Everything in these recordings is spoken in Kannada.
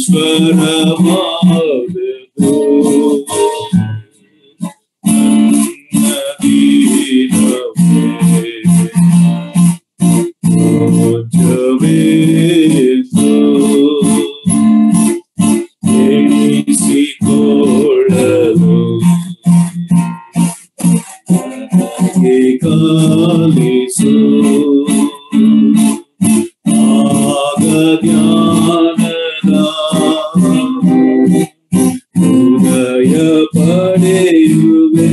ನಶ್ವರವಾದದು ನನ್ನ ದೀನವೇ ಮೋಚವೇಸು ಎಣಿಸಿಕೊಳ್ಳಲು ನನಗೆ ಕಾಲಿಸು ಆಗ ಧ್ಯಾನದ ಹೃದಯ ಪಡೆಯುವೆ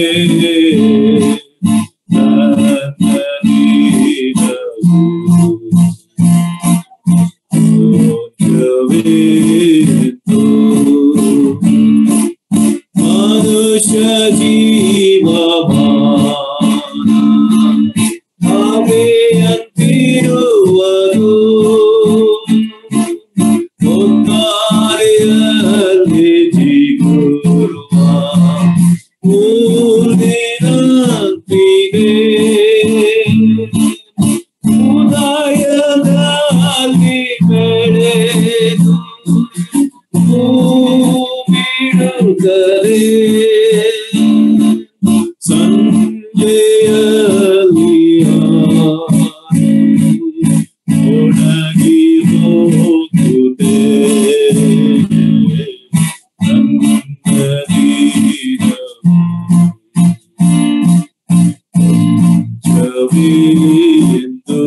ನನ್ನ ನೀರವು ಮೋಕ್ಷವೇತು ಮನುಷ್ಯ ಜೀವಮಾನ ಹಾಗೆಯಂತಿರುವುದು ಒತ್ತಾರೆಯಲ್ಲಿ ಜಿಗುರುವ ಊರಿನಂತಿದೆ ಉದಯದಲ್ಲಿ ಬೆಳೆದು ಬಿಡುತ್ತದೆ ಸಂಜೆಯಲ್ಲಿ ಒಣಗಿ ಹೋಗುತ್ತೆ ನನ್ನ ದೀನವು ಜವಿಯೆಂದು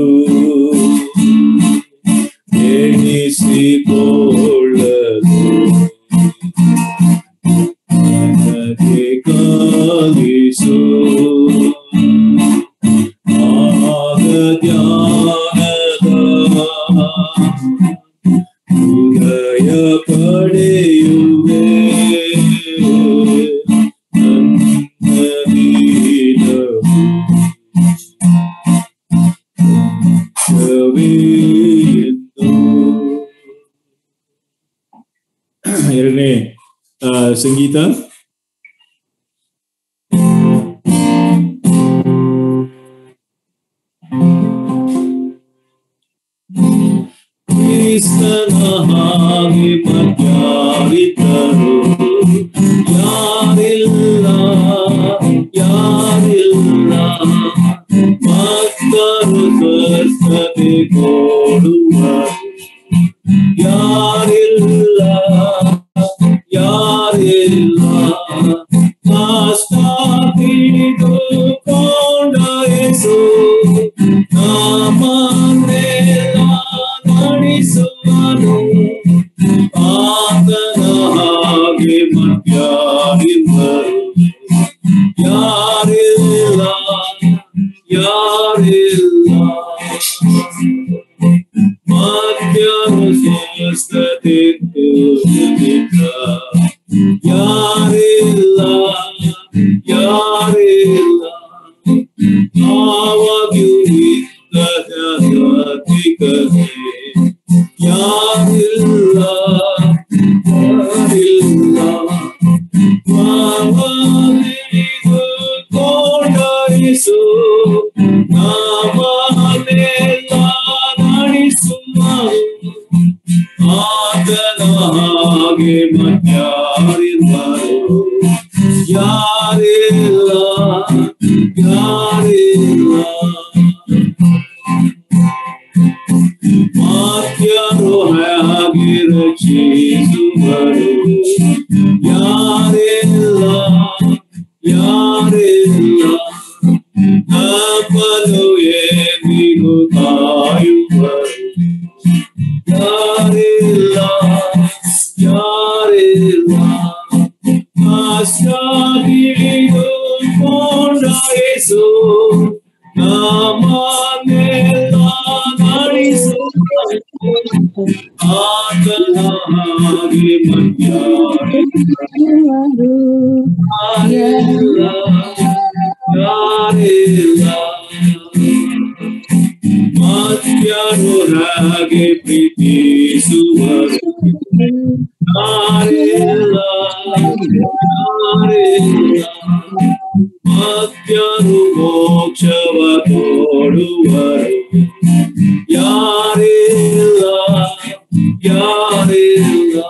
ಎಣಿಸಿಕೊಳ್ಳಲು ನನಗೆ ಕಾಲಿಸು ಆಗ ಧ್ಯಾನದ ಹೃದಯ ಪಡೆಯುವೆ ನನ್ನ ದೀನವು ಜವಿಯೆಂದು ಎರಡನೇ ಆ, ಸಂಗೀತ ಕ್ರಿಸ್ತನ ಹಾಗೆ ಮತ್ಯಾರಿದ್ದರು ಯಾರಿಲ್ಲ ಯಾರಿಲ್ಲ ಭಕ್ತರು ಸ್ವಸ್ಥತೆ ಕೊಡುವರು ಯಾರಿಲ್ಲ ಯಾರಿಲ್ಲ ಕಷ್ಟ ತಿಳಿದುಕೊಂಡ ಯೇಸು ನಮ್ಮನ್ನೆಲ್ಲ ನಡೆಸುವನು ಆತನ ಹಾಗೆ ಮತ್ಯಾರಿದ್ದರು ಯಾರಿಲ್ಲ ಯಾರಿಲ್ಲ ಮತ್ಯರು ಸ್ವಸ್ಥತೆ ತೋರಿದ ಯಾರಿಲ್ಲ ಯಾರಿಲ್ಲ ಆವಾಗಿಯೂ ಇದ್ದ ಜಾತಿಕತೆ ಯಾರಿಲ್ಲ ಯಾರಿಲ್ಲ ಕೊಂಡರಿಸು ನಾಮನೆಲ್ಲ ನಡೆಸುವ ಆತನ ಹಾಗೆ ಮತ್ಯಾರಿದ್ದರು ಯಾರಿಲ್ಲ ಯಾರಿಲ್ಲ ಮಾತ್ಯರು ಹಾಗೆ ರಕ್ಷಿಸುವರು ಯಾರಿಲ್ಲ ಯಾರಿಲ್ಲ ನಮ್ಮನು ಏನಿಗೂ ಕಾಯುವರು ಯಾರಿಲ್ಲ ಯಾರಿಲ್ಲ ಆಶಾದಿಳಿದು ಕೊಂಡಾಯಿಸು ನಮ್ಮನ್ನೆಲ್ಲ ನಡೆಸು ಆತನ ಹಾಗೆ ಮಧ್ಯಾಹ್ನ ಯಾರಿಲ್ಲ ಯಾರಿಲ್ಲ ಮತ್ಯಾರು ಹಾಗೆ ಪ್ರೀತಿಸುವರು ಯಾರಿಲ್ಲ ಯಾರಿಲ್ಲ ಮತ್ಯಾರು ಮೋಕ್ಷವ ಕೊಡುವರು ಯಾರಿಲ್ಲ ಯಾರಿಲ್ಲ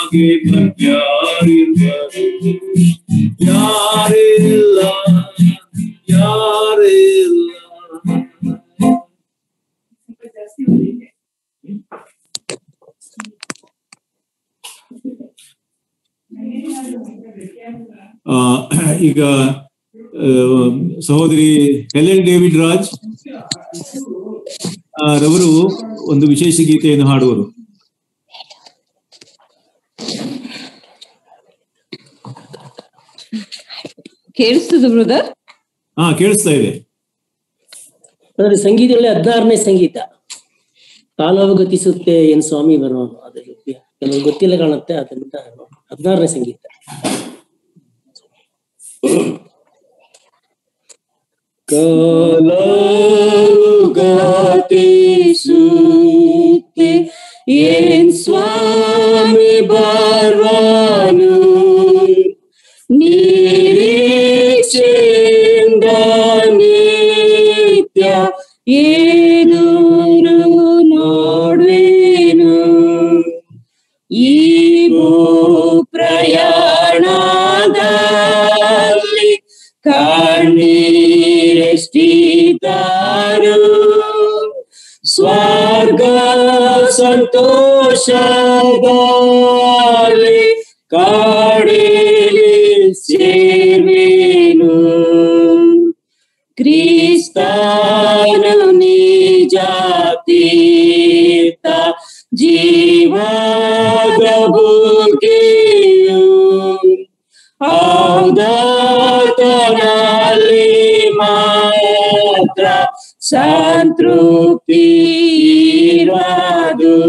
ಹಾಗೆ ಮತ್ಯಾರಿರುವರು ಯಾರಿಲ್ಲ ಯಾರಿಲ್ಲ ಆ, ಈಗ ಆ, ಸಹೋದರಿ ಹೆಲೆನ್ ಡೇವಿಡ್ ರಾಜ್ ಆ, ರವರು ಒಂದು ವಿಶೇಷ ಗೀತೆಯನ್ನು ಹಾಡುವರು ಕೇಳಿಸ್ತದ ಬ್ರದರ್ ಹಾ ಕೇಳಿಸ್ತಾ ಇದೆ ಅದರ ಸಂಗೀತಗಳಲ್ಲಿ ಹದಿನಾರನೇ ಸಂಗೀತ ಕಾಲಾವಗತಿಸುತ್ತೆ ಏನ್ ಸ್ವಾಮಿ ಬರೋನು ಅದು ಕೆಲವು ಗೊತ್ತಿಲ್ಲ ಕಾಣುತ್ತೆ ಅದರಿಂದ ಹದಿನಾರನೇ ಸಂಗೀತ ಕಾಲಾವಗತಿಸುತ್ತೆ ಏನ್ ಸ್ವಾಮಿ ಬರ್ವಾನು ನಿರೀಕ್ಷೆಯಿಂದ ನಿತ್ಯ ಏನೂರು ನೋಡ್ವೇನು ಈ ಭೂ ಪ್ರಯಾಣದಲ್ಲಿ ಕಣ್ಣೀರೆಷ್ಟಿದ್ದಾರು ಸ್ವರ್ಗ ಸಂತೋಷದಲ್ಲಿ ಕಾಡಿಲಿ ಸೇರ್ವೇನು ಕ್ರಿಸ್ತನು ನಿಜಾತೀತ ಜೀವದ ಬುಗಿಯು ಔದಾತನಲ್ಲಿ ಮಾತ್ರ ಸಂತೃಪ್ತಿ ಇರದು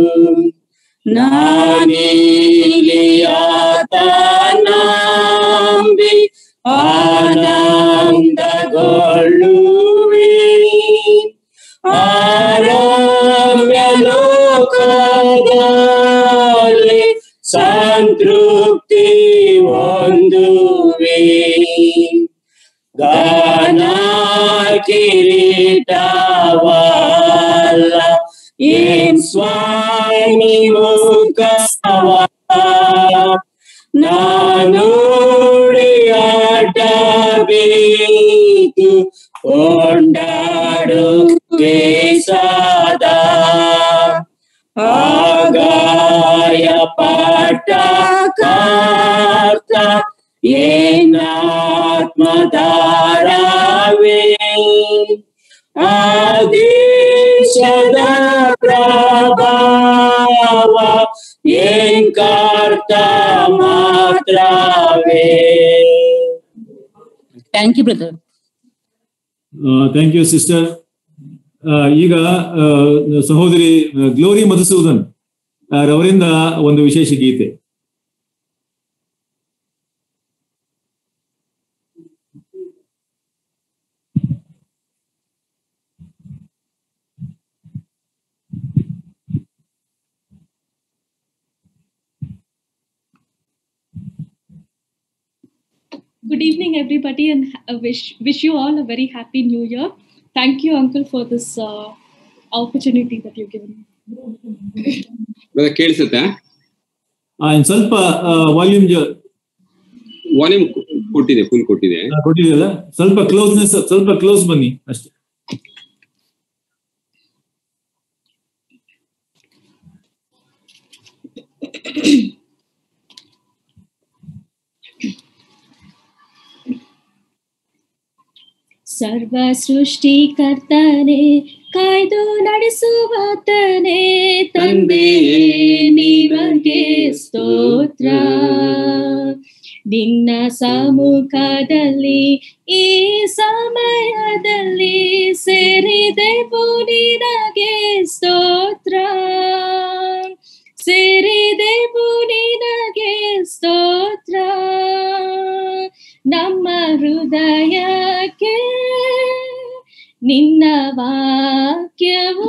ನಾನಿಲಿಯಾತ ನಂಬಿ ಆನಂದಗೊಳ್ಳುವೆ ಆರಮ್ಯ ಲೋಕದಲ್ಲಿ ಸಂತೃಪ್ತಿ ಹೊಂದುವೆ ಗಾನ ಕಿರೀಟವಲ್ಲ ಏನ್ ಸ್ವಾಮಿ ಮುಖವ ನಾನು ಆಟಬೇಕು ಕೊಂಡಾಡುವೆ ಸದಾ ಆಗಾಯ ಪಾಠ ಕಾರ್ತ ಏನಾತ್ಮಧಾರವೇ ಆದೇಶದ ಪ್ರಭಾವ ಏನ್ ಕಾರ್ತ ಮಾತ್ರವೇ thank you brother thank you sister ಈಗ ಆ, ಸಹೋದರಿ ಗ್ಲೋರಿ ಮಧುಸೂದನ್ ಆ, ರವರಿಂದ ಒಂದು ವಿಶೇಷ ಗೀತೆ Good evening, everybody, and uh, wish wish you all a very happy New Year. Thank you, Uncle, for this uh, opportunity that you've given me. Brother ಕೇಳಿಸುತ್ತಾ ಆ, ಇನ್ ಸ್ವಲ್ಪ ವಾಲ್ಯೂಮ್ ವಾಲ್ಯೂಮ್ ಕೊಟ್ಟಿದೆ ಫುಲ್ ಕೊಟ್ಟಿದೆ ಕೊಟ್ಟಿದೆಯಲ್ಲ ಸ್ವಲ್ಪ ಕ್ಲೋಸ್ನೆಸ್ ಸ್ವಲ್ಪ ಕ್ಲೋಸ್ ಬನ್ನಿ ಅಷ್ಟೇ ಸರ್ವ ಸೃಷ್ಟಿಕರ್ತನೆ ಕಾಯ್ದು ನಡೆಸುವಾತನೆ ತಂದೆಯೇ ನಿಮಗೆ ಸ್ತೋತ್ರ ನಿನ್ನ ಸಮ್ಮುಖದಲ್ಲಿ ಈ ಸಮಯದಲ್ಲಿ ಸೇರಿದೆ ನಿನಗೆ ಸ್ತೋತ್ರ ಸೇರಿದೆ ನಿನಗೆ ಸ್ತೋತ್ರ ನಮ್ಮ ಹೃದಯಕ್ಕೆ ನಿನ್ನ ವಾಕ್ಯವು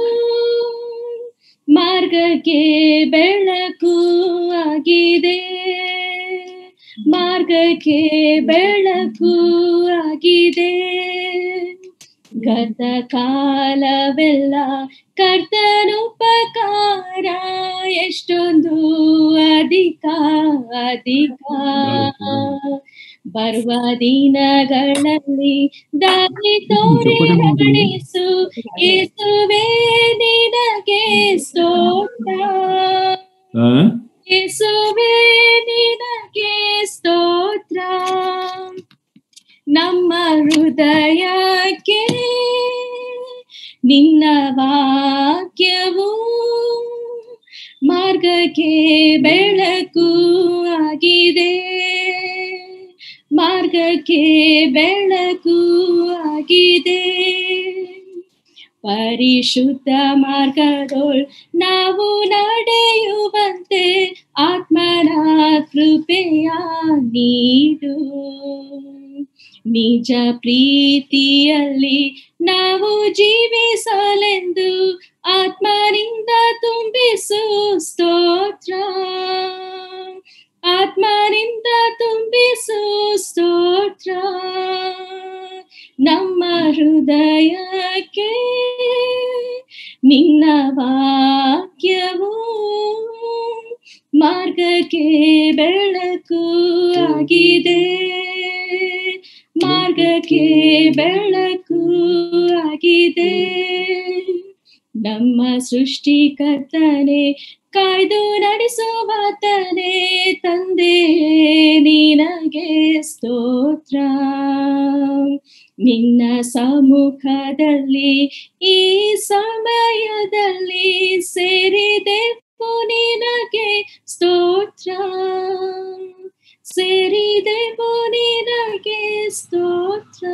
ಮಾರ್ಗಕ್ಕೆ ಬೆಳಕು ಆಗಿದೆ ಮಾರ್ಗಕ್ಕೆ ಬೆಳಕು ಆಗಿದೆ ಗತ ಕಾಲವೆಲ್ಲ ಕರ್ತನುಪಕಾರ ಎಷ್ಟೊಂದು ಅಧಿಕ ಅಧಿಕ ಬರುವ ದಿನಗಳಲ್ಲಿ ದಾರಿ ತೋರಿ ನಡೆಸು ಯೇಸುವೇ ನಿನಗೆ ಸ್ತೋತ್ರ ಆ? ಯೇಸುವೇ ನಿನಗೆ ಸ್ತೋತ್ರ ನಮ್ಮ ಹೃದಯಕ್ಕೆ ನಿನ್ನ ವಾಕ್ಯವು ಮಾರ್ಗಕ್ಕೆ ಬೆಳಕು ಆಗಿದೆ ಮಾರ್ಗಕ್ಕೆ ಬೆಳಕು ಆಗಿದೆ ಪರಿಶುದ್ಧ ಮಾರ್ಗದೊಳ್ ನಾವು ನಡೆಯುವಂತೆ ಆತ್ಮನ ಕೃಪೆಯ ನೀಡು ನಿಜ ಪ್ರೀತಿಯಲ್ಲಿ ನಾವು ಜೀವಿಸಲೆಂದು ಆತ್ಮನಿಂದ ತುಂಬಿಸು ಸ್ತೋತ್ರ ಆತ್ಮನಿಂದ ತುಂಬಿಸು ಸ್ತೋತ್ರ ನಮ್ಮ ಹೃದಯಕ್ಕೆ ನಿನ್ನ ವಾಕ್ಯವು ಮಾರ್ಗಕ್ಕೆ ಬೆಳಕು ಆಗಿದೆ ಮಾರ್ಗಕ್ಕೆ ಬೆಳಕು ಆಗಿದೆ ನಮ್ಮ ಸೃಷ್ಟಿಕರ್ತನೆ ಕಾಯ್ದು ನಡೆಸುವಾತನೇ ತಂದೆ ನಿನಗೆ ಸ್ತೋತ್ರ ನಿನ್ನ ಸಮ್ಮುಖದಲ್ಲಿ ಈ ಸಮಯದಲ್ಲಿ ಸೇರಿದೆ ನಿನಗೆ ಸ್ತೋತ್ರ ಸೇರಿದೆ ನಿನಗೆ ಸ್ತೋತ್ರ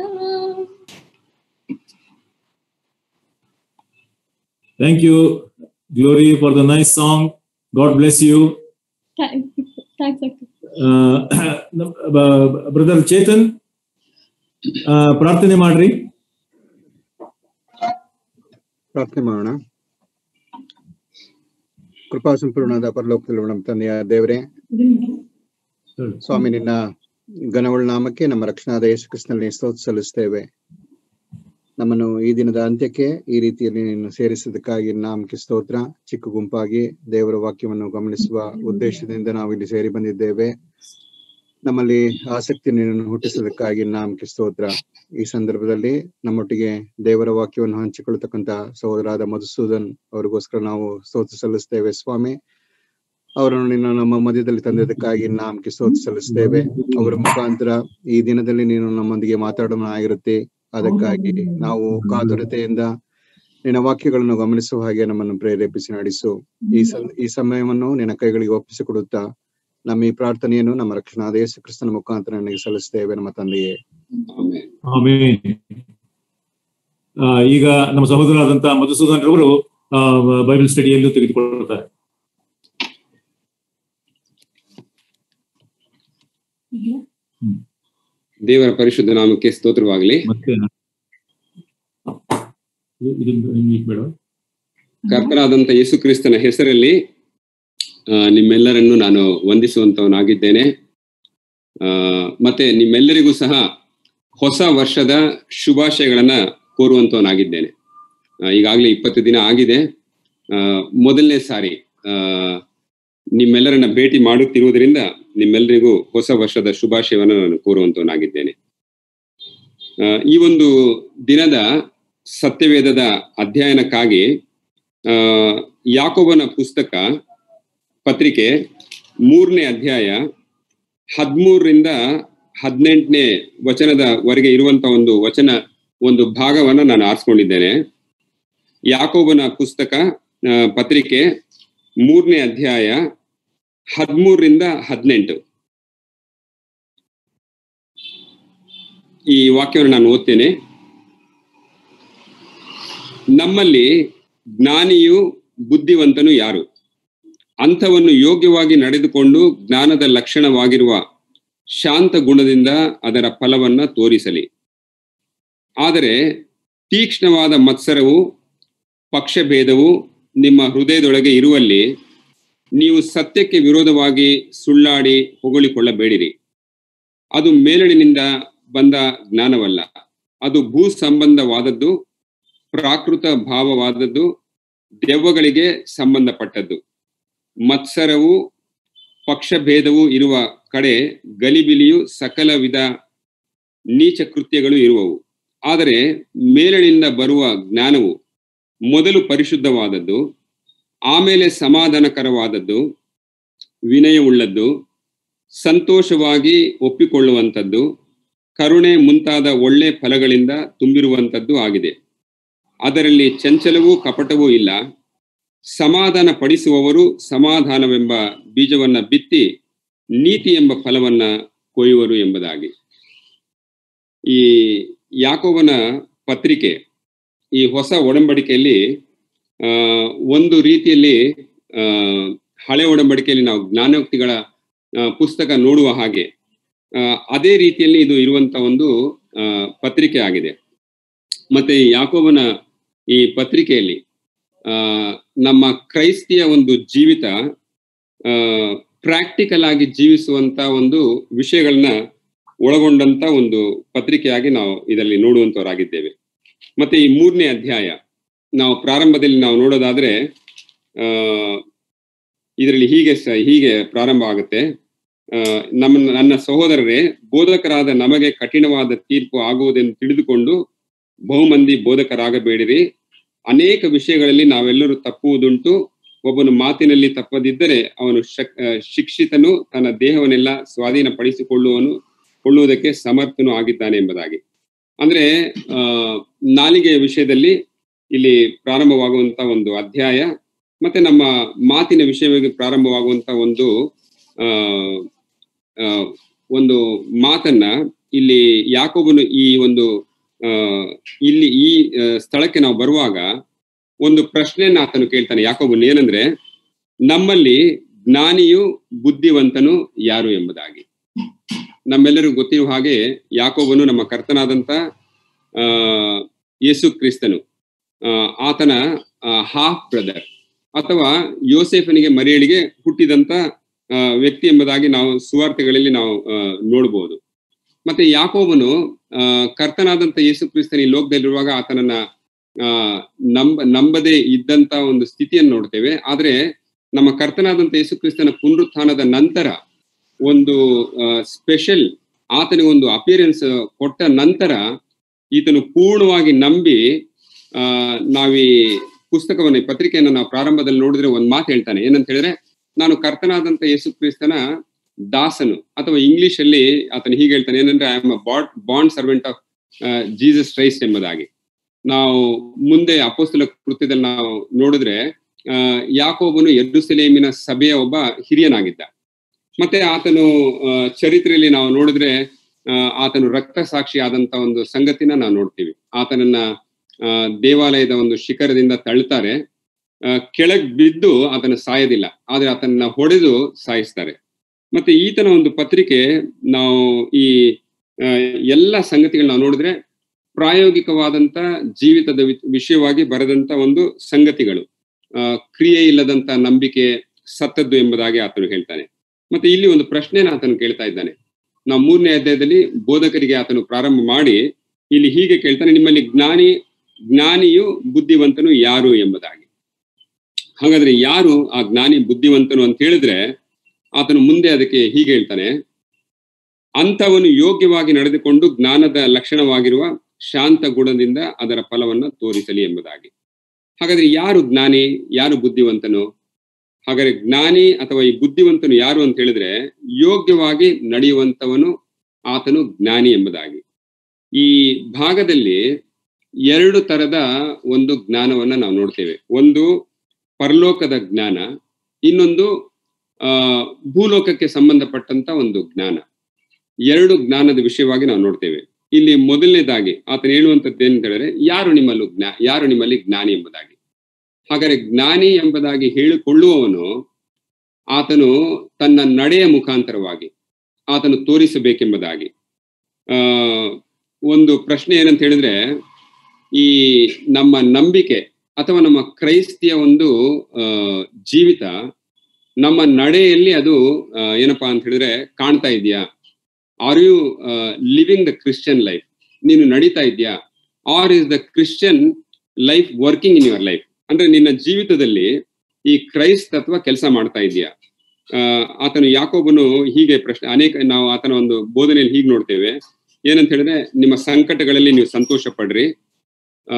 Thank you, Glory, for the nice song. God bless you. Thank you. Thanks, Uncle. Brother Chetan ಆ, ಪ್ರಾರ್ಥನೆ ಮಾಡ್ರಿ ಪ್ರಾರ್ಥನೆ ಮಾಡೋಣ ಕೃಪಾ ಸಂಪೂರ್ಣದ ಪರಲೋಕದಲ್ಲಿ ನಮ್ಮ ತಂದೆಯ ದೇವರೇ ಸ್ವಾಮಿ ನಿನ್ನ ಘನವುಳ್ಳ ನಾಮಕ್ಕೆ ನಮ್ಮ ರಕ್ಷಣಾದ ಯೇಸು ಕ್ರಿಸ್ತನಲ್ಲಿ ಸ್ತೋತ್ರ ಸಲ್ಲಿಸ್ತೇವೆ ನಮ್ಮನ್ನು ಈ ದಿನದ ಅಂತ್ಯಕ್ಕೆ ಈ ರೀತಿಯಲ್ಲಿ ನೀನು ಸೇರಿಸಿದ್ದಕ್ಕಾಗಿ ನಾಮಕ್ಕೆ ಸ್ತೋತ್ರ ಚಿಕ್ಕ ಗುಂಪಾಗಿ ದೇವರ ವಾಕ್ಯವನ್ನು ಗಮನಿಸುವ ಉದ್ದೇಶದಿಂದ ನಾವು ಇಲ್ಲಿ ಸೇರಿ ಬಂದಿದ್ದೇವೆ ನಮ್ಮಲ್ಲಿ ಆಸಕ್ತಿ ನೀನು ಹುಟ್ಟಿಸೋದಕ್ಕಾಗಿ ನಾಮಕ್ಕೆ ಸ್ತೋತ್ರ ಈ ಸಂದರ್ಭದಲ್ಲಿ ನಮ್ಮೊಟ್ಟಿಗೆ ದೇವರ ವಾಕ್ಯವನ್ನು ಹಂಚಿಕೊಳ್ಳತಕ್ಕಂತ ಸಹೋದರಾದ ಮಧುಸೂದನ್ ಅವರಿಗೋಸ್ಕರ ನಾವು ಸ್ತೋತ್ರ ಸಲ್ಲಿಸ್ತೇವೆ ಸ್ವಾಮಿ ಅವರನ್ನು ನಿನ್ನ ನಮ್ಮ ಮಧ್ಯದಲ್ಲಿ ತಂದಿದ್ದಕ್ಕಾಗಿ ನಾಮಕ್ಕೆ ಸ್ತೋತ್ರ ಸಲ್ಲಿಸ್ತೇವೆ ಅವರ ಮುಖಾಂತರ ಈ ದಿನದಲ್ಲಿ ನೀನು ನಮ್ಮೊಂದಿಗೆ ಮಾತಾಡೋಣ ಆಗಿರುತ್ತೆ ಅದಕ್ಕಾಗಿ ನಾವು ಕಾತುರತೆಯಿಂದ ನಿನ್ನ ವಾಕ್ಯಗಳನ್ನು ಗಮನಿಸುವ ಹಾಗೆ ನಮ್ಮನ್ನು ಪ್ರೇರೇಪಿಸಿ ನಡೆಸು ಈ ಸಂ- ಈ ಸಮಯವನ್ನು ನಿನ್ನ ಕೈಗಳಿಗೆ ಒಪ್ಪಿಸಿಕೊಡುತ್ತಾ ನಮ್ಮ ಈ ಪ್ರಾರ್ಥನೆಯನ್ನು ನಮ್ಮ ರಕ್ಷಣಾದ ಯೇಸು ಕ್ರಿಸ್ತನ ಮುಖಾಂತರ ನನಗೆ ಸಲ್ಲಿಸ್ತೇವೆ ನಮ್ಮ ತಂದೆಯೇ ಆಮೇಲೆ ಆಮೇನ್. ಆ, ಈಗ ನಮ್ಮ ಸಹೋದರರಾದಂತ ಮಧುಸೂದನ್ ರವರು ಆ, ಬೈಬಲ್ ಸ್ಟಡಿಯಲ್ಲೂ ತೆಗೆದುಕೊಳ್ತಾರೆ ದೇವರ ಪರಿಶುದ್ಧ ನಾಮಕ್ಕೆ ಸ್ತೋತ್ರವಾಗಲಿ ಮತ್ತೆ ಇದು- ಇದನ್ನ ನಿಮ್ಗೆ ಬೇಡ ಕರ್ತನಾದಂತ ಯೇಸು ಕ್ರಿಸ್ತನ ಹೆಸರಲ್ಲಿ ಆ, ನಿಮ್ಮೆಲ್ಲರನ್ನು ನಾನು ವಂದಿಸುವಂತವನಾಗಿದ್ದೇನೆ ಆ, ಮತ್ತೆ ನಿಮ್ಮೆಲ್ಲರಿಗೂ ಸಹ ಹೊಸ ವರ್ಷದ ಶುಭಾಶಯಗಳನ್ನ ಕೋರುವಂತವನಾಗಿದ್ದೇನೆ ಆ, ಈಗಾಗಲೇ ಇಪ್ಪತ್ತು ದಿನ ಆಗಿದೆ ಆ, ಮೊದಲನೇ ಸಾರಿ ಆ, ನಿಮ್ಮೆಲ್ಲರನ್ನ ಭೇಟಿ ಮಾಡುತ್ತಿರುವುದರಿಂದ ನಿಮ್ಮೆಲ್ಲರಿಗೂ ಹೊಸ ವರ್ಷದ ಶುಭಾಶಯವನ್ನು ನಾನು ಕೋರುವಂತವನಾಗಿದ್ದೇನೆ ಆ, ಈ ಒಂದು ದಿನದ ಸತ್ಯವೇದದ ಅಧ್ಯಯನಕ್ಕಾಗಿ ಆ, ಯಾಕೋಬನ ಪುಸ್ತಕ ಪತ್ರಿಕೆ ಮೂರನೇ ಅಧ್ಯಾಯ ಹದಿಮೂರರಿಂದ ಹದಿನೆಂಟನೇ ವಚನದವರೆಗೆ ಇರುವಂತ ಒಂದು ವಚನ ಒಂದು ಭಾಗವನ್ನ ನಾನು ಆರಿಸ್ಕೊಂಡಿದ್ದೇನೆ ಯಾಕೋಬನ ಪುಸ್ತಕ ಆ, ಪತ್ರಿಕೆ ಮೂರನೇ ಅಧ್ಯಾಯ ಹದಿಮೂರರಿಂದ ಹದಿನೆಂಟು ಈ ವಾಕ್ಯವನ್ನು ನಾನು ಓದ್ತೇನೆ ನಮ್ಮಲ್ಲಿ ಜ್ಞಾನಿಯು ಬುದ್ಧಿವಂತನು ಯಾರು ಅಂಥವನ್ನು ಯೋಗ್ಯವಾಗಿ ನಡೆದುಕೊಂಡು ಜ್ಞಾನದ ಲಕ್ಷಣವಾಗಿರುವ ಶಾಂತ ಗುಣದಿಂದ ಅದರ ಫಲವನ್ನ ತೋರಿಸಲಿ ಆದರೆ ತೀಕ್ಷ್ಣವಾದ ಮತ್ಸರವು ಪಕ್ಷಭೇದವು ನಿಮ್ಮ ಹೃದಯದೊಳಗೆ ಇರುವಲ್ಲಿ ನೀವು ಸತ್ಯಕ್ಕೆ ವಿರೋಧವಾಗಿ ಸುಳ್ಳಾಡಿ ಹೊಗಳಿಕೊಳ್ಳಬೇಡಿರಿ ಅದು ಮೇಲಣಿನಿಂದ ಬಂದ ಜ್ಞಾನವಲ್ಲ ಅದು ಭೂ ಸಂಬಂಧವಾದದ್ದು ಪ್ರಾಕೃತ ಭಾವವಾದದ್ದು ದೆವ್ವಗಳಿಗೆ ಸಂಬಂಧಪಟ್ಟದ್ದು ಮತ್ಸರವು ಪಕ್ಷಭೇದವು ಇರುವ ಕಡೆ ಗಲಿಬಿಲಿಯು ಸಕಲ ವಿಧ ನೀಚ ಕೃತ್ಯಗಳು ಇರುವವು ಆದರೆ ಮೇಲಿನಿಂದ ಬರುವ ಜ್ಞಾನವು ಮೊದಲು ಪರಿಶುದ್ಧವಾದದ್ದು ಆಮೇಲೆ ಸಮಾಧಾನಕರವಾದದ್ದು ವಿನಯವುಳ್ಳದ್ದು ಸಂತೋಷವಾಗಿ ಒಪ್ಪಿಕೊಳ್ಳುವಂಥದ್ದು ಕರುಣೆ ಮುಂತಾದ ಒಳ್ಳೆ ಫಲಗಳಿಂದ ತುಂಬಿರುವಂಥದ್ದು ಆಗಿದೆ ಅದರಲ್ಲಿ ಚಂಚಲವೂ ಕಪಟವೂ ಇಲ್ಲ ಸಮಾಧಾನ ಪಡಿಸುವವರು ಸಮಾಧಾನವೆಂಬ ಬೀಜವನ್ನ ಬಿತ್ತಿ ನೀತಿ ಎಂಬ ಫಲವನ್ನ ಕೊಯ್ಯುವರು ಎಂಬುದಾಗಿ ಈ ಯಾಕೋಬನ ಪತ್ರಿಕೆ ಈ ಹೊಸ ಒಡಂಬಡಿಕೆಯಲ್ಲಿ ಆ ಒಂದು ರೀತಿಯಲ್ಲಿ ಆ ಹಳೆ ಒಡಂಬಡಿಕೆಯಲ್ಲಿ ನಾವು ಜ್ಞಾನೋಕ್ತಿಗಳ ಆ, ಪುಸ್ತಕ ನೋಡುವ ಹಾಗೆ ಆ, ಅದೇ ರೀತಿಯಲ್ಲಿ ಇದು ಇರುವಂತ ಒಂದು ಆ, ಪತ್ರಿಕೆ ಆಗಿದೆ ಮತ್ತೆ ಈ ಯಾಕೋಬನ ಈ ಪತ್ರಿಕೆಯಲ್ಲಿ ಆ ನಮ್ಮ ಕ್ರೈಸ್ತಿಯ ಒಂದು ಜೀವಿತ ಆ ಪ್ರಾಕ್ಟಿಕಲ್ ಆಗಿ ಜೀವಿಸುವಂತ ಒಂದು ವಿಷಯಗಳನ್ನ ಒಳಗೊಂಡಂತ ಒಂದು ಪತ್ರಿಕೆಯಾಗಿ ನಾವು ಇದರಲ್ಲಿ ನೋಡುವಂತವರಾಗಿದ್ದೇವೆ ಮತ್ತೆ ಈ ಮೂರನೇ ಅಧ್ಯಾಯ ನಾವು ಪ್ರಾರಂಭದಲ್ಲಿ ನಾವು ನೋಡೋದಾದ್ರೆ ಆ ಇದರಲ್ಲಿ ಹೀಗೆ ಸ ಹೀಗೆ ಪ್ರಾರಂಭ ಆಗುತ್ತೆ ಆ ನಮ್ಮ ನನ್ನ ಸಹೋದರರೇ ಬೋಧಕರಾದ ನಮಗೆ ಕಠಿಣವಾದ ತೀರ್ಪು ಆಗುವುದೆಂದು ತಿಳಿದುಕೊಂಡು ಬಹುಮಂದಿ ಬೋಧಕರಾಗಬೇಡಿರಿ ಅನೇಕ ವಿಷಯಗಳಲ್ಲಿ ನಾವೆಲ್ಲರೂ ತಪ್ಪುವುದುಂಟು ಒಬ್ಬನು ಮಾತಿನಲ್ಲಿ ತಪ್ಪದಿದ್ದರೆ ಅವನು ಶಕ್ ಆ, ಶಿಕ್ಷಿತನು ತನ್ನ ದೇಹವನ್ನೆಲ್ಲ ಸ್ವಾಧೀನಪಡಿಸಿಕೊಳ್ಳುವನು ಕೊಳ್ಳುವುದಕ್ಕೆ ಸಮರ್ಥನು ಆಗಿದ್ದಾನೆ ಎಂಬುದಾಗಿ ಅಂದ್ರೆ ಆ ನಾಲಿಗೆಯ ವಿಷಯದಲ್ಲಿ ಇಲ್ಲಿ ಪ್ರಾರಂಭವಾಗುವಂತ ಒಂದು ಅಧ್ಯಾಯ ಮತ್ತೆ ನಮ್ಮ ಮಾತಿನ ವಿಷಯವಾಗಿ ಪ್ರಾರಂಭವಾಗುವಂತ ಒಂದು ಆ ಆ, ಒಂದು ಮಾತನ್ನ ಇಲ್ಲಿ ಯಾಕೋಬನು ಈ ಒಂದು ಆ ಇಲ್ಲಿ ಈ ಆ, ಸ್ಥಳಕ್ಕೆ ನಾವು ಬರುವಾಗ ಒಂದು ಪ್ರಶ್ನೆಯನ್ನ ಆತನು ಕೇಳ್ತಾನೆ ಯಾಕೋಬನ್ ಏನಂದ್ರೆ ನಮ್ಮಲ್ಲಿ ಜ್ಞಾನಿಯು ಬುದ್ಧಿವಂತನು ಯಾರು ಎಂಬುದಾಗಿ ನಮ್ಮೆಲ್ಲರಿಗೂ ಗೊತ್ತಿರುವ ಹಾಗೆ ಯಾಕೋಬನು ನಮ್ಮ ಕರ್ತನಾದಂತ ಆ ಯೇಸು ಕ್ರಿಸ್ತನು ಆ, ಆತನ ಹಾಫ್ ಬ್ರದರ್ ಅಥವಾ ಯೋಸೇಫನಿಗೆ ಮರಿಯಳಿಗೆ ಹುಟ್ಟಿದಂತ ಆ, ವ್ಯಕ್ತಿ ಎಂಬುದಾಗಿ ನಾವು ಸುವಾರ್ತೆಗಳಲ್ಲಿ ನಾವು ಆ, ನೋಡ್ಬೋದು ಮತ್ತೆ ಯಾಕೋಬನು ಆ, ಕರ್ತನಾದಂತ ಯೇಸು ಕ್ರಿಸ್ತನ ಈ ಲೋಕದಲ್ಲಿರುವಾಗ ಆತನನ್ನ ಆ ನಂಬ ನಂಬದೇ ಇದ್ದಂತ ಒಂದು ಸ್ಥಿತಿಯನ್ನು ನೋಡ್ತೇವೆ ಆದ್ರೆ ನಮ್ಮ ಕರ್ತನಾದಂತ ಯೇಸು ಕ್ರಿಸ್ತನ ಪುನರುತ್ಥಾನದ ನಂತರ ಒಂದು ಸ್ಪೆಷಲ್ ಆತನಿಗೆ ಒಂದು ಅಪಿಯರೆನ್ಸ್ ಕೊಟ್ಟ ನಂತರ ಈತನು ಪೂರ್ಣವಾಗಿ ನಂಬಿ ಆ ನಾವೀ ಪುಸ್ತಕವನ್ನು ಈ ಪತ್ರಿಕೆಯನ್ನು ನಾವು ಪ್ರಾರಂಭದಲ್ಲಿ ನೋಡಿದ್ರೆ ಒಂದ್ ಮಾತು ಹೇಳ್ತಾನೆ ಏನಂತ ಹೇಳಿದ್ರೆ ನಾನು ಕರ್ತನಾದಂತ ಯೇಸು ಕ್ರಿಸ್ತನ ದಾಸನು ಅಥವಾ ಇಂಗ್ಲಿಷ್ ಅಲ್ಲಿ ಆತನು ಹೀಗೆ ಹೇಳ್ತಾನೆ ಏನಂದ್ರೆ ಐ ಆಮ್ ಬಾಡ್ bond servant of Jesus Christ ಎಂಬುದಾಗಿ ನಾವು ಮುಂದೆ ಅಪೋಸ್ತಲ ಕೃತ್ಯದಲ್ಲಿ ನಾವು ನೋಡಿದ್ರೆ ಆ ಯಾಕೋಬನು ಎರುಸಲೇಮಿನ ಸಭೆಯ ಒಬ್ಬ ಹಿರಿಯನಾಗಿದ್ದ ಮತ್ತೆ ಆತನು ಆ, ಚರಿತ್ರೆಯಲ್ಲಿ ನಾವು ನೋಡಿದ್ರೆ ಆ, ಆತನು ರಕ್ತ ಸಾಕ್ಷಿ ಆದಂತ ಒಂದು ಸಂಗತಿನ ನಾವು ನೋಡ್ತೀವಿ ಆತನನ್ನ ಆ, ದೇವಾಲಯದ ಒಂದು ಶಿಖರದಿಂದ ತಳ್ತಾರೆ ಆ, ಕೆಳಗ್ ಬಿದ್ದು ಆತನ ಸಾಯೋದಿಲ್ಲ ಆದ್ರೆ ಆತನ ಹೊಡೆದು ಸಾಯಿಸ್ತಾರೆ ಮತ್ತೆ ಈತನ ಒಂದು ಪತ್ರಿಕೆ ನಾವು ಈ ಆ, ಎಲ್ಲ ಸಂಗತಿಗಳನ್ನ ನಾವು ನೋಡಿದ್ರೆ ಪ್ರಾಯೋಗಿಕವಾದಂತ ಜೀವಿತದ ವಿ- ವಿಷಯವಾಗಿ ಬರೆದಂತ ಒಂದು ಸಂಗತಿಗಳು ಆ, ಕ್ರಿಯೆ ಇಲ್ಲದಂತ ನಂಬಿಕೆ ಸತ್ತದ್ದು ಎಂಬುದಾಗಿ ಆತನು ಹೇಳ್ತಾನೆ ಮತ್ತೆ ಇಲ್ಲಿ ಒಂದು ಪ್ರಶ್ನೆನ ಆತನು ಕೇಳ್ತಾ ಇದ್ದಾನೆ ನಾವು ಮೂರನೇ ಅಧ್ಯಾಯದಲ್ಲಿ ಬೋಧಕರಿಗೆ ಆತನು ಪ್ರಾರಂಭ ಮಾಡಿ ಇಲ್ಲಿ ಹೀಗೆ ಕೇಳ್ತಾನೆ ನಿಮ್ಮಲ್ಲಿ ಜ್ಞಾನಿ ಜ್ಞಾನಿಯು ಬುದ್ಧಿವಂತನು ಯಾರು ಎಂಬುದಾಗಿ ಹಾಗಾದ್ರೆ ಯಾರು ಆ ಜ್ಞಾನಿ ಬುದ್ಧಿವಂತನು ಅಂತ ಹೇಳಿದ್ರೆ ಆತನು ಮುಂದೆ ಅದಕ್ಕೆ ಹೀಗೆ ಹೇಳ್ತಾನೆ ಅಂಥವನು ಯೋಗ್ಯವಾಗಿ ನಡೆದುಕೊಂಡು ಜ್ಞಾನದ ಲಕ್ಷಣವಾಗಿರುವ ಶಾಂತ ಗುಣದಿಂದ ಅದರ ಫಲವನ್ನ ತೋರಿಸಲಿ ಎಂಬುದಾಗಿ ಹಾಗಾದ್ರೆ ಯಾರು ಜ್ಞಾನಿ ಯಾರು ಬುದ್ಧಿವಂತನು ಹಾಗಾದ್ರೆ ಜ್ಞಾನಿ ಅಥವಾ ಈ ಬುದ್ಧಿವಂತನು ಯಾರು ಅಂತ ಹೇಳಿದ್ರೆ ಯೋಗ್ಯವಾಗಿ ನಡೆಯುವಂತವನು ಆತನು ಜ್ಞಾನಿ ಎಂಬುದಾಗಿ ಈ ಭಾಗದಲ್ಲಿ ಎರಡು ತರದ ಒಂದು ಜ್ಞಾನವನ್ನ ನಾವು ನೋಡ್ತೇವೆ ಒಂದು ಪರಲೋಕದ ಜ್ಞಾನ ಇನ್ನೊಂದು ಆ ಭೂಲೋಕಕ್ಕೆ ಸಂಬಂಧಪಟ್ಟಂತ ಒಂದು ಜ್ಞಾನ ಎರಡು ಜ್ಞಾನದ ವಿಷಯವಾಗಿ ನಾವು ನೋಡ್ತೇವೆ ಇಲ್ಲಿ ಮೊದಲನೇದಾಗಿ ಆತನು ಹೇಳುವಂತದ್ದು ಏನಂತ ಹೇಳಿದ್ರೆ ಯಾರು ನಿಮ್ಮಲ್ಲೂ ಜ್ಞಾ ಯಾರು ನಿಮ್ಮಲ್ಲಿ ಜ್ಞಾನಿ ಎಂಬುದಾಗಿ ಹಾಗಾದ್ರೆ ಜ್ಞಾನಿ ಎಂಬುದಾಗಿ ಹೇಳಿಕೊಳ್ಳುವವನು ಆತನು ತನ್ನ ನಡೆಯ ಮುಖಾಂತರವಾಗಿ ಆತನು ತೋರಿಸಬೇಕೆಂಬುದಾಗಿ ಆ ಒಂದು ಪ್ರಶ್ನೆ ಏನಂತ ಹೇಳಿದ್ರೆ ಈ ನಮ್ಮ ನಂಬಿಕೆ ಅಥವಾ ನಮ್ಮ ಕ್ರೈಸ್ತಿಯ ಒಂದು ಆ ಜೀವಿತ ನಮ್ಮ ನಡೆಯಲ್ಲಿ ಅದು ಆ, ಏನಪ್ಪಾ ಅಂತ ಹೇಳಿದ್ರೆ ಕಾಣ್ತಾ ಇದೆಯಾ are you living the Christian life ನೀನು ನಡೀತಾ ಇದೆಯಾ are is the Christian life working in your life ಅಂದ್ರೆ ನಿನ್ನ ಜೀವಿತದಲ್ಲಿ ಈ ಕ್ರೈಸ್ತತ್ವ ಕೆಲಸ ಮಾಡ್ತಾ ಇದೆಯಾ ಆ, ಆತನು ಯಾಕೋಬನು ಹೀಗೆ ಪ್ರಶ್ನೆ ಅನೇಕ ನಾವು ಆತನ ಒಂದು ಬೋಧನೆಯಲ್ಲಿ ಹೀಗೆ ನೋಡ್ತೇವೆ ಏನಂತ ಹೇಳಿದ್ರೆ ನಿಮ್ಮ ಸಂಕಟಗಳಲ್ಲಿ ನೀವು ಸಂತೋಷ ಪಡ್ರಿ ಆ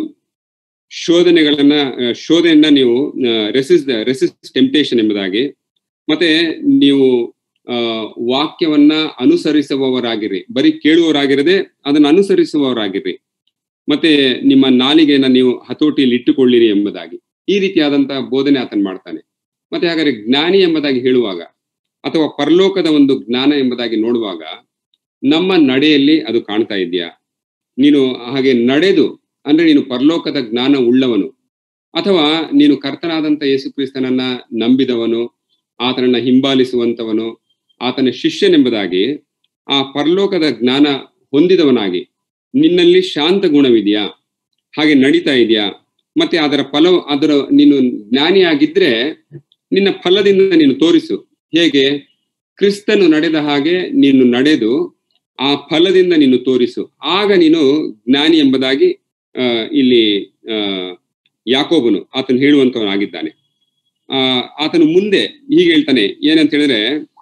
ಶೋಧನೆಗಳನ್ನ ಆ, ಶೋಧನೆಯನ್ನ ನೀವು ರೆಸಿಸ್ ರೆಸಿಸ್ಟ್ ಟೆಂಪ್ಟೇಷನ್ ಎಂಬುದಾಗಿ ಮತ್ತೆ ನೀವು ಆ ವಾಕ್ಯವನ್ನ ಅನುಸರಿಸುವವರಾಗಿರ್ರಿ ಬರೀ ಕೇಳುವವರಾಗಿರದೆ ಅದನ್ನು ಅನುಸರಿಸುವವರಾಗಿರ್ರಿ ಮತ್ತೆ ನಿಮ್ಮ ನಾಲಿಗೆಯನ್ನ ನೀವು ಹತೋಟಿಯಲ್ಲಿ ಇಟ್ಟುಕೊಳ್ಳಿರಿ ಎಂಬುದಾಗಿ ಈ ರೀತಿಯಾದಂತಹ ಬೋಧನೆ ಆತನ್ ಮಾಡ್ತಾನೆ ಮತ್ತೆ ಹಾಗಾದ್ರೆ ಜ್ಞಾನಿ ಎಂಬುದಾಗಿ ಹೇಳುವಾಗ ಅಥವಾ ಪರಲೋಕದ ಒಂದು ಜ್ಞಾನ ಎಂಬುದಾಗಿ ನೋಡುವಾಗ ನಮ್ಮ ನಡೆಯಲ್ಲಿ ಅದು ಕಾಣ್ತಾ ಇದೆಯಾ ನೀನು ಹಾಗೆ ನಡೆದು ಅಂದ್ರೆ ನೀನು ಪರಲೋಕದ ಜ್ಞಾನ ಉಳ್ಳವನು ಅಥವಾ ನೀನು ಕರ್ತನಾದಂತ ಯೇಸು ಕ್ರಿಸ್ತನನ್ನ ನಂಬಿದವನು ಆತನನ್ನ ಹಿಂಬಾಲಿಸುವಂತವನು ಆತನ ಶಿಷ್ಯನೆಂಬುದಾಗಿ ಆ ಪರಲೋಕದ ಜ್ಞಾನ ಹೊಂದಿದವನಾಗಿ ನಿನ್ನಲ್ಲಿ ಶಾಂತ ಗುಣವಿದೆಯಾ ಹಾಗೆ ನಡೀತಾ ಇದೆಯಾ ಮತ್ತೆ ಅದರ ಫಲ ಅದರ ನೀನು ಜ್ಞಾನಿಯಾಗಿದ್ರೆ ನಿನ್ನ ಫಲದಿಂದ ನೀನು ತೋರಿಸು ಹೇಗೆ ಕ್ರಿಸ್ತನು ನಡೆದ ಹಾಗೆ ನೀನು ನಡೆದು ಆ ಫಲದಿಂದ ನೀನು ತೋರಿಸು ಆಗ ನೀನು ಜ್ಞಾನಿ ಎಂಬುದಾಗಿ ಆ ಇಲ್ಲಿ ಆ ಯಾಕೋಬನು ಆತನು ಹೇಳುವಂತವನಾಗಿದ್ದಾನೆ ಆ ಆತನು ಮುಂದೆ ಹೀಗೆ ಹೇಳ್ತಾನೆ ಏನಂತ ಹೇಳಿದ್ರೆ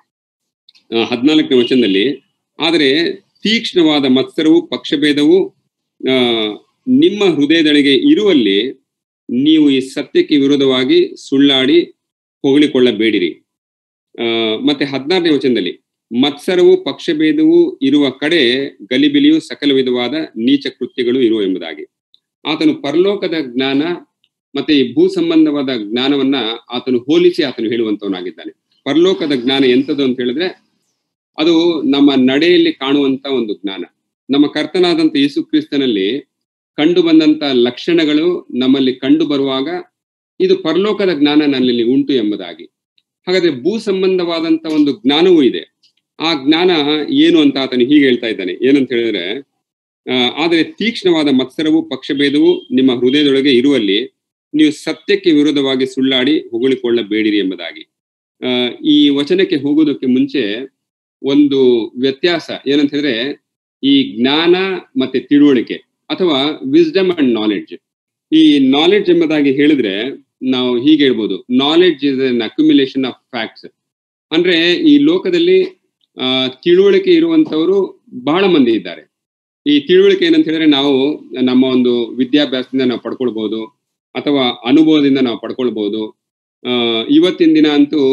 ಆ, ಹದ್ನಾಲ್ಕನೇ ವಚನದಲ್ಲಿ ಆದರೆ ತೀಕ್ಷ್ಣವಾದ ಮತ್ಸರವು ಪಕ್ಷಭೇದವು ಆ ನಿಮ್ಮ ಹೃದಯದೊಳಗೆ ಇರುವಲ್ಲಿ ನೀವು ಈ ಸತ್ಯಕ್ಕೆ ವಿರೋಧವಾಗಿ ಸುಳ್ಳಾಡಿ ಹೊಗಳಿಕೊಳ್ಳಬೇಡಿರಿ ಆ ಮತ್ತೆ ಹದಿನಾರನೇ ವಚನದಲ್ಲಿ ಮತ್ಸರವು ಪಕ್ಷಭೇದವು ಇರುವ ಕಡೆ ಗಲಿಬಿಲಿಯು ಸಕಲ ವಿಧವಾದ ನೀಚ ಕೃತ್ಯಗಳು ಇರುವ ಎಂಬುದಾಗಿ ಆತನು ಪರಲೋಕದ ಜ್ಞಾನ ಮತ್ತೆ ಈ ಭೂ ಸಂಬಂಧವಾದ ಜ್ಞಾನವನ್ನ ಆತನು ಹೋಲಿಸಿ ಆತನು ಹೇಳುವಂತವನಾಗಿದ್ದಾನೆ ಪರಲೋಕದ ಜ್ಞಾನ ಎಂಥದ್ದು ಅಂತ ಹೇಳಿದ್ರೆ ಅದು ನಮ್ಮ ನಡೆಯಲ್ಲಿ ಕಾಣುವಂತ ಒಂದು ಜ್ಞಾನ ನಮ್ಮ ಕರ್ತನಾದಂತ ಯೇಸು ಕ್ರಿಸ್ತನಲ್ಲಿ ಕಂಡು ಬಂದಂತ ಲಕ್ಷಣಗಳು ನಮ್ಮಲ್ಲಿ ಕಂಡು ಬರುವಾಗ ಇದು ಪರಲೋಕದ ಜ್ಞಾನ ನನ್ನಲ್ಲಿ ಉಂಟು ಎಂಬುದಾಗಿ ಹಾಗಾದ್ರೆ ಭೂ ಸಂಬಂಧವಾದಂತ ಒಂದು ಜ್ಞಾನವೂ ಇದೆ ಆ ಜ್ಞಾನ ಏನು ಅಂತ ಆತನು ಹೀಗೆ ಹೇಳ್ತಾ ಇದ್ದಾನೆ ಏನಂತ ಹೇಳಿದ್ರೆ ಆ, ಆದರೆ ತೀಕ್ಷ್ಣವಾದ ಮತ್ಸರವು ಪಕ್ಷಭೇದವು ನಿಮ್ಮ ಹೃದಯದೊಳಗೆ ಇರುವಲ್ಲಿ ನೀವು ಸತ್ಯಕ್ಕೆ ವಿರೋಧವಾಗಿ ಸುಳ್ಳಾಡಿ ಹೊಗಳಿಕೊಳ್ಳಬೇಡಿರಿ ಎಂಬುದಾಗಿ ಆ, ಈ ವಚನಕ್ಕೆ ಹೋಗೋದಕ್ಕೆ ಮುಂಚೆ ಒಂದು ವ್ಯತ್ಯಾಸ ಏನಂತ ಹೇಳಿದ್ರೆ ಈ ಜ್ಞಾನ ಮತ್ತೆ ತಿಳುವಳಿಕೆ ಅಥವಾ ವಿಸ್ಡಮ್ ಅಂಡ್ ನಾಲೆಡ್ಜ್ ಈ ನಾಲೆಡ್ಜ್ ಎಂಬುದಾಗಿ ಹೇಳಿದ್ರೆ ನಾವು ಹೀಗೆ ಹೇಳ್ಬೋದು knowledge is an accumulation of facts ಅಂದ್ರೆ ಈ ಲೋಕದಲ್ಲಿ ಆ ತಿಳುವಳಿಕೆ ಇರುವಂತವರು ಬಹಳ ಮಂದಿ ಇದ್ದಾರೆ ಈ ತಿಳುವಳಿಕೆ ಏನಂತ ಹೇಳಿದ್ರೆ ನಾವು ನಮ್ಮ ಒಂದು ವಿದ್ಯಾಭ್ಯಾಸದಿಂದ ನಾವು ಪಡ್ಕೊಳ್ಬಹುದು ಅಥವಾ ಅನುಭವದಿಂದ ನಾವು ಪಡ್ಕೊಳ್ಬಹುದು ಆ ಇವತ್ತಿನ ದಿನ ಅಂತೂ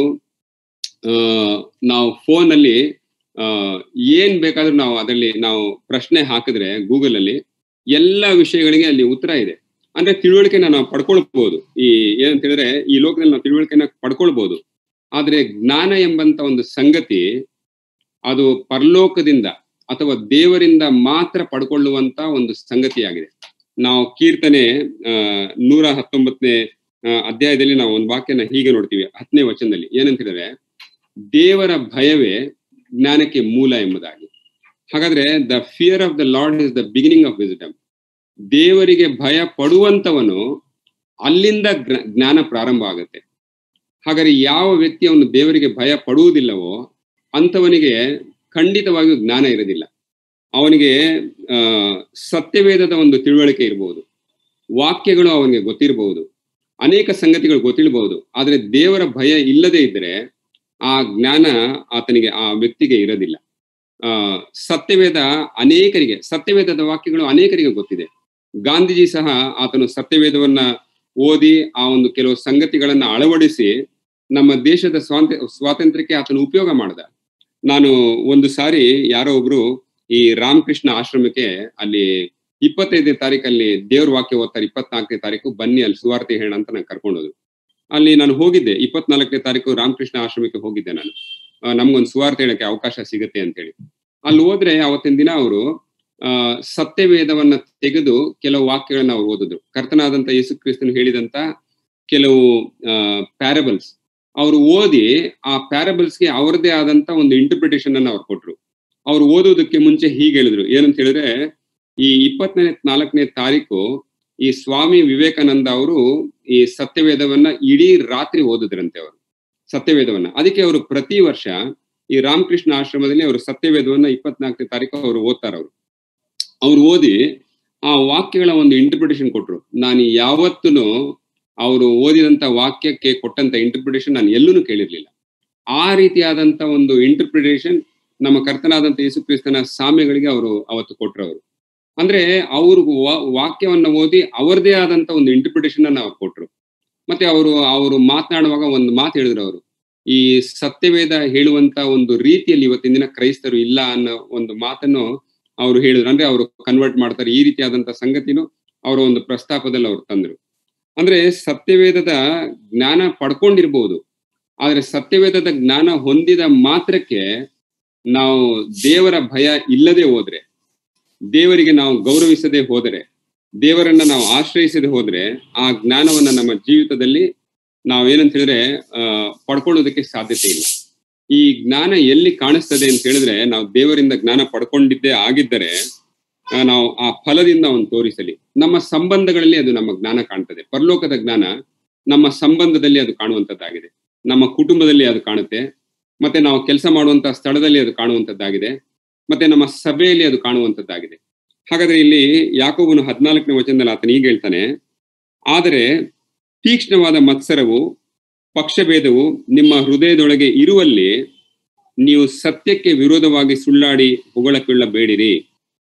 ಆ ನಾವು ಫೋನ್ ಅಲ್ಲಿ ಆ ಏನ್ ಬೇಕಾದ್ರೂ ನಾವು ಅದರಲ್ಲಿ ನಾವು ಪ್ರಶ್ನೆ ಹಾಕಿದ್ರೆ ಗೂಗಲ್ ಅಲ್ಲಿ ಎಲ್ಲ ವಿಷಯಗಳಿಗೆ ಅಲ್ಲಿ ಉತ್ತರ ಇದೆ ಅಂದ್ರೆ ತಿಳುವಳಿಕೆನ ನಾವು ಪಡ್ಕೊಳ್ಬಹುದು ಈ ಏನಂತ ಹೇಳಿದ್ರೆ ಈ ಲೋಕದಲ್ಲಿ ನಾವು ತಿಳುವಳಿಕೆನ ಪಡ್ಕೊಳ್ಬಹುದು ಆದ್ರೆ ಜ್ಞಾನ ಎಂಬಂತ ಒಂದು ಸಂಗತಿ ಅದು ಪರಲೋಕದಿಂದ ಅಥವಾ ದೇವರಿಂದ ಮಾತ್ರ ಪಡ್ಕೊಳ್ಳುವಂತ ಒಂದು ಸಂಗತಿಯಾಗಿದೆ ನಾವು ಕೀರ್ತನೆ ಆ ನೂರ ಹತ್ತೊಂಬತ್ತನೇ ಆ, ಅಧ್ಯಾಯದಲ್ಲಿ ನಾವು ಒಂದು ವಾಕ್ಯನ ಹೀಗೆ ನೋಡ್ತೀವಿ ಹತ್ತನೇ ವಚನದಲ್ಲಿ ಏನಂತ ಹೇಳಿದ್ರೆ ದೇವರ ಭಯವೇ ಜ್ಞಾನಕ್ಕೆ ಮೂಲ ಎಂಬುದಾಗಿ ಹಾಗಾದ್ರೆ the fear of the Lord is the beginning of wisdom ದೇವರಿಗೆ ಭಯ ಪಡುವಂತವನು ಅಲ್ಲಿಂದ ಗ್ರ- ಜ್ಞಾನ ಪ್ರಾರಂಭ ಆಗುತ್ತೆ ಹಾಗಾದ್ರೆ ಯಾವ ವ್ಯಕ್ತಿ ಅವನು ದೇವರಿಗೆ ಭಯ ಪಡುವುದಿಲ್ಲವೋ ಅಂಥವನಿಗೆ ಖಂಡಿತವಾಗಿಯೂ ಜ್ಞಾನ ಇರೋದಿಲ್ಲ ಅವನಿಗೆ ಆ ಸತ್ಯವೇದದ ಒಂದು ತಿಳುವಳಿಕೆ ಇರಬಹುದು ವಾಕ್ಯಗಳು ಅವನಿಗೆ ಗೊತ್ತಿರಬಹುದು ಅನೇಕ ಸಂಗತಿಗಳು ಗೊತ್ತಿರಬಹುದು ಆದ್ರೆ ದೇವರ ಭಯ ಇಲ್ಲದೆ ಇದ್ರೆ ಆ ಜ್ಞಾನ ಆತನಿಗೆ ಆ ವ್ಯಕ್ತಿಗೆ ಇರೋದಿಲ್ಲ ಆ ಸತ್ಯವೇದ ಅನೇಕರಿಗೆ ಸತ್ಯವೇದದ ವಾಕ್ಯಗಳು ಅನೇಕರಿಗೆ ಗೊತ್ತಿದೆ ಗಾಂಧೀಜಿ ಸಹ ಆತನು ಸತ್ಯವೇದವನ್ನ ಓದಿ ಆ ಒಂದು ಕೆಲವು ಸಂಗತಿಗಳನ್ನ ಅಳವಡಿಸಿ ನಮ್ಮ ದೇಶದ ಸ್ವಾತ ಸ್ವಾತಂತ್ರ್ಯಕ್ಕೆ ಆತನು ಉಪಯೋಗ ಮಾಡ್ದ ನಾನು ಒಂದು ಸಾರಿ ಯಾರೋ ಒಬ್ರು ಈ ರಾಮಕೃಷ್ಣ ಆಶ್ರಮಕ್ಕೆ ಅಲ್ಲಿ ಇಪ್ಪತ್ತೈದನೇ ತಾರೀಕಲ್ಲಿ ದೇವ್ರ ವಾಕ್ಯ ಓದ್ತಾರೆ ಇಪ್ಪತ್ನಾಲ್ಕನೇ ತಾರೀಕು ಬನ್ನಿ ಅಲ್ಲಿ ಸುವಾರ್ತೆ ಹೇಳ ಅಂತ ನಂಗೆ ಕರ್ಕೊಂಡೋದು ಅಲ್ಲಿ ನಾನು ಹೋಗಿದ್ದೆ ಇಪ್ಪತ್ನಾಲ್ಕನೇ ತಾರೀಕು ರಾಮಕೃಷ್ಣ ಆಶ್ರಮಕ್ಕೆ ಹೋಗಿದ್ದೆ ನಾನು ಆ, ನಮ್ಗೊಂದು ಸುವಾರ್ತೆ ಹೇಳಕ್ಕೆ ಅವಕಾಶ ಸಿಗುತ್ತೆ ಅಂತೇಳಿ ಅಲ್ಲಿ ಹೋದ್ರೆ ಅವತ್ತಿನ ದಿನ ಅವರು ಆ ಸತ್ಯವೇದವನ್ನ ತೆಗೆದು ಕೆಲವು ವಾಕ್ಯಗಳನ್ನ ಅವ್ರು ಓದಿದ್ರು ಕರ್ತನಾದಂತ ಯೇಸು ಕ್ರಿಸ್ತನು ಹೇಳಿದಂತ ಕೆಲವು ಪ್ಯಾರಬಲ್ಸ್ ಅವರು ಓದಿ ಆ ಪ್ಯಾರಬಲ್ಸ್ಗೆ ಅವರದೇ ಆದಂತ ಒಂದು ಇಂಟರ್ಪ್ರಿಟೇಷನ್ ಅನ್ನ ಅವ್ರು ಕೊಟ್ರು ಅವ್ರು ಓದೋದಕ್ಕೆ ಮುಂಚೆ ಹೀಗೆ ಹೇಳಿದ್ರು ಏನಂತ ಹೇಳಿದ್ರೆ ಈ ಇಪ್ಪತ್ತನೇ ನಾಲ್ಕನೇ ತಾರೀಕು ಈ ಸ್ವಾಮಿ ವಿವೇಕಾನಂದ ಅವರು ಈ ಸತ್ಯವೇದವನ್ನ ಇಡೀ ರಾತ್ರಿ ಓದಿದ್ರಂತೆ ಅವರು ಸತ್ಯವೇದವನ್ನ ಅದಕ್ಕೆ ಅವರು ಪ್ರತಿ ವರ್ಷ ಈ ರಾಮಕೃಷ್ಣ ಆಶ್ರಮದಲ್ಲಿ ಅವರು ಸತ್ಯವೇದವನ್ನ ಇಪ್ಪತ್ನಾಲ್ಕನೇ ತಾರೀಕು ಅವರು ಓದ್ತಾರ ಅವರು ಅವ್ರು ಓದಿ ಆ ವಾಕ್ಯಗಳ ಒಂದು ಇಂಟರ್ಪ್ರಿಟೇಷನ್ ಕೊಟ್ರು ನಾನು ಯಾವತ್ತೂ ಅವರು ಓದಿದಂತ ವಾಕ್ಯಕ್ಕೆ ಕೊಟ್ಟಂತ ಇಂಟರ್ಪ್ರಿಟೇಷನ್ ನಾನು ಎಲ್ಲೂ ಕೇಳಿರ್ಲಿಲ್ಲ ಆ ರೀತಿಯಾದಂತ ಒಂದು ಇಂಟರ್ಪ್ರಿಟೇಷನ್ ನಮ್ಮ ಕರ್ತನಾದಂತ ಯೇಸು ಕ್ರಿಸ್ತನ ಸಾಮ್ಯಗಳಿಗೆ ಅವರು ಅವತ್ತು ಕೊಟ್ರು ಅವರು ಅಂದ್ರೆ ಅವರು ವಾಕ್ಯವನ್ನ ಓದಿ ಅವರದೇ ಆದಂತ ಒಂದು ಇಂಟರ್ಪ್ರಿಟೇಷನ್ ಅನ್ನ ಅವ್ರು ಕೊಟ್ರು ಮತ್ತೆ ಅವರು ಅವರು ಮಾತನಾಡುವಾಗ ಒಂದು ಮಾತು ಹೇಳಿದ್ರು ಅವರು ಈ ಸತ್ಯವೇದ ಹೇಳುವಂತ ಒಂದು ರೀತಿಯಲ್ಲಿ ಇವತ್ತಿನ ದಿನ ಕ್ರೈಸ್ತರು ಇಲ್ಲ ಅನ್ನೋ ಒಂದು ಮಾತನ್ನು ಅವರು ಹೇಳಿದ್ರು ಅಂದ್ರೆ ಅವರು ಕನ್ವರ್ಟ್ ಮಾಡ್ತಾರೆ ಈ ರೀತಿಯಾದಂತ ಸಂಗತಿನೂ ಅವರ ಒಂದು ಪ್ರಸ್ತಾಪದಲ್ಲಿ ಅವರು ತಂದ್ರು ಅಂದ್ರೆ ಸತ್ಯವೇದದ ಜ್ಞಾನ ಪಡ್ಕೊಂಡಿರ್ಬೋದು ಆದ್ರೆ ಸತ್ಯವೇದದ ಜ್ಞಾನ ಹೊಂದಿದ ಮಾತ್ರಕ್ಕೆ ನಾವು ದೇವರ ಭಯ ಇಲ್ಲದೆ ಹೋದ್ರೆ ದೇವರಿಗೆ ನಾವು ಗೌರವಿಸದೆ ಹೋದರೆ ದೇವರನ್ನ ನಾವು ಆಶ್ರಯಿಸದೆ ಹೋದ್ರೆ ಆ ಜ್ಞಾನವನ್ನ ನಮ್ಮ ಜೀವಿತದಲ್ಲಿ ನಾವು ಏನಂತ ಹೇಳಿದ್ರೆ ಆ ಪಡ್ಕೊಳ್ಳೋದಕ್ಕೆ ಸಾಧ್ಯತೆ ಇಲ್ಲ ಈ ಜ್ಞಾನ ಎಲ್ಲಿ ಕಾಣಿಸ್ತದೆ ಅಂತ ಹೇಳಿದ್ರೆ ನಾವು ದೇವರಿಂದ ಜ್ಞಾನ ಪಡ್ಕೊಂಡಿದ್ದೇ ಆಗಿದ್ದರೆ ಆ, ನಾವು ಆ ಫಲದಿಂದ ಅವನು ತೋರಿಸಲಿ ನಮ್ಮ ಸಂಬಂಧಗಳಲ್ಲಿ ಅದು ನಮ್ಮ ಜ್ಞಾನ ಕಾಣ್ತದೆ ಪರಲೋಕದ ಜ್ಞಾನ ನಮ್ಮ ಸಂಬಂಧದಲ್ಲಿ ಅದು ಕಾಣುವಂತದ್ದಾಗಿದೆ ನಮ್ಮ ಕುಟುಂಬದಲ್ಲಿ ಅದು ಕಾಣುತ್ತೆ ಮತ್ತೆ ನಾವು ಕೆಲಸ ಮಾಡುವಂತ ಸ್ಥಳದಲ್ಲಿ ಅದು ಕಾಣುವಂತದ್ದಾಗಿದೆ ಮತ್ತೆ ನಮ್ಮ ಸಭೆಯಲ್ಲಿ ಅದು ಕಾಣುವಂತದ್ದಾಗಿದೆ ಹಾಗಾದ್ರೆ ಇಲ್ಲಿ ಯಾಕೋಬನು ಹದಿನಾಲ್ಕನೇ ವಚನದಲ್ಲಿ ಆತನ ಹೀಗೆ ಹೇಳ್ತಾನೆ ಆದರೆ ತೀಕ್ಷ್ಣವಾದ ಮತ್ಸರವು ಪಕ್ಷಭೇದವು ನಿಮ್ಮ ಹೃದಯದೊಳಗೆ ಇರುವಲ್ಲಿ ನೀವು ಸತ್ಯಕ್ಕೆ ವಿರೋಧವಾಗಿ ಸುಳ್ಳಾಡಿ ಹೊಗಳಕೊಳ್ಳಬೇಡಿರಿ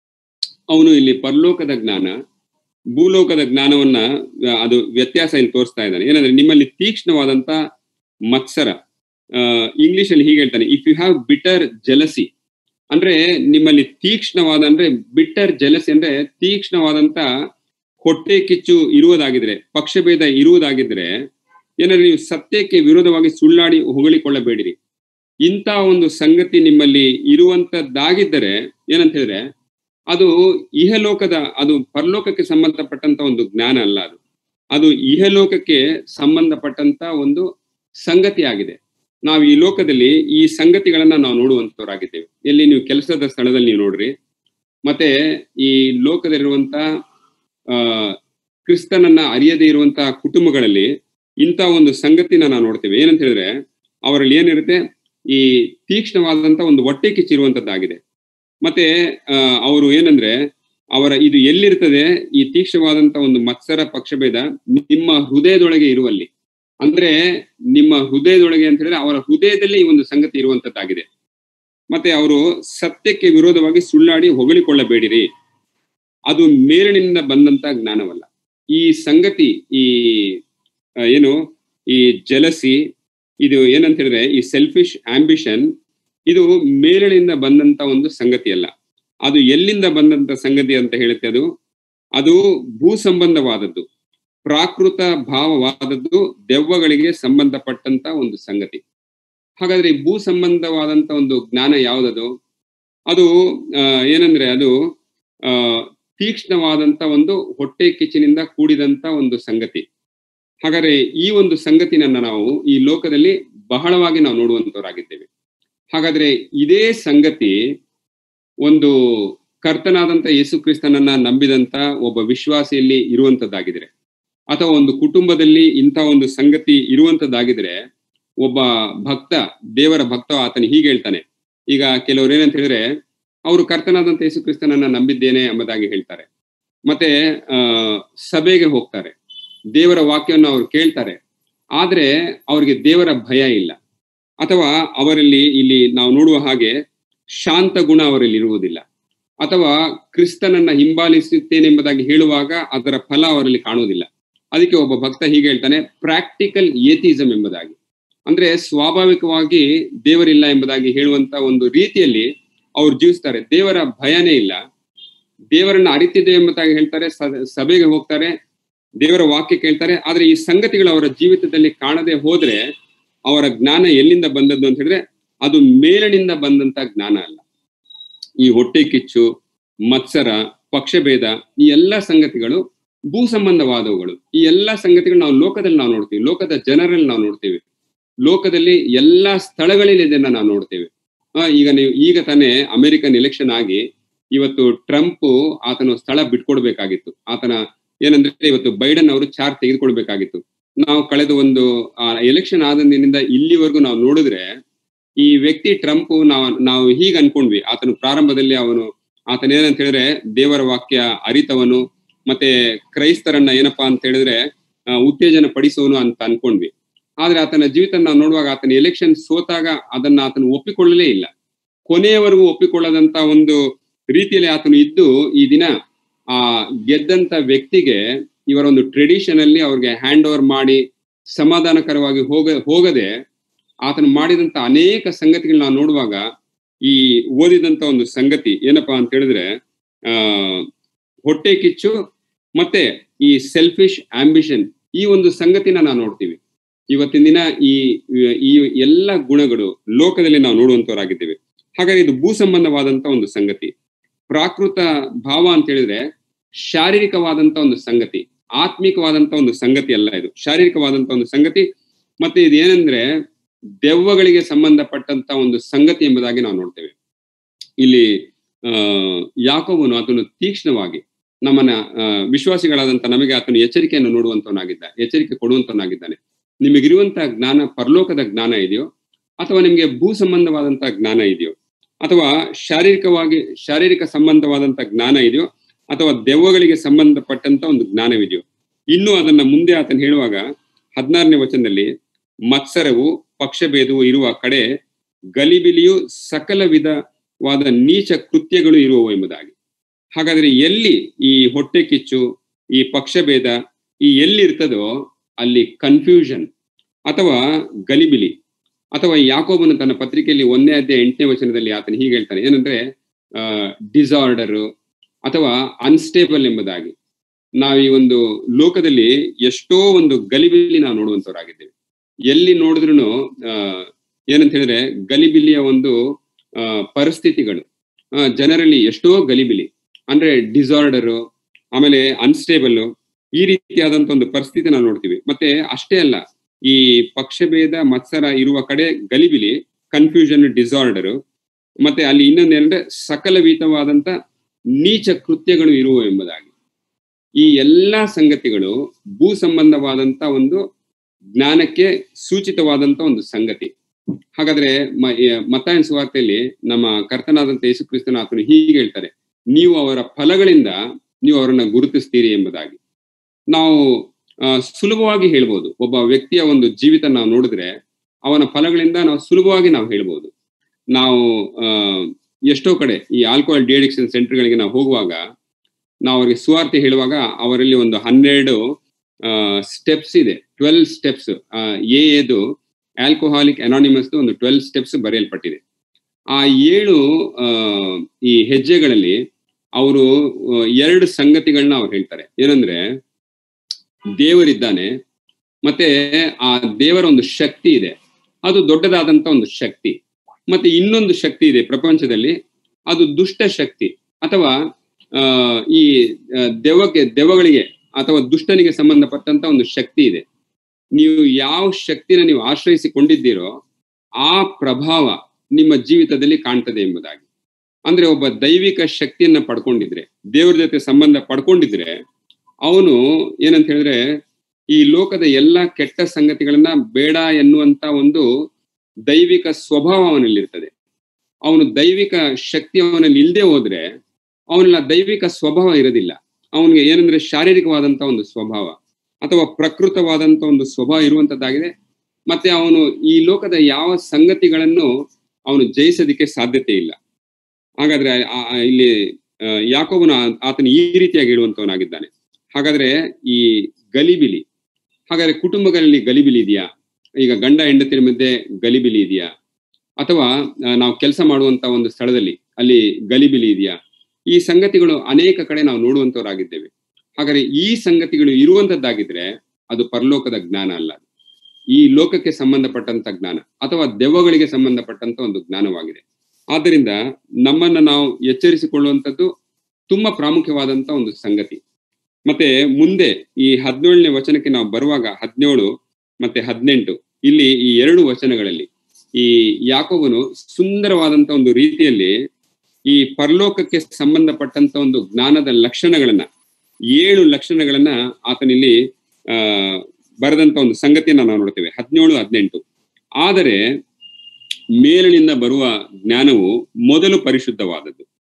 ಅವನು ಇಲ್ಲಿ ಪರಲೋಕದ ಜ್ಞಾನ ಭೂಲೋಕದ ಜ್ಞಾನವನ್ನ ಆ, ಅದು ವ್ಯತ್ಯಾಸ ಇಲ್ಲಿ ತೋರಿಸ್ತಾ ಇದ್ದಾನೆ ಏನಂದ್ರೆ ನಿಮ್ಮಲ್ಲಿ ತೀಕ್ಷ್ಣವಾದಂತ ಮತ್ಸರ ಇಂಗ್ಲಿಷ್ ಅಲ್ಲಿ ಹೀಗೆ ಹೇಳ್ತಾನೆ if you have bitter jealousy ಅಂದ್ರೆ ನಿಮ್ಮಲ್ಲಿ ತೀಕ್ಷ್ಣವಾದ ಅಂದ್ರೆ ಬಿಟ್ಟರ್ ಜಲಸಿ ಅಂದ್ರೆ ತೀಕ್ಷ್ಣವಾದಂತ ಹೊಟ್ಟೆ ಕಿಚ್ಚು ಇರುವುದಾಗಿದ್ರೆ ಪಕ್ಷಭೇದ ಇರುವುದಾಗಿದ್ರೆ ಏನಾದ್ರೆ ನೀವು ಸತ್ಯಕ್ಕೆ ವಿರೋಧವಾಗಿ ಸುಳ್ಳಾಡಿ ಹೊಗಳಿಕೊಳ್ಳಬೇಡಿರಿ ಇಂಥ ಒಂದು ಸಂಗತಿ ನಿಮ್ಮಲ್ಲಿ ಇರುವಂತದ್ದಾಗಿದ್ದರೆ ಏನಂತ ಹೇಳಿದ್ರೆ ಅದು ಇಹಲೋಕದ ಅದು ಪರಲೋಕಕ್ಕೆ ಸಂಬಂಧಪಟ್ಟಂತ ಒಂದು ಜ್ಞಾನ ಅಲ್ಲ ಅದು ಅದು ಇಹಲೋಕಕ್ಕೆ ಸಂಬಂಧಪಟ್ಟಂತ ಒಂದು ಸಂಗತಿ ಆಗಿದೆ ನಾವು ಈ ಲೋಕದಲ್ಲಿ ಈ ಸಂಗತಿಗಳನ್ನ ನಾವು ನೋಡುವಂತವರಾಗಿದ್ದೇವೆ ಎಲ್ಲಿ ನೀವು ಕೆಲಸದ ಸ್ಥಳದಲ್ಲಿ ನೀವು ನೋಡ್ರಿ ಮತ್ತೆ ಈ ಲೋಕದಲ್ಲಿರುವಂತ ಆ ಕ್ರಿಸ್ತನನ್ನ ಅರಿಯದೇ ಇರುವಂತಹ ಕುಟುಂಬಗಳಲ್ಲಿ ಇಂಥ ಒಂದು ಸಂಗತಿನ ನಾವು ನೋಡ್ತೇವೆ ಏನಂತ ಹೇಳಿದ್ರೆ ಅವರಲ್ಲಿ ಏನಿರುತ್ತೆ ಈ ತೀಕ್ಷ್ಣವಾದಂತ ಒಂದು ಹೊಟ್ಟೆ ಕಿಚ್ಚಿರುವಂತದ್ದಾಗಿದೆ ಮತ್ತೆ ಆ ಅವರು ಏನಂದ್ರೆ ಅವರ ಇದು ಎಲ್ಲಿರ್ತದೆ ಈ ತೀಕ್ಷ್ಣವಾದಂತ ಒಂದು ಮತ್ಸರ ಪಕ್ಷಭೇದ ನಿಮ್ಮ ಹೃದಯದೊಳಗೆ ಇರುವಲ್ಲಿ ಅಂದ್ರೆ ನಿಮ್ಮ ಹೃದಯದೊಳಗೆ ಅಂತ ಹೇಳಿದ್ರೆ ಅವರ ಹೃದಯದಲ್ಲಿ ಈ ಒಂದು ಸಂಗತಿ ಇರುವಂತದ್ದಾಗಿದೆ ಮತ್ತೆ ಅವರು ಸತ್ಯಕ್ಕೆ ವಿರೋಧವಾಗಿ ಸುಳ್ಳಾಡಿ ಹೊಗಳಿಕೊಳ್ಳಬೇಡಿರಿ ಅದು ಮೇಲಿನಿಂದ ಬಂದಂತ ಜ್ಞಾನವಲ್ಲ ಈ ಸಂಗತಿ ಈ ಆ, ಏನು ಈ ಜಲಸಿ ಇದು ಏನಂತ ಹೇಳಿದ್ರೆ ಈ ಸೆಲ್ಫಿಶ್ ಆಂಬಿಷನ್ ಇದು ಮೇಲಿನಿಂದ ಬಂದಂತ ಒಂದು ಸಂಗತಿ ಅಲ್ಲ ಅದು ಎಲ್ಲಿಂದ ಬಂದಂತ ಸಂಗತಿ ಅಂತ ಹೇಳುತ್ತೆ ಅದು ಅದು ಭೂ ಸಂಬಂಧವಾದದ್ದು ಪ್ರಾಕೃತ ಭಾವವಾದದ್ದು ದೆವ್ವಗಳಿಗೆ ಸಂಬಂಧಪಟ್ಟಂತ ಒಂದು ಸಂಗತಿ ಹಾಗಾದ್ರೆ ಈ ಭೂ ಸಂಬಂಧವಾದಂತ ಒಂದು ಜ್ಞಾನ ಯಾವುದದು ಅದು ಆ, ಏನಂದ್ರೆ ಅದು ಆ ತೀಕ್ಷ್ಣವಾದಂತ ಒಂದು ಹೊಟ್ಟೆ ಕಿಚ್ಚಿನಿಂದ ಕೂಡಿದಂತ ಒಂದು ಸಂಗತಿ ಹಾಗಾದ್ರೆ ಈ ಒಂದು ಸಂಗತಿನನ್ನ ನಾವು ಈ ಲೋಕದಲ್ಲಿ ಬಹಳವಾಗಿ ನಾವು ನೋಡುವಂತವರಾಗಿದ್ದೇವೆ ಹಾಗಾದ್ರೆ ಇದೇ ಸಂಗತಿ ಒಂದು ಕರ್ತನಾದಂತ ಯೇಸು ಕ್ರಿಸ್ತನನ್ನ ನಂಬಿದಂತ ಒಬ್ಬ ವಿಶ್ವಾಸಿಯಲ್ಲಿ ಇರುವಂತದ್ದಾಗಿದ್ರೆ ಅಥವಾ ಒಂದು ಕುಟುಂಬದಲ್ಲಿ ಇಂಥ ಒಂದು ಸಂಗತಿ ಇರುವಂತದ್ದಾಗಿದ್ರೆ ಒಬ್ಬ ಭಕ್ತ ದೇವರ ಭಕ್ತ ಆತನ ಹೀಗೆ ಹೇಳ್ತಾನೆ ಈಗ ಕೆಲವರು ಏನಂತ ಹೇಳಿದ್ರೆ ಅವರು ಕರ್ತನಾದಂತ ಯೇಸು ಕ್ರಿಸ್ತನನ್ನ ನಂಬಿದ್ದೇನೆ ಎಂಬುದಾಗಿ ಹೇಳ್ತಾರೆ ಮತ್ತೆ ಆ ಸಭೆಗೆ ಹೋಗ್ತಾರೆ ದೇವರ ವಾಕ್ಯವನ್ನು ಅವ್ರು ಕೇಳ್ತಾರೆ ಆದ್ರೆ ಅವರಿಗೆ ದೇವರ ಭಯ ಇಲ್ಲ ಅಥವಾ ಅವರಲ್ಲಿ ಇಲ್ಲಿ ನಾವು ನೋಡುವ ಹಾಗೆ ಶಾಂತ ಗುಣ ಅವರಲ್ಲಿ ಇರುವುದಿಲ್ಲ ಅಥವಾ ಕ್ರಿಸ್ತನನ್ನ ಹಿಂಬಾಲಿಸುತ್ತೇನೆ ಎಂಬುದಾಗಿ ಹೇಳುವಾಗ ಅದರ ಫಲ ಅವರಲ್ಲಿ ಕಾಣುವುದಿಲ್ಲ ಅದಕ್ಕೆ ಒಬ್ಬ ಭಕ್ತ ಹೀಗೆ ಹೇಳ್ತಾನೆ ಪ್ರಾಕ್ಟಿಕಲ್ ಏಥಿಸಮ್ ಎಂಬುದಾಗಿ ಅಂದ್ರೆ ಸ್ವಾಭಾವಿಕವಾಗಿ ದೇವರಿಲ್ಲ ಎಂಬುದಾಗಿ ಹೇಳುವಂತ ಒಂದು ರೀತಿಯಲ್ಲಿ ಅವ್ರು ಜೀವಿಸ್ತಾರೆ ದೇವರ ಭಯನೇ ಇಲ್ಲ ದೇವರನ್ನ ಅರಿತಿದೆ ಎಂಬುದಾಗಿ ಹೇಳ್ತಾರೆ ಸ- ಸಭೆಗೆ ಹೋಗ್ತಾರೆ ದೇವರ ವಾಕ್ಯ ಕೇಳ್ತಾರೆ ಆದ್ರೆ ಈ ಸಂಗತಿಗಳು ಅವರ ಜೀವಿತದಲ್ಲಿ ಕಾಣದೆ ಹೋದ್ರೆ ಅವರ ಜ್ಞಾನ ಎಲ್ಲಿಂದ ಬಂದದ್ದು ಅಂತ ಹೇಳಿದ್ರೆ ಅದು ಮೇಲಿನಿಂದ ಬಂದಂತ ಜ್ಞಾನ ಅಲ್ಲ ಈ ಹೊಟ್ಟೆ ಕಿಚ್ಚು ಮತ್ಸರ ಪಕ್ಷಭೇದ ಈ ಎಲ್ಲ ಸಂಗತಿಗಳು ಭೂ ಸಂಬಂಧವಾದವುಗಳು ಈ ಎಲ್ಲಾ ಸಂಗತಿಗಳು ನಾವು ಲೋಕದಲ್ಲಿ ನಾವು ನೋಡ್ತೀವಿ ಲೋಕದ ಜನರಲ್ಲಿ ನಾವು ನೋಡ್ತೀವಿ ಲೋಕದಲ್ಲಿ ಎಲ್ಲಾ ಸ್ಥಳಗಳಲ್ಲಿ ಇದನ್ನ ನಾವು ನೋಡ್ತೇವೆ ಆ, ಈಗ ನೀವು ಈಗ ತಾನೇ ಅಮೆರಿಕನ್ ಎಲೆಕ್ಷನ್ ಆಗಿ ಇವತ್ತು ಟ್ರಂಪ್ ಆತನ ಸ್ಥಳ ಬಿಟ್ಕೊಡ್ಬೇಕಾಗಿತ್ತು ಆತನ ಏನಂದ್ರೆ ಇವತ್ತು ಬೈಡನ್ ಅವರು ಚಾರ್ಜ್ ತೆಗೆದುಕೊಳ್ಬೇಕಾಗಿತ್ತು ನಾವು ಕಳೆದ ಒಂದು ಎಲೆಕ್ಷನ್ ಆದಂದಿನಿಂದ ಇಲ್ಲಿವರೆಗೂ ನಾವು ನೋಡಿದ್ರೆ ಈ ವ್ಯಕ್ತಿ ಟ್ರಂಪ್ ನಾವು ನಾವು ಹೀಗೆ ಅನ್ಕೊಂಡ್ವಿ ಆತನು ಪ್ರಾರಂಭದಲ್ಲಿ ಅವನು ಆತನೇನಂತ ಹೇಳಿದ್ರೆ ದೇವರ ವಾಕ್ಯ ಅರಿತವನು ಮತ್ತೆ ಕ್ರೈಸ್ತರನ್ನ ಏನಪ್ಪಾ ಅಂತ ಹೇಳಿದ್ರೆ ಆ, ಉತ್ತೇಜನ ಪಡಿಸುವನು ಅಂತ ಅನ್ಕೊಂಡ್ವಿ ಆದ್ರೆ ಆತನ ಜೀವಿತ ನಾವು ನೋಡುವಾಗ ಆತನ ಎಲೆಕ್ಷನ್ ಸೋತಾಗ ಅದನ್ನ ಆತನು ಒಪ್ಪಿಕೊಳ್ಳಲೇ ಇಲ್ಲ ಕೊನೆಯವರೆಗೂ ಒಪ್ಪಿಕೊಳ್ಳದಂತ ಒಂದು ರೀತಿಯಲ್ಲಿ ಆತನು ಇದ್ದು ಈ ದಿನ ಆ ಗೆದ್ದಂತ ವ್ಯಕ್ತಿಗೆ ಇವರ ಒಂದು ಟ್ರೆಡಿಷನ್ ಅಲ್ಲಿ ಅವ್ರಿಗೆ ಹ್ಯಾಂಡ್ ಓವರ್ ಮಾಡಿ ಸಮಾಧಾನಕರವಾಗಿ ಹೋಗ ಹೋಗದೆ ಆತನು ಮಾಡಿದಂತ ಅನೇಕ ಸಂಗತಿಗಳನ್ನ ನಾವು ನೋಡುವಾಗ ಈ ಓದಿದಂತ ಒಂದು ಸಂಗತಿ ಏನಪ್ಪಾ ಅಂತ ಹೇಳಿದ್ರೆ ಆ ಹೊಟ್ಟೆ ಕಿಚ್ಚು ಮತ್ತೆ ಈ ಸೆಲ್ಫಿಶ್ ಆಂಬಿಷನ್ ಈ ಒಂದು ಸಂಗತಿನ ನಾವು ನೋಡ್ತೀವಿ ಇವತ್ತಿನ ದಿನ ಈ ಈ ಎಲ್ಲ ಗುಣಗಳು ಲೋಕದಲ್ಲಿ ನಾವು ನೋಡುವಂತವರಾಗಿದ್ದೇವೆ ಹಾಗಾಗಿ ಇದು ಭೂ ಸಂಬಂಧವಾದಂತ ಒಂದು ಸಂಗತಿ ಪ್ರಾಕೃತ ಭಾವ ಅಂತ ಹೇಳಿದ್ರೆ ಶಾರೀರಿಕವಾದಂತ ಒಂದು ಸಂಗತಿ ಆತ್ಮಿಕವಾದಂತ ಒಂದು ಸಂಗತಿ ಅಲ್ಲ ಇದು ಶಾರೀರಿಕವಾದಂತ ಒಂದು ಸಂಗತಿ ಮತ್ತೆ ಇದು ಏನಂದ್ರೆ ದೆವ್ವಗಳಿಗೆ ಸಂಬಂಧಪಟ್ಟಂತ ಒಂದು ಸಂಗತಿ ಎಂಬುದಾಗಿ ನಾವು ನೋಡ್ತೇವೆ ಇಲ್ಲಿ ಆ ಯಾಕೋಬನು ಆತನು ತೀಕ್ಷ್ಣವಾಗಿ ನಮ್ಮನ್ನ ಆ, ವಿಶ್ವಾಸಿಗಳಾದಂತ ನಮಗೆ ಆತನು ಎಚ್ಚರಿಕೆಯನ್ನು ನೋಡುವಂತವನಾಗಿದ್ದ ಎಚ್ಚರಿಕೆ ಕೊಡುವಂತವನಾಗಿದ್ದಾನೆ ನಿಮಗಿರುವಂತಹ ಜ್ಞಾನ ಪರಲೋಕದ ಜ್ಞಾನ ಇದೆಯೋ ಅಥವಾ ನಿಮ್ಗೆ ಭೂ ಸಂಬಂಧವಾದಂತ ಜ್ಞಾನ ಇದೆಯೋ ಅಥವಾ ಶಾರೀರಿಕವಾಗಿ ಶಾರೀರಿಕ ಸಂಬಂಧವಾದಂತ ಜ್ಞಾನ ಇದೆಯೋ ಅಥವಾ ದೆವ್ವಗಳಿಗೆ ಸಂಬಂಧಪಟ್ಟಂತ ಒಂದು ಜ್ಞಾನವಿದೆಯೋ ಇನ್ನು ಅದನ್ನ ಮುಂದೆ ಆತನು ಹೇಳುವಾಗ ಹದಿನಾರನೇ ವಚನದಲ್ಲಿ ಮತ್ಸರವು ಪಕ್ಷಭೇದವು ಇರುವ ಕಡೆ ಗಲಿಬಿಲಿಯು ಸಕಲ ವಿಧವಾದ ನೀಚ ಕೃತ್ಯಗಳು ಇರುವವು ಎಂಬುದಾಗಿ ಹಾಗಾದ್ರೆ ಎಲ್ಲಿ ಈ ಹೊಟ್ಟೆ ಕಿಚ್ಚು ಈ ಪಕ್ಷಭೇದ ಈ ಎಲ್ಲಿ ಇರ್ತದೋ ಅಲ್ಲಿ ಕನ್ಫ್ಯೂಷನ್ ಅಥವಾ ಗಲಿಬಿಲಿ ಅಥವಾ ಯಾಕೋಬನು ತನ್ನ ಪತ್ರಿಕೆಯಲ್ಲಿ ಒಂದನೇ ಅಧ್ಯಾಯ ಎಂಟನೇ ವಚನದಲ್ಲಿ ಆತನು ಹೀಗೆ ಹೇಳ್ತಾನೆ ಏನಂದ್ರೆ ಡಿಸಾರ್ಡರ್ ಅಥವಾ ಅನ್ಸ್ಟೇಬಲ್ ಎಂಬುದಾಗಿ ನಾವು ಈ ಒಂದು ಲೋಕದಲ್ಲಿ ಎಷ್ಟೋ ಒಂದು ಗಲಿಬಿಲಿ ನಾವು ನೋಡುವಂತವರಾಗಿದ್ದೇವೆ ಎಲ್ಲಿ ನೋಡಿದ್ರು ಆ ಏನಂತ ಹೇಳಿದ್ರೆ ಗಲಿಬಿಲಿಯ ಒಂದು ಆ ಪರಿಸ್ಥಿತಿಗಳು ಆ, ಜನರಲ್ಲಿ ಎಷ್ಟೋ ಗಲಿಬಿಲಿ ಅಂದ್ರೆ ಡಿಸಾರ್ಡರು ಆಮೇಲೆ ಅನ್ಸ್ಟೇಬಲ್ ಈ ರೀತಿಯಾದಂತ ಒಂದು ಪರಿಸ್ಥಿತಿ ನಾವು ನೋಡ್ತೀವಿ ಮತ್ತೆ ಅಷ್ಟೇ ಅಲ್ಲ ಈ ಪಕ್ಷಭೇದ ಮತ್ಸರ ಇರುವ ಕಡೆ ಗಲಿಬಿಲಿ ಕನ್ಫ್ಯೂಷನ್ ಡಿಸಾರ್ಡರ್ ಮತ್ತೆ ಅಲ್ಲಿ ಇನ್ನೊಂದು ಏನಂದ್ರೆ ಸಕಲ ವಿಧವಾದಂತ ನೀಚ ಕೃತ್ಯಗಳು ಇರುವು ಎಂಬುದಾಗಿ ಈ ಎಲ್ಲಾ ಸಂಗತಿಗಳು ಭೂ ಸಂಬಂಧವಾದಂತ ಒಂದು ಜ್ಞಾನಕ್ಕೆ ಸೂಚಿತವಾದಂತ ಒಂದು ಸಂಗತಿ ಹಾಗಾದ್ರೆ ಮ- ಎ- ಮತ್ತಾಯನ ಸುವಾರ್ತೆಯಲ್ಲಿ ನಮ್ಮ ಕರ್ತನಾದಂತ ಯೇಸು ಕ್ರಿಸ್ತನ ಆತನು ಹೀಗೆ ಹೇಳ್ತಾರೆ ನೀವು ಅವರ ಫಲಗಳಿಂದ ನೀವು ಅವರನ್ನ ಗುರುತಿಸ್ತೀರಿ ಎಂಬುದಾಗಿ ನಾವು ಆ, ಸುಲಭವಾಗಿ ಹೇಳ್ಬೋದು ಒಬ್ಬ ವ್ಯಕ್ತಿಯ ಒಂದು ಜೀವಿತ ನಾವು ನೋಡಿದ್ರೆ ಅವನ ಫಲಗಳಿಂದ ನಾವು ಸುಲಭವಾಗಿ ನಾವು ಹೇಳ್ಬೋದು ನಾವು ಆ, ಎಷ್ಟೋ ಕಡೆ ಈ ಆಲ್ಕೋಹಾಲ್ ಡಿಅಡಿಕ್ಷನ್ ಸೆಂಟರ್ಗಳಿಗೆ ನಾವು ಹೋಗುವಾಗ ನಾವು ಅವರಿಗೆ ಸುವಾರ್ತೆ ಹೇಳುವಾಗ ಅವರಲ್ಲಿ ಒಂದು ಹನ್ನೆರಡು ಸ್ಟೆಪ್ಸ್ ಇದೆ ಟ್ವೆಲ್ ಸ್ಟೆಪ್ಸ್ ಎ ಎದು ಆಲ್ಕೋಹಾಲಿಕ್ ಅನಾನಿಮಸ್ ಒಂದು ಟ್ವೆಲ್ ಸ್ಟೆಪ್ಸ್ ಬರೆಯಲ್ಪಟ್ಟಿದೆ ಆ ಏಳು ಆ, ಈ ಹೆಜ್ಜೆಗಳಲ್ಲಿ ಅವರು ಎರಡು ಸಂಗತಿಗಳನ್ನ ಅವ್ರು ಹೇಳ್ತಾರೆ ಏನಂದ್ರೆ ದೇವರಿದ್ದಾನೆ ಮತ್ತೆ ಆ ದೇವರ ಒಂದು ಶಕ್ತಿ ಇದೆ ಅದು ದೊಡ್ಡದಾದಂತ ಒಂದು ಶಕ್ತಿ ಮತ್ತೆ ಇನ್ನೊಂದು ಶಕ್ತಿ ಇದೆ ಪ್ರಪಂಚದಲ್ಲಿ ಅದು ದುಷ್ಟ ಶಕ್ತಿ ಅಥವಾ ಆ ಈ ಆ, ದೆವ್ವಕ್ಕೆ ದೆವ್ವಗಳಿಗೆ ಅಥವಾ ದುಷ್ಟನಿಗೆ ಸಂಬಂಧಪಟ್ಟಂತ ಒಂದು ಶಕ್ತಿ ಇದೆ ನೀವು ಯಾವ ಶಕ್ತಿನ ನೀವು ಆಶ್ರಯಿಸಿಕೊಂಡಿದ್ದೀರೋ ಆ ಪ್ರಭಾವ ನಿಮ್ಮ ಜೀವಿತದಲ್ಲಿ ಕಾಣ್ತದೆ ಎಂಬುದಾಗಿ ಅಂದ್ರೆ ಒಬ್ಬ ದೈವಿಕ ಶಕ್ತಿಯನ್ನ ಪಡ್ಕೊಂಡಿದ್ರೆ ದೇವ್ರ ಜೊತೆ ಸಂಬಂಧ ಪಡ್ಕೊಂಡಿದ್ರೆ ಅವನು ಏನಂತ ಹೇಳಿದ್ರೆ ಈ ಲೋಕದ ಎಲ್ಲಾ ಕೆಟ್ಟ ಸಂಗತಿಗಳನ್ನ ಬೇಡ ಎನ್ನುವಂತ ಒಂದು ದೈವಿಕ ಸ್ವಭಾವ ಅವನಲ್ಲಿರ್ತದೆ ಅವನು ದೈವಿಕ ಶಕ್ತಿ ಅವನಲ್ಲಿ ಇಲ್ಲದೆ ಹೋದ್ರೆ ಅವನ ದೈವಿಕ ಸ್ವಭಾವ ಇರೋದಿಲ್ಲ ಅವನಿಗೆ ಏನಂದ್ರೆ ಶಾರೀರಿಕವಾದಂತ ಒಂದು ಸ್ವಭಾವ ಅಥವಾ ಪ್ರಕೃತವಾದಂತ ಒಂದು ಸ್ವಭಾವ ಇರುವಂತದ್ದಾಗಿದೆ ಮತ್ತೆ ಅವನು ಈ ಲೋಕದ ಯಾವ ಸಂಗತಿಗಳನ್ನು ಅವನು ಜಯಿಸೋದಿಕ್ಕೆ ಸಾಧ್ಯತೆ ಇಲ್ಲ ಹಾಗಾದ್ರೆ ಆ- ಆ ಇಲ್ಲಿ ಆ, ಯಾಕೋಬನ ಆತನು ಈ ರೀತಿಯಾಗಿ ಹೇಳುವಂತವನಾಗಿದ್ದಾನೆ ಹಾಗಾದ್ರೆ ಈ ಗಲಿಬಿಲಿ ಹಾಗಾದ್ರೆ ಕುಟುಂಬಗಳಲ್ಲಿ ಗಲಿಬಿಲಿ ಇದೆಯಾ ಈಗ ಗಂಡ ಹೆಂಡತಿಯ ಮಧ್ಯೆ ಗಲಿಬಿಲಿ ಇದೆಯಾ ಅಥವಾ ಆ, ನಾವು ಕೆಲಸ ಮಾಡುವಂತ ಒಂದು ಸ್ಥಳದಲ್ಲಿ ಅಲ್ಲಿ ಗಲಿಬಿಲಿ ಇದೆಯಾ ಈ ಸಂಗತಿಗಳು ಅನೇಕ ಕಡೆ ನಾವು ನೋಡುವಂತವರಾಗಿದ್ದೇವೆ ಹಾಗಾದ್ರೆ ಈ ಸಂಗತಿಗಳು ಇರುವಂತದ್ದಾಗಿದ್ರೆ ಅದು ಪರಲೋಕದ ಜ್ಞಾನ ಅಲ್ಲ ಈ ಲೋಕಕ್ಕೆ ಸಂಬಂಧಪಟ್ಟಂತ ಜ್ಞಾನ ಅಥವಾ ದೆವ್ವಗಳಿಗೆ ಸಂಬಂಧಪಟ್ಟಂತ ಒಂದು ಜ್ಞಾನವಾಗಿದೆ ಆದ್ದರಿಂದ ನಮ್ಮನ್ನ ನಾವು ಎಚ್ಚರಿಸಿಕೊಳ್ಳುವಂಥದ್ದು ತುಂಬಾ ಪ್ರಾಮುಖ್ಯವಾದಂತ ಒಂದು ಸಂಗತಿ ಮತ್ತೆ ಮುಂದೆ ಈ ಹದಿನೇಳನೇ ವಚನಕ್ಕೆ ನಾವು ಬರುವಾಗ ಹದಿನೇಳು ಮತ್ತೆ ಹದಿನೆಂಟು ಇಲ್ಲಿ ಈ ಎರಡು ವಚನಗಳಲ್ಲಿ ಈ ಯಾಕೋಬನು ಸುಂದರವಾದಂತ ಒಂದು ರೀತಿಯಲ್ಲಿ ಈ ಪರಲೋಕಕ್ಕೆ ಸಂಬಂಧಪಟ್ಟಂತ ಒಂದು ಜ್ಞಾನದ ಲಕ್ಷಣಗಳನ್ನ ಏಳು ಲಕ್ಷಣಗಳನ್ನ ಆತನಿಲ್ಲಿ ಆ ಬರೆದಂತ ಒಂದು ಸಂಗತಿಯನ್ನ ನಾವು ನೋಡ್ತೇವೆ ಹದಿನೇಳು ಹದಿನೆಂಟು ಆದರೆ ಮೇಲಿನಿಂದ ಬರುವ ಜ್ಞಾನವು ಮೊದಲು ಪರಿಶುದ್ಧವಾದದ್ದು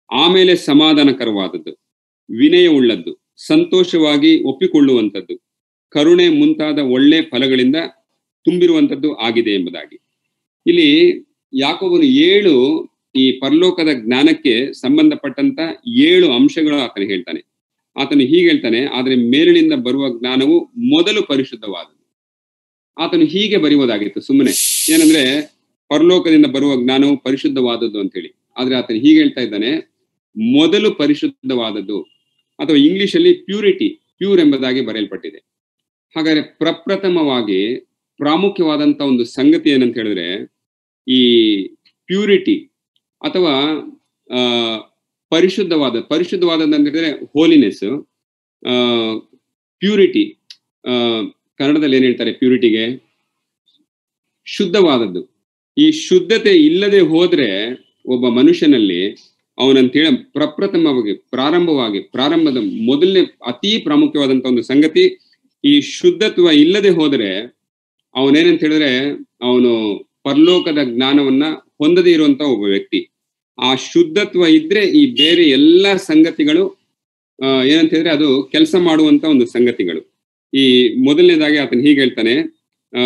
ಆಮೇಲೆ ಸಮಾಧಾನಕರವಾದದ್ದು ವಿನಯವುಳ್ಳದ್ದು ಸಂತೋಷವಾಗಿ ಒಪ್ಪಿಕೊಳ್ಳುವಂಥದ್ದು ಕರುಣೆ ಮುಂತಾದ ಒಳ್ಳೆ ಫಲಗಳಿಂದ ತುಂಬಿರುವಂಥದ್ದು ಆಗಿದೆ ಎಂಬುದಾಗಿ ಇಲ್ಲಿ ಯಾಕೋಬನು ಏಳು ಈ ಪರಲೋಕದ ಜ್ಞಾನಕ್ಕೆ ಸಂಬಂಧಪಟ್ಟಂತ ಏಳು ಅಂಶಗಳು ಆತನು ಹೇಳ್ತಾನೆ ಆತನು ಹೀಗೆ ಹೇಳ್ತಾನೆ ಆದ್ರೆ ಮೇಲಿನಿಂದ ಬರುವ ಜ್ಞಾನವು ಮೊದಲು ಪರಿಶುದ್ಧವಾದದ್ದು ಆತನು ಹೀಗೆ ಬರೆಯುವುದಾಗಿತ್ತು ಸುಮ್ಮನೆ ಏನಂದ್ರೆ ಪರಲೋಕದಿಂದ ಬರುವ ಜ್ಞಾನವು ಪರಿಶುದ್ಧವಾದದ್ದು ಅಂತ ಹೇಳಿ ಆದ್ರೆ ಆತನು ಹೀಗೆ ಹೇಳ್ತಾ ಇದ್ದಾನೆ ಮೊದಲು ಪರಿಶುದ್ಧವಾದದ್ದು ಅಥವಾ ಇಂಗ್ಲಿಷ್ ಅಲ್ಲಿ ಪ್ಯೂರಿಟಿ ಪ್ಯೂರ್ ಎಂಬುದಾಗಿ ಬರೆಯಲ್ಪಟ್ಟಿದೆ ಹಾಗಾದ್ರೆ ಪ್ರಪ್ರಥಮವಾಗಿ ಪ್ರಾಮುಖ್ಯವಾದಂತ ಒಂದು ಸಂಗತಿ ಏನಂತ ಹೇಳಿದ್ರೆ ಈ ಪ್ಯೂರಿಟಿ ಅಥವಾ ಆ ಪರಿಶುದ್ಧವಾದ ಪರಿಶುದ್ಧವಾದದ್ದು ಅಂತ ಹೇಳಿದ್ರೆ ಹೋಲಿನೆಸ್ ಪ್ಯೂರಿಟಿ ಕನ್ನಡದಲ್ಲಿ ಏನ್ ಹೇಳ್ತಾರೆ ಪ್ಯೂರಿಟಿಗೆ ಶುದ್ಧವಾದದ್ದು ಈ ಶುದ್ಧತೆ ಇಲ್ಲದೆ ಹೋದ್ರೆ ಒಬ್ಬ ಮನುಷ್ಯನಲ್ಲಿ ಅವನಂತೇಳಿ ಪ್ರಪ್ರಥಮವಾಗಿ ಪ್ರಾರಂಭವಾಗಿ ಪ್ರಾರಂಭದ ಮೊದಲನೇ ಅತಿ ಪ್ರಾಮುಖ್ಯವಾದಂತ ಒಂದು ಸಂಗತಿ ಈ ಶುದ್ಧತ್ವ ಇಲ್ಲದೆ ಹೋದ್ರೆ ಅವನೇನಂತ ಹೇಳಿದ್ರೆ ಅವನು ಪರಲೋಕದ ಜ್ಞಾನವನ್ನ ಹೊಂದದೇ ಇರುವಂತ ಒಬ್ಬ ವ್ಯಕ್ತಿ ಆ ಶುದ್ಧತ್ವ ಇದ್ರೆ ಈ ಬೇರೆ ಎಲ್ಲ ಸಂಗತಿಗಳು ಆ ಏನಂತ ಹೇಳಿದ್ರೆ ಅದು ಕೆಲಸ ಮಾಡುವಂತ ಒಂದು ಸಂಗತಿಗಳು ಈ ಮೊದಲನೇದಾಗಿ ಆತನು ಹೀಗೆ ಹೇಳ್ತಾನೆ ಆ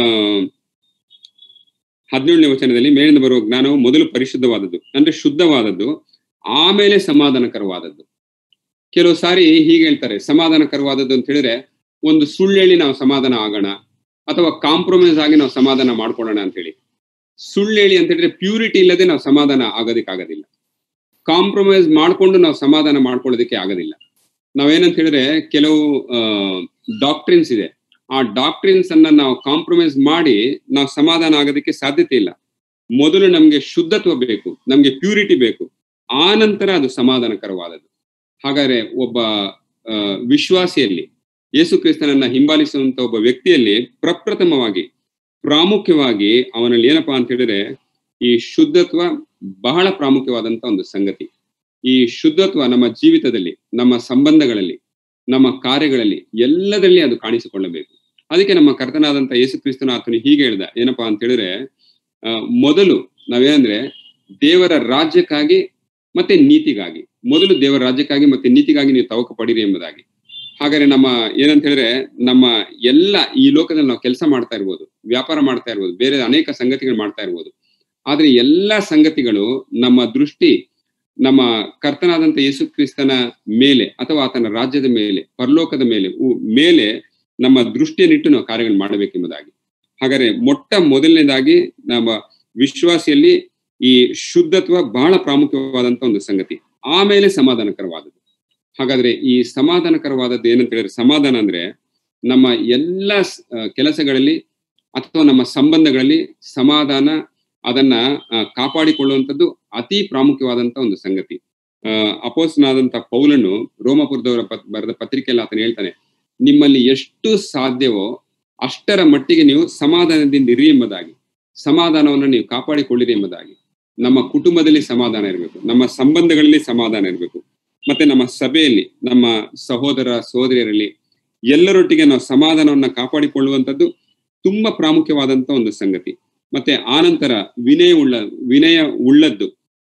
ಹದಿನೇಳನೇ ವಚನದಲ್ಲಿ ಮೇಲಿಂದ ಬರುವ ಜ್ಞಾನವು ಮೊದಲು ಪರಿಶುದ್ಧವಾದದ್ದು ಅಂದ್ರೆ ಶುದ್ಧವಾದದ್ದು ಆಮೇಲೆ ಸಮಾಧಾನಕರವಾದದ್ದು ಕೆಲವು ಸಾರಿ ಹೀಗೆ ಹೇಳ್ತಾರೆ ಸಮಾಧಾನಕರವಾದದ್ದು ಅಂತ ಹೇಳಿದ್ರೆ ಒಂದು ಸುಳ್ಳು ಹೇಳಿ ನಾವು ಸಮಾಧಾನ ಆಗೋಣ ಅಥವಾ ಕಾಂಪ್ರಮೈಸ್ ಆಗಿ ನಾವು ಸಮಾಧಾನ ಮಾಡ್ಕೊಳ್ಳೋಣ ಅಂತ ಹೇಳಿ ಸುಳ್ಳು ಹೇಳಿ ಅಂತ ಹೇಳಿದ್ರೆ ಪ್ಯೂರಿಟಿ ಇಲ್ಲದೆ ನಾವು ಸಮಾಧಾನ ಆಗೋದಕ್ಕಾಗೋದಿಲ್ಲ ಕಾಂಪ್ರಮೈಸ್ ಮಾಡ್ಕೊಂಡು ನಾವು ಸಮಾಧಾನ ಮಾಡ್ಕೊಳ್ಳೋದಕ್ಕೆ ಆಗೋದಿಲ್ಲ ನಾವೇನಂತ ಹೇಳಿದ್ರೆ ಕೆಲವು ಡಾಕ್ಟ್ರಿನ್ಸ್ ಇದೆ ಆ ಡಾಕ್ಟ್ರಿನ್ಸ್ ಅನ್ನ ನಾವು ಕಾಂಪ್ರಮೈಸ್ ಮಾಡಿ ನಾವು ಸಮಾಧಾನ ಆಗೋದಕ್ಕೆ ಸಾಧ್ಯತೆ ಇಲ್ಲ ಮೊದಲು ನಮ್ಗೆ ಶುದ್ಧತ್ವ ಬೇಕು ನಮ್ಗೆ ಪ್ಯೂರಿಟಿ ಬೇಕು ಆ ನಂತರ ಅದು ಸಮಾಧಾನಕರವಾದದ್ದು ಹಾಗಾದ್ರೆ ಒಬ್ಬ ಆ, ವಿಶ್ವಾಸಿಯಲ್ಲಿ ಯೇಸು ಕ್ರಿಸ್ತನನ್ನ ಹಿಂಬಾಲಿಸುವಂತ ಒಬ್ಬ ವ್ಯಕ್ತಿಯಲ್ಲಿ ಪ್ರಪ್ರಥಮವಾಗಿ ಪ್ರಾಮುಖ್ಯವಾಗಿ ಅವನಲ್ಲಿ ಏನಪ್ಪಾ ಅಂತ ಹೇಳಿದ್ರೆ ಈ ಶುದ್ಧತ್ವ ಬಹಳ ಪ್ರಾಮುಖ್ಯವಾದಂತ ಒಂದು ಸಂಗತಿ ಈ ಶುದ್ಧತ್ವ ನಮ್ಮ ಜೀವಿತದಲ್ಲಿ ನಮ್ಮ ಸಂಬಂಧಗಳಲ್ಲಿ ನಮ್ಮ ಕಾರ್ಯಗಳಲ್ಲಿ ಎಲ್ಲದಲ್ಲಿ ಅದು ಕಾಣಿಸಿಕೊಳ್ಳಬೇಕು ಅದಕ್ಕೆ ನಮ್ಮ ಕರ್ತನಾದಂತ ಯೇಸು ಕ್ರಿಸ್ತನ ಆತನು ಹೀಗೆ ಹೇಳ್ದ ಏನಪ್ಪಾ ಅಂತ ಹೇಳಿದ್ರೆ ಆ, ಮೊದಲು ನಾವೇನಂದ್ರೆ ದೇವರ ರಾಜ್ಯಕ್ಕಾಗಿ ಮತ್ತೆ ನೀತಿಗಾಗಿ ಮೊದಲು ದೇವರ ರಾಜ್ಯಕ್ಕಾಗಿ ಮತ್ತೆ ನೀತಿಗಾಗಿ ನೀವು ತವಕ ಪಡಿರಿ ಎಂಬುದಾಗಿ ಹಾಗಾದ್ರೆ ನಮ್ಮ ಏನಂತ ಹೇಳಿದ್ರೆ ನಮ್ಮ ಎಲ್ಲ ಈ ಲೋಕದಲ್ಲಿ ನಾವು ಕೆಲಸ ಮಾಡ್ತಾ ಇರ್ಬೋದು ವ್ಯಾಪಾರ ಮಾಡ್ತಾ ಇರ್ಬೋದು ಬೇರೆ ಅನೇಕ ಸಂಗತಿಗಳು ಮಾಡ್ತಾ ಇರ್ಬೋದು ಆದ್ರೆ ಎಲ್ಲಾ ಸಂಗತಿಗಳು ನಮ್ಮ ದೃಷ್ಟಿ ನಮ್ಮ ಕರ್ತನಾದಂತ ಯೇಸು ಕ್ರಿಸ್ತನ ಮೇಲೆ ಅಥವಾ ಆತನ ರಾಜ್ಯದ ಮೇಲೆ ಪರಲೋಕದ ಮೇಲೆ ಉ- ಮೇಲೆ ನಮ್ಮ ದೃಷ್ಟಿಯನ್ನಿಟ್ಟು ನಾವು ಕಾರ್ಯಗಳು ಮಾಡಬೇಕೆಂಬುದಾಗಿ ಹಾಗಾದ್ರೆ ಮೊಟ್ಟ ಮೊದಲನೇದಾಗಿ ನಮ್ಮ ವಿಶ್ವಾಸಿಯಲ್ಲಿ ಈ ಶುದ್ಧತ್ವ ಬಹಳ ಪ್ರಾಮುಖ್ಯವಾದಂತ ಒಂದು ಸಂಗತಿ ಆಮೇಲೆ ಸಮಾಧಾನಕರವಾದದ್ದು ಹಾಗಾದ್ರೆ ಈ ಸಮಾಧಾನಕರವಾದದ್ದು ಏನಂತ ಹೇಳಿದ್ರೆ ಸಮಾಧಾನ ಅಂದ್ರೆ ನಮ್ಮ ಎಲ್ಲ ಸ್- ಆ, ಕೆಲಸಗಳಲ್ಲಿ ಅಥವಾ ನಮ್ಮ ಸಂಬಂಧಗಳಲ್ಲಿ ಸಮಾಧಾನ ಅದನ್ನ ಆ, ಕಾಪಾಡಿಕೊಳ್ಳುವಂಥದ್ದು ಅತಿ ಪ್ರಾಮುಖ್ಯವಾದಂತ ಒಂದು ಸಂಗತಿ ಆ ಅಪೋಸ್ನಾದಂತ ಪೌಲನು ರೋಮಪುರದವರ ಪತ್- ಬರೆದ ಪತ್ರಿಕೆಯಲ್ಲಿ ಆತನು ಹೇಳ್ತಾನೆ ನಿಮ್ಮಲ್ಲಿ ಎಷ್ಟು ಸಾಧ್ಯವೋ ಅಷ್ಟರ ಮಟ್ಟಿಗೆ ನೀವು ಸಮಾಧಾನದಿಂದ ಇರಿ ಎಂಬುದಾಗಿ ಸಮಾಧಾನವನ್ನು ನೀವು ಕಾಪಾಡಿಕೊಳ್ಳಿರಿ ಎಂಬುದಾಗಿ ನಮ್ಮ ಕುಟುಂಬದಲ್ಲಿ ಸಮಾಧಾನ ಇರಬೇಕು ನಮ್ಮ ಸಂಬಂಧಗಳಲ್ಲಿ ಸಮಾಧಾನ ಇರಬೇಕು ಮತ್ತೆ ನಮ್ಮ ಸಭೆಯಲ್ಲಿ ನಮ್ಮ ಸಹೋದರ ಸಹೋದರಿಯರಲ್ಲಿ ಎಲ್ಲರೊಟ್ಟಿಗೆ ನಾವು ಸಮಾಧಾನವನ್ನ ಕಾಪಾಡಿಕೊಳ್ಳುವಂಥದ್ದು ತುಂಬಾ ಪ್ರಾಮುಖ್ಯವಾದಂತ ಒಂದು ಸಂಗತಿ ಮತ್ತೆ ಆನಂತರ ವಿನಯ ಉಳ್ಳ ವಿನಯ ಉಳ್ಳದ್ದು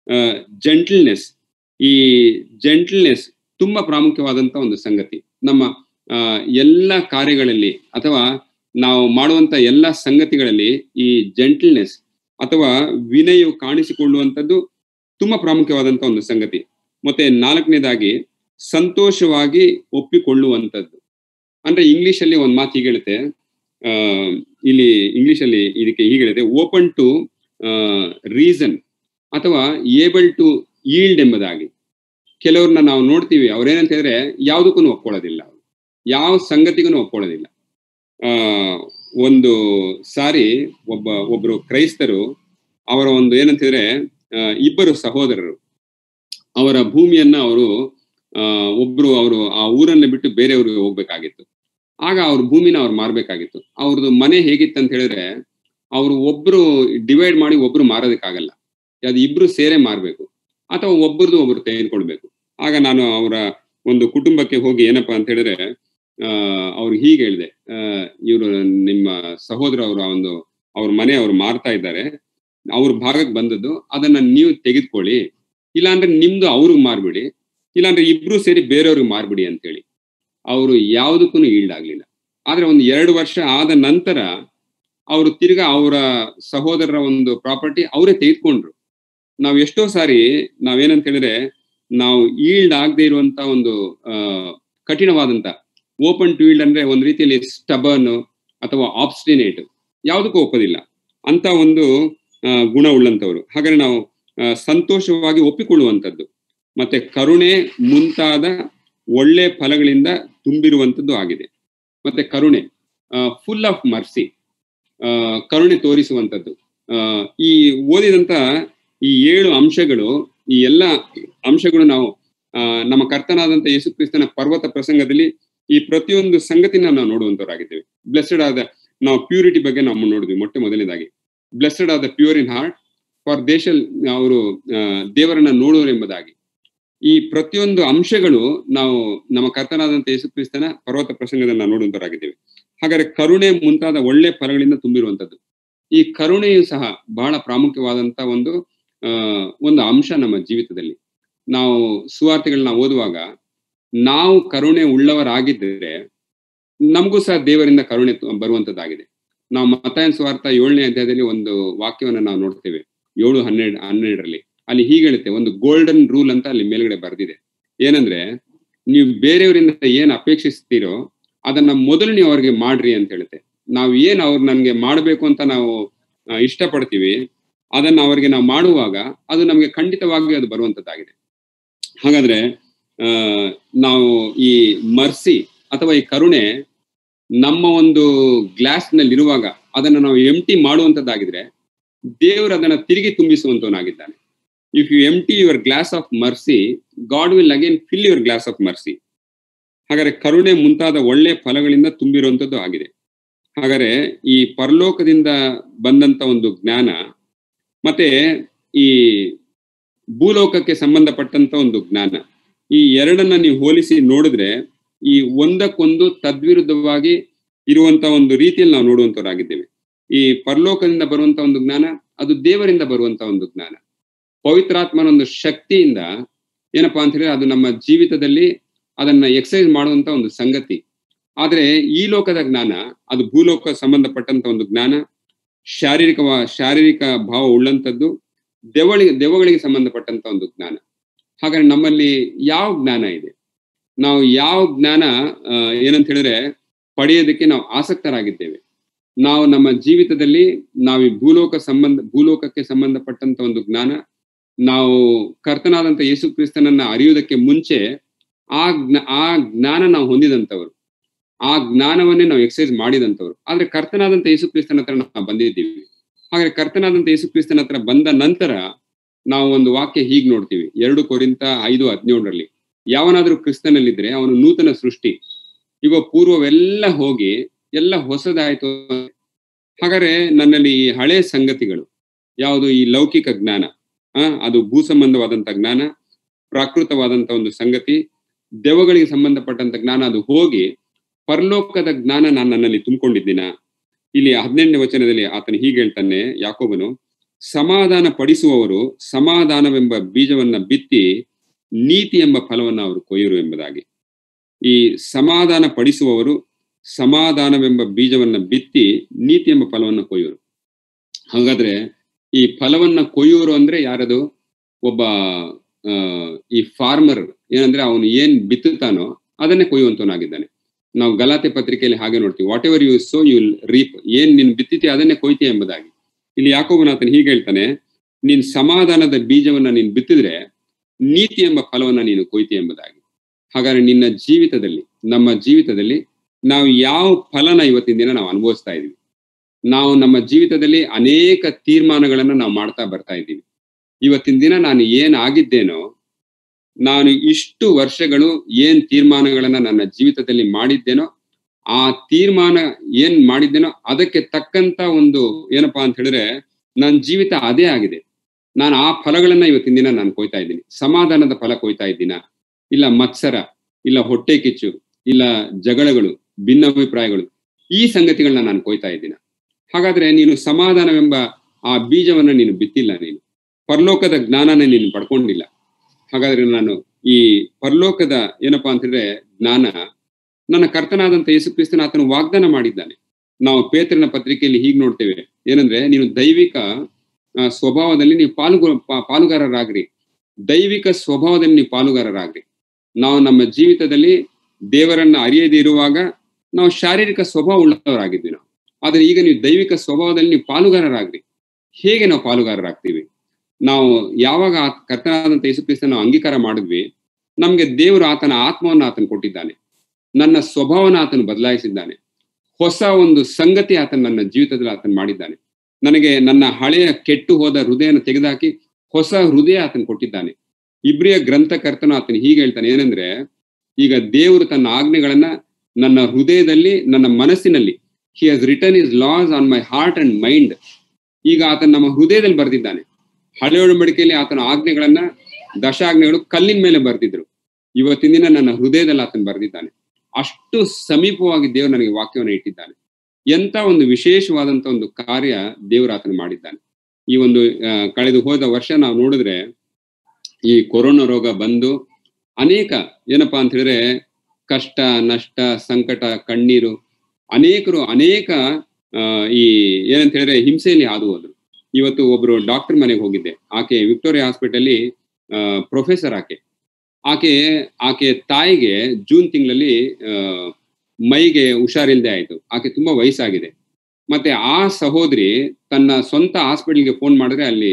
ಜೆಂಟಲ್ನೆಸ್ ಈ ಜೆಂಟಲ್ನೆಸ್ ತುಂಬಾ ಪ್ರಾಮುಖ್ಯವಾದಂತ ಒಂದು ಸಂಗತಿ ನಮ್ಮ ಆ, ಎಲ್ಲ ಕಾರ್ಯಗಳಲ್ಲಿ ಅಥವಾ ನಾವು ಮಾಡುವಂತ ಎಲ್ಲ ಸಂಗತಿಗಳಲ್ಲಿ ಈ ಜೆಂಟಲ್ನೆಸ್ ಅಥವಾ ವಿನಯವು ಕಾಣಿಸಿಕೊಳ್ಳುವಂಥದ್ದು ತುಂಬಾ ಪ್ರಾಮುಖ್ಯವಾದಂತ ಒಂದು ಸಂಗತಿ ಮತ್ತೆ ನಾಲ್ಕನೇದಾಗಿ ಸಂತೋಷವಾಗಿ ಒಪ್ಪಿಕೊಳ್ಳುವಂಥದ್ದು ಅಂದ್ರೆ ಇಂಗ್ಲಿಷ್ ಅಲ್ಲಿ ಒಂದ್ ಮಾತು ಹೀಗೆ ಹೇಳುತ್ತೆ ಆ ಇಲ್ಲಿ ಇಂಗ್ಲಿಷ್ ಅಲ್ಲಿ ಇದಕ್ಕೆ ಹೀಗೆ ಹೇಳುತ್ತೆ ಓಪನ್ ಟು ರೀಸನ್ ಅಥವಾ ಏಬಲ್ ಟು ಈಲ್ಡ್ ಎಂಬುದಾಗಿ ಕೆಲವ್ರನ್ನ ನಾವು ನೋಡ್ತೀವಿ ಅವ್ರೇನಂತ ಹೇಳಿದ್ರೆ ಯಾವುದಕ್ಕೂ ಒಪ್ಕೊಳ್ಳೋದಿಲ್ಲ ಅವ್ರು. ಯಾವ ಸಂಗತಿಗೂ ಒಪ್ಕೊಳ್ಳೋದಿಲ್ಲ ಆ ಒಂದು ಸಾರಿ ಒಬ್ಬ ಒಬ್ರು ಕ್ರೈಸ್ತರು ಅವರ ಒಂದು ಏನಂತ ಹೇಳಿದ್ರೆ ಆ, ಇಬ್ಬರು ಸಹೋದರರು ಅವರ ಭೂಮಿಯನ್ನ ಅವರು ಆ ಒಬ್ರು ಅವರು ಆ ಊರನ್ನ ಬಿಟ್ಟು ಬೇರೆಯವ್ರಿಗೆ ಹೋಗ್ಬೇಕಾಗಿತ್ತು ಆಗ ಅವ್ರ ಭೂಮಿನ ಅವ್ರು ಮಾರ್ಬೇಕಾಗಿತ್ತು ಅವ್ರದ್ದು ಮನೆ ಹೇಗಿತ್ತು ಅಂತ ಹೇಳಿದ್ರೆ ಅವರು ಒಬ್ರು ಡಿವೈಡ್ ಮಾಡಿ ಒಬ್ರು ಮಾರೋದಕ್ಕಾಗಲ್ಲ ಅದು ಇಬ್ರು ಸೇರೆ ಮಾರ್ಬೇಕು ಅಥವಾ ಒಬ್ಬರದು ಒಬ್ರು ತೆಗೆದುಕೊಳ್ಬೇಕು ಆಗ ನಾನು ಅವರ ಒಂದು ಕುಟುಂಬಕ್ಕೆ ಹೋಗಿ ಏನಪ್ಪಾ ಅಂತ ಹೇಳಿದ್ರೆ ಆ ಅವ್ರಿಗೆ ಹೀಗೆ ಹೇಳಿದೆ ಇವರು ನಿಮ್ಮ ಸಹೋದರ ಅವರು ಒಂದು ಅವ್ರ ಮನೆ ಅವ್ರು ಮಾರ್ತಾ ಇದ್ದಾರೆ ಅವ್ರ ಭಾಗಕ್ಕೆ ಬಂದದ್ದು ಅದನ್ನ ನೀವು ತೆಗೆದುಕೊಳ್ಳಿ ಇಲ್ಲಾಂದ್ರೆ ನಿಮ್ದು ಅವ್ರಿಗೆ ಮಾರ್ಬಿಡಿ ಇಲ್ಲಾಂದ್ರೆ ಇಬ್ರು ಸೇರಿ ಬೇರೆಯವ್ರಿಗೆ ಮಾರ್ಬಿಡಿ ಅಂತೇಳಿ ಅವರು ಯಾವುದಕ್ಕೂ ಈಲ್ಡ್ ಆಗ್ಲಿಲ್ಲ ಆದ್ರೆ ಒಂದು ಎರಡು ವರ್ಷ ಆದ ನಂತರ ಅವರು ತಿರ್ಗಾ ಅವರ ಸಹೋದರರ ಒಂದು ಪ್ರಾಪರ್ಟಿ ಅವರೇ ತೆಗೆದುಕೊಂಡ್ರು ನಾವು ಎಷ್ಟೋ ಸಾರಿ ನಾವೇನಂತ ಹೇಳಿದ್ರೆ ನಾವು ಈಲ್ಡ್ ಆಗದೆ ಇರುವಂತ ಒಂದು ಆ ಕಠಿಣವಾದಂತ ಓಪನ್ ಟು ಈಲ್ಡ್ ಅಂದ್ರೆ ಒಂದು ರೀತಿಯಲ್ಲಿ ಸ್ಟಬರ್ನ್ ಅಥವಾ ಆಬ್ಸ್ಟಿನೇಟ್ ಯಾವುದಕ್ಕೂ ಒಪ್ಪೋದಿಲ್ಲ ಅಂತ ಒಂದು ಆ, ಗುಣ ಉಳ್ಳಂತವ್ರು ಹಾಗಾದ್ರೆ ನಾವು ಆ, ಸಂತೋಷವಾಗಿ ಒಪ್ಪಿಕೊಳ್ಳುವಂಥದ್ದು ಮತ್ತೆ ಕರುಣೆ ಮುಂತಾದ ಒಳ್ಳೆ ಫಲಗಳಿಂದ ತುಂಬಿರುವಂಥದ್ದು ಆಗಿದೆ ಮತ್ತೆ ಕರುಣೆ ಫುಲ್ ಆಫ್ ಮರ್ಸಿ ಕರುಣೆ ತೋರಿಸುವಂಥದ್ದು ಆ, ಈ ಓದಿದಂತ ಈ ಏಳು ಅಂಶಗಳು ಈ ಎಲ್ಲ ಅಂಶಗಳು ನಾವು ಆ, ನಮ್ಮ ಕರ್ತನಾದಂತ ಯೇಸು ಕ್ರಿಸ್ತನ ಪರ್ವತ ಪ್ರಸಂಗದಲ್ಲಿ ಈ ಪ್ರತಿಯೊಂದು ಸಂಗತಿನ ನಾವು ನೋಡುವಂತವರಾಗಿದ್ದೇವೆ ಬ್ಲೆಸ್ಡ್ ಆದ ನಾವು ಪ್ಯೂರಿಟಿ ಬಗ್ಗೆ ನಾವು ನೋಡಿದ್ವಿ ಮೊಟ್ಟ ಮೊದಲನೇದಾಗಿ ಬ್ಲೆಸ್ಡ್ ಆದ ಪ್ಯೂರ್ ಇನ್ ಹಾರ್ಟ್ ಫಾರ್ ದೇಶ ಅವರು ದೇವರನ್ನ ನೋಡುವರು ಎಂಬುದಾಗಿ ಈ ಪ್ರತಿಯೊಂದು ಅಂಶಗಳು ನಾವು ನಮ್ಮ ಕರ್ತನಾದಂತ ಯೇಸು ಕ್ರಿಸ್ತನ ಪರ್ವತ ಪ್ರಸಂಗದಲ್ಲಿ ನಾವು ನೋಡುವಂತವರಾಗಿದ್ದೇವೆ ಹಾಗಾದ್ರೆ ಕರುಣೆ ಮುಂತಾದ ಒಳ್ಳೆ ಫಲಗಳಿಂದ ತುಂಬಿರುವಂತದ್ದು ಈ ಕರುಣೆಯು ಸಹ ಬಹಳ ಪ್ರಾಮುಖ್ಯವಾದಂತ ಒಂದು ಆ ಒಂದು ಅಂಶ ನಮ್ಮ ಜೀವಿತದಲ್ಲಿ ನಾವು ಸುವಾರ್ತೆಗಳನ್ನ ಓದುವಾಗ ನಾವು ಕರುಣೆ ಉಳ್ಳವರಾಗಿದ್ದರೆ ನಮಗೂ ಸಹ ದೇವರಿಂದ ಕರುಣೆ ತು- ಬರುವಂತದ್ದಾಗಿದೆ ನಾವು ಮತಾಯನ್ ಸುವಾರ್ಥ ಏಳನೇ ಅಧ್ಯಾಯದಲ್ಲಿ ಒಂದು ವಾಕ್ಯವನ್ನು ನಾವು ನೋಡ್ತೇವೆ ಏಳು ಹನ್ನೆರಡು ಹನ್ನೆರಡರಲ್ಲಿ ಅಲ್ಲಿ ಹೀಗೆ ಹೇಳುತ್ತೆ ಒಂದು ಗೋಲ್ಡನ್ ರೂಲ್ ಅಂತ ಅಲ್ಲಿ ಮೇಲ್ಗಡೆ ಬರೆದಿದೆ ಏನಂದ್ರೆ ನೀವು ಬೇರೆಯವರಿಂದ ಏನ್ ಅಪೇಕ್ಷಿಸ್ತೀರೋ ಅದನ್ನ ಮೊದಲು ನೀವು ಅವ್ರಿಗೆ ಮಾಡ್ರಿ ಅಂತ ಹೇಳುತ್ತೆ ನಾವು ಏನ್ ಅವ್ರು ನನ್ಗೆ ಮಾಡ್ಬೇಕು ಅಂತ ನಾವು ಆ, ಇಷ್ಟಪಡ್ತೀವಿ ಅದನ್ನ ಅವರಿಗೆ ನಾವು ಮಾಡುವಾಗ ಅದು ನಮಗೆ ಖಂಡಿತವಾಗಿ ಅದು ಬರುವಂತದ್ದಾಗಿದೆ ಹಾಗಾದ್ರೆ ಆ ನಾವು ಈ ಮರ್ಸಿ ಅಥವಾ ಈ ಕರುಣೆ ನಮ್ಮ ಒಂದು ಗ್ಲಾಸ್ ನಲ್ಲಿ ಇರುವಾಗ ಅದನ್ನ ನಾವು ಎಂಟಿ ಮಾಡುವಂತದ್ದಾಗಿದ್ರೆ ದೇವರು ಅದನ್ನ ತಿರುಗಿ ತುಂಬಿಸುವಂತವನಾಗಿದ್ದಾನೆ if you empty your glass of mercy God will again fill your glass of mercy ಹಾಗಾದ್ರೆ ಕರುಣೆ ಮುಂತಾದ ಒಳ್ಳೆ ಫಲಗಳಿಂದ ತುಂಬಿರುವಂತದ್ದು ಆಗಿದೆ ಹಾಗಾದ್ರೆ ಈ ಪರಲೋಕದಿಂದ ಬಂದಂತ ಒಂದು ಜ್ಞಾನ ಮತ್ತೆ ಈ ಭೂಲೋಕಕ್ಕೆ ಸಂಬಂಧಪಟ್ಟಂತ ಒಂದು ಜ್ಞಾನ ಈ ಎರಡನ್ನ ನೀವು ಹೋಲಿಸಿ ನೋಡಿದ್ರೆ ಈ ಒಂದಕ್ಕೊಂದು ತದ್ವಿರುದ್ಧವಾಗಿ ಇರುವಂತ ಒಂದು ರೀತಿಯಲ್ಲಿ ನಾವು ನೋಡುವಂತವರಾಗಿದ್ದೇವೆ ಈ ಪರಲೋಕದಿಂದ ಬರುವಂತ ಒಂದು ಜ್ಞಾನ ಅದು ದೇವರಿಂದ ಬರುವಂತ ಒಂದು ಜ್ಞಾನ ಪವಿತ್ರಾತ್ಮನ ಒಂದು ಶಕ್ತಿಯಿಂದ ಏನಪ್ಪಾ ಅಂತ ಹೇಳಿದ್ರೆ ಅದು ನಮ್ಮ ಜೀವಿತದಲ್ಲಿ ಅದನ್ನ ಎಕ್ಸಸೈಸ್ ಮಾಡುವಂತ ಒಂದು ಸಂಗತಿ ಆದ್ರೆ ಈ ಲೋಕದ ಜ್ಞಾನ ಅದು ಭೂಲೋಕ ಸಂಬಂಧಪಟ್ಟಂತ ಒಂದು ಜ್ಞಾನ ಶಾರೀರಿಕ ಶಾರೀರಿಕ ಭಾವ ಉಳ್ಳಂತದ್ದು ದೆವಳಿಗೆ ದೆವ್ವಗಳಿಗೆ ಸಂಬಂಧಪಟ್ಟಂತ ಒಂದು ಜ್ಞಾನ ಹಾಗಾದ್ರೆ ನಮ್ಮಲ್ಲಿ ಯಾವ ಜ್ಞಾನ ಇದೆ ನಾವು ಯಾವ ಜ್ಞಾನ ಆ, ಏನಂತ ಹೇಳಿದ್ರೆ ಪಡೆಯೋದಕ್ಕೆ ನಾವು ಆಸಕ್ತರಾಗಿದ್ದೇವೆ ನಾವು ನಮ್ಮ ಜೀವಿತದಲ್ಲಿ ನಾವು ಈ ಭೂಲೋಕ ಸಂಬಂಧ ಭೂಲೋಕಕ್ಕೆ ಸಂಬಂಧಪಟ್ಟಂತ ಒಂದು ಜ್ಞಾನ ನಾವು ಕರ್ತನಾದಂತ ಯೇಸು ಕ್ರಿಸ್ತನನ್ನ ಅರಿಯುವುದಕ್ಕೆ ಮುಂಚೆ ಆ ಜ್ಞಾ ಆ ಜ್ಞಾನ ನಾವು ಹೊಂದಿದಂತವರು ಆ ಜ್ಞಾನವನ್ನೇ ನಾವು ಎಕ್ಸಸೈಸ್ ಮಾಡಿದಂತವ್ರು ಆದ್ರೆ ಕರ್ತನಾದಂತ ಯೇಸು ಕ್ರಿಸ್ತನ ಹತ್ರ ನಾವು ಬಂದಿದ್ದೀವಿ ಹಾಗಾದ್ರೆ ಕರ್ತನಾದಂತ ಯೇಸು ಕ್ರಿಸ್ತನ ಹತ್ರ ಬಂದ ನಂತರ ನಾವು ಒಂದು ವಾಕ್ಯ ಹೀಗ್ ನೋಡ್ತೀವಿ ಎರಡು ಕೊರಿಂತ ಐದು ಹದಿನೇಳರಲ್ಲಿ ಯಾವನಾದ್ರೂ ಕ್ರಿಸ್ತನಲ್ಲಿದ್ರೆ ಅವನು ನೂತನ ಸೃಷ್ಟಿ ಈಗ ಪೂರ್ವವೆಲ್ಲ ಹೋಗಿ ಎಲ್ಲ ಹೊಸದಾಯ್ತು ಹಾಗಾದ್ರೆ ನನ್ನಲ್ಲಿ ಈ ಹಳೆ ಸಂಗತಿಗಳು ಯಾವುದು ಈ ಲೌಕಿಕ ಜ್ಞಾನ ಆ ಅದು ಭೂ ಸಂಬಂಧವಾದಂತ ಜ್ಞಾನ ಪ್ರಾಕೃತವಾದಂತ ಒಂದು ಸಂಗತಿ ದೆವ್ವಗಳಿಗೆ ಸಂಬಂಧಪಟ್ಟಂತ ಜ್ಞಾನ ಅದು ಹೋಗಿ ಪರಲೋಕದ ಜ್ಞಾನ ನಾನು ನನ್ನಲ್ಲಿ ತುಂಬಿಕೊಂಡಿದ್ದೀನ ಇಲ್ಲಿ ಹದಿನೆಂಟನೇ ವಚನದಲ್ಲಿ ಆತನು ಹೀಗೆ ಹೇಳ್ತಾನೆ ಯಾಕೋಬನು ಸಮಾಧಾನ ಪಡಿಸುವವರು ಸಮಾಧಾನವೆಂಬ ಬೀಜವನ್ನ ಬಿತ್ತಿ ನೀತಿ ಎಂಬ ಫಲವನ್ನ ಅವರು ಕೊಯ್ಯರು ಎಂಬುದಾಗಿ ಈ ಸಮಾಧಾನ ಪಡಿಸುವವರು ಸಮಾಧಾನವೆಂಬ ಬೀಜವನ್ನ ಬಿತ್ತಿ ನೀತಿ ಎಂಬ ಫಲವನ್ನ ಕೊಯ್ಯೋರು ಹಾಗಾದ್ರೆ ಈ ಫಲವನ್ನ ಕೊಯ್ಯೋರು ಅಂದ್ರೆ ಯಾರದು ಒಬ್ಬ ಆ, ಈ ಫಾರ್ಮರ್ ಏನಂದ್ರೆ ಅವನು ಏನ್ ಬಿತ್ತುತ್ತಾನೋ ಅದನ್ನೇ ಕೊಯ್ಯುವಂತವನಾಗಿದ್ದಾನೆ ನಾವು ಗಲಾತೆ ಪತ್ರಿಕೆಯಲ್ಲಿ ಹಾಗೆ ನೋಡ್ತೀವಿ whatever you sow you reap ಏನ್ ನೀನ್ ಬಿತ್ತಿತಿ ಅದನ್ನೇ ಕೊಯ್ತಿ ಎಂಬುದಾಗಿ ಇಲ್ಲಿ ಯಾಕೋಬನಾಥನ್ ಹೀಗೆ ಹೇಳ್ತಾನೆ ನೀನ್ ಸಮಾಧಾನದ ಬೀಜವನ್ನ ನೀನ್ ಬಿತ್ತಿದ್ರೆ ನೀತಿ ಎಂಬ ಫಲವನ್ನ ನೀನು ಕೊಯ್ತಿ ಎಂಬುದಾಗಿ ಹಾಗಾದ್ರೆ ನಿನ್ನ ಜೀವಿತದಲ್ಲಿ ನಮ್ಮ ಜೀವಿತದಲ್ಲಿ ನಾವು ಯಾವ ಫಲನ ಇವತ್ತಿನ ದಿನ ನಾವು ಅನುಭವಿಸ್ತಾ ಇದೀವಿ ನಾವು ನಮ್ಮ ಜೀವಿತದಲ್ಲಿ ಅನೇಕ ತೀರ್ಮಾನಗಳನ್ನ ನಾವು ಮಾಡ್ತಾ ಬರ್ತಾ ಇದ್ದೀವಿ ಇವತ್ತಿನ ದಿನ ನಾನು ಏನ್ ಆಗಿದ್ದೇನೋ ನಾನು ಇಷ್ಟು ವರ್ಷಗಳು ಏನ್ ತೀರ್ಮಾನಗಳನ್ನ ನನ್ನ ಜೀವಿತದಲ್ಲಿ ಮಾಡಿದ್ದೇನೋ ಆ ತೀರ್ಮಾನ ಏನ್ ಮಾಡಿದ್ದೇನೋ ಅದಕ್ಕೆ ತಕ್ಕಂತ ಒಂದು ಏನಪ್ಪಾ ಅಂತ ಹೇಳಿದ್ರೆ ನನ್ನ ಜೀವಿತ ಅದೇ ಆಗಿದೆ ನಾನು ಆ ಫಲಗಳನ್ನ ಇವತ್ತಿನ ದಿನ ನಾನು ಕೊಯ್ತಾ ಇದ್ದೀನಿ ಸಮಾಧಾನದ ಫಲ ಕೊಯ್ತಾ ಇದ್ದೀನ ಇಲ್ಲ ಮತ್ಸರ ಇಲ್ಲ ಹೊಟ್ಟೆ ಕಿಚ್ಚು ಇಲ್ಲ ಜಗಳಗಳು ಭಿನ್ನಾಭಿಪ್ರಾಯಗಳು ಈ ಸಂಗತಿಗಳನ್ನ ನಾನು ಕೊಯ್ತಾ ಇದ್ದೀನ ಹಾಗಾದ್ರೆ ನೀನು ಸಮಾಧಾನವೆಂಬ ಆ ಬೀಜವನ್ನ ನೀನು ಬಿತ್ತಿಲ್ಲ ನೀನು ಪರಲೋಕದ ಜ್ಞಾನನ ನೀನು ಪಡ್ಕೊಂಡಿಲ್ಲ ಹಾಗಾದ್ರೆ ನಾನು ಈ ಪರಲೋಕದ ಏನಪ್ಪಾ ಅಂತಂದ್ರೆ ಜ್ಞಾನ ನನ್ನ ಕರ್ತನಾದಂತ ಯೇಸು ಕ್ರಿಸ್ತನ ಆತನು ವಾಗ್ದಾನ ಮಾಡಿದ್ದಾನೆ ನಾವು ಪೇತ್ರನ ಪತ್ರಿಕೆಯಲ್ಲಿ ಹೀಗೆ ನೋಡ್ತೇವೆ ಏನಂದ್ರೆ ನೀನು ದೈವಿಕ ಆ, ಸ್ವಭಾವದಲ್ಲಿ ನೀವು ಪಾಲುಗ ಪಾ- ಪಾಲುಗಾರರಾಗ್ರಿ ದೈವಿಕ ಸ್ವಭಾವದಲ್ಲಿ ನೀವು ಪಾಲುಗಾರರಾಗ್ರಿ ನಾವು ನಮ್ಮ ಜೀವಿತದಲ್ಲಿ ದೇವರನ್ನ ಅರಿಯದೇ ಇರುವಾಗ ನಾವು ಶಾರೀರಿಕ ಸ್ವಭಾವ ಉಳ್ಳವರಾಗಿದ್ವಿ ನಾವು ಆದ್ರೆ ಈಗ ನೀವು ದೈವಿಕ ಸ್ವಭಾವದಲ್ಲಿ ನೀವು ಪಾಲುಗಾರರಾಗ್ರಿ ಹೇಗೆ ನಾವು ಪಾಲುಗಾರರಾಗ್ತೀವಿ ನಾವು ಯಾವಾಗ ಆ ಕರ್ತನಾದಂತ ಯೇಸು ಕ್ರಿಸ್ತನ ನಾವು ಅಂಗೀಕಾರ ಮಾಡಿದ್ವಿ ನಮ್ಗೆ ದೇವರು ಆತನ ಆತ್ಮವನ್ನು ಆತನು ಕೊಟ್ಟಿದ್ದಾನೆ ನನ್ನ ಸ್ವಭಾವನ ಆತನು ಬದಲಾಯಿಸಿದ್ದಾನೆ ಹೊಸ ಒಂದು ಸಂಗತಿ ಆತನ ನನ್ನ ಜೀವಿತದಲ್ಲಿ ಆತನು ಮಾಡಿದ್ದಾನೆ ನನಗೆ ನನ್ನ ಹಳೆಯ ಕೆಟ್ಟು ಹೋದ ಹೃದಯನ ತೆಗೆದುಹಾಕಿ ಹೊಸ ಹೃದಯ ಆತನು ಕೊಟ್ಟಿದ್ದಾನೆ ಇಬ್ರಿಯ ಗ್ರಂಥಕರ್ತನು ಆತನು ಹೀಗೆ ಹೇಳ್ತಾನೆ ಏನಂದ್ರೆ ಈಗ ದೇವರು ತನ್ನ ಆಜ್ಞೆಗಳನ್ನ ನನ್ನ ಹೃದಯದಲ್ಲಿ ನನ್ನ ಮನಸ್ಸಿನಲ್ಲಿ he has written his laws on my heart and mind ಈಗ ಆತನ ನಮ್ಮ ಹೃದಯದಲ್ಲಿ ಬರೆದಿದ್ದಾನೆ ಹಳೆ ಒಡಂಬಡಿಕೆಯಲ್ಲಿ ಆತನ ಆಜ್ಞೆಗಳನ್ನ ದಶಾಜ್ಞೆಗಳು ಕಲ್ಲಿನ ಮೇಲೆ ಬರೆದಿದ್ರು ಇವತ್ತಿನ ದಿನ ನನ್ನ ಹೃದಯದಲ್ಲಿ ಆತನ ಬರೆದಿದ್ದಾನೆ ಅಷ್ಟು ಸಮೀಪವಾಗಿ ದೇವರು ನನಗೆ ವಾಕ್ಯವನ್ನು ಇಟ್ಟಿದ್ದಾನೆ ಎಂತ ಒಂದು ವಿಶೇಷವಾದಂತ ಒಂದು ಕಾರ್ಯ ದೇವರು ಆತನು ಮಾಡಿದ್ದಾನೆ ಈ ಒಂದು ಆ, ಕಳೆದು ಹೋದ ವರ್ಷ ನಾವು ನೋಡಿದ್ರೆ ಈ ಕೊರೋನಾ ರೋಗ ಬಂದು ಅನೇಕ ಏನಪ್ಪಾ ಅಂತ ಹೇಳಿದ್ರೆ ಕಷ್ಟ ನಷ್ಟ ಸಂಕಟ ಕಣ್ಣೀರು ಅನೇಕರು ಅನೇಕ ಆ, ಈ ಏನಂತ ಹೇಳಿದ್ರೆ ಹಿಂಸೆಯಲ್ಲಿ ಹಾದು ಹೋದ್ರು ಇವತ್ತು ಒಬ್ರು ಡಾಕ್ಟರ್ ಮನೆಗೆ ಹೋಗಿದ್ದೆ ಆಕೆ ವಿಕ್ಟೋರಿಯಾ ಹಾಸ್ಪಿಟಲ್ ಪ್ರೊಫೆಸರ್ ಆಕೆ ಆಕೆ ಆಕೆ ತಾಯಿಗೆ ಜೂನ್ ತಿಂಗಳಲ್ಲಿ ಆ, ಮೈಗೆ ಹುಷಾರಿಲ್ದೆ ಆಯ್ತು ಆಕೆ ತುಂಬಾ ವಯಸ್ಸಾಗಿದೆ ಮತ್ತೆ ಆ ಸಹೋದರಿ ತನ್ನ ಸ್ವಂತ ಹಾಸ್ಪಿಟಲ್ಗೆ ಫೋನ್ ಮಾಡಿದ್ರೆ ಅಲ್ಲಿ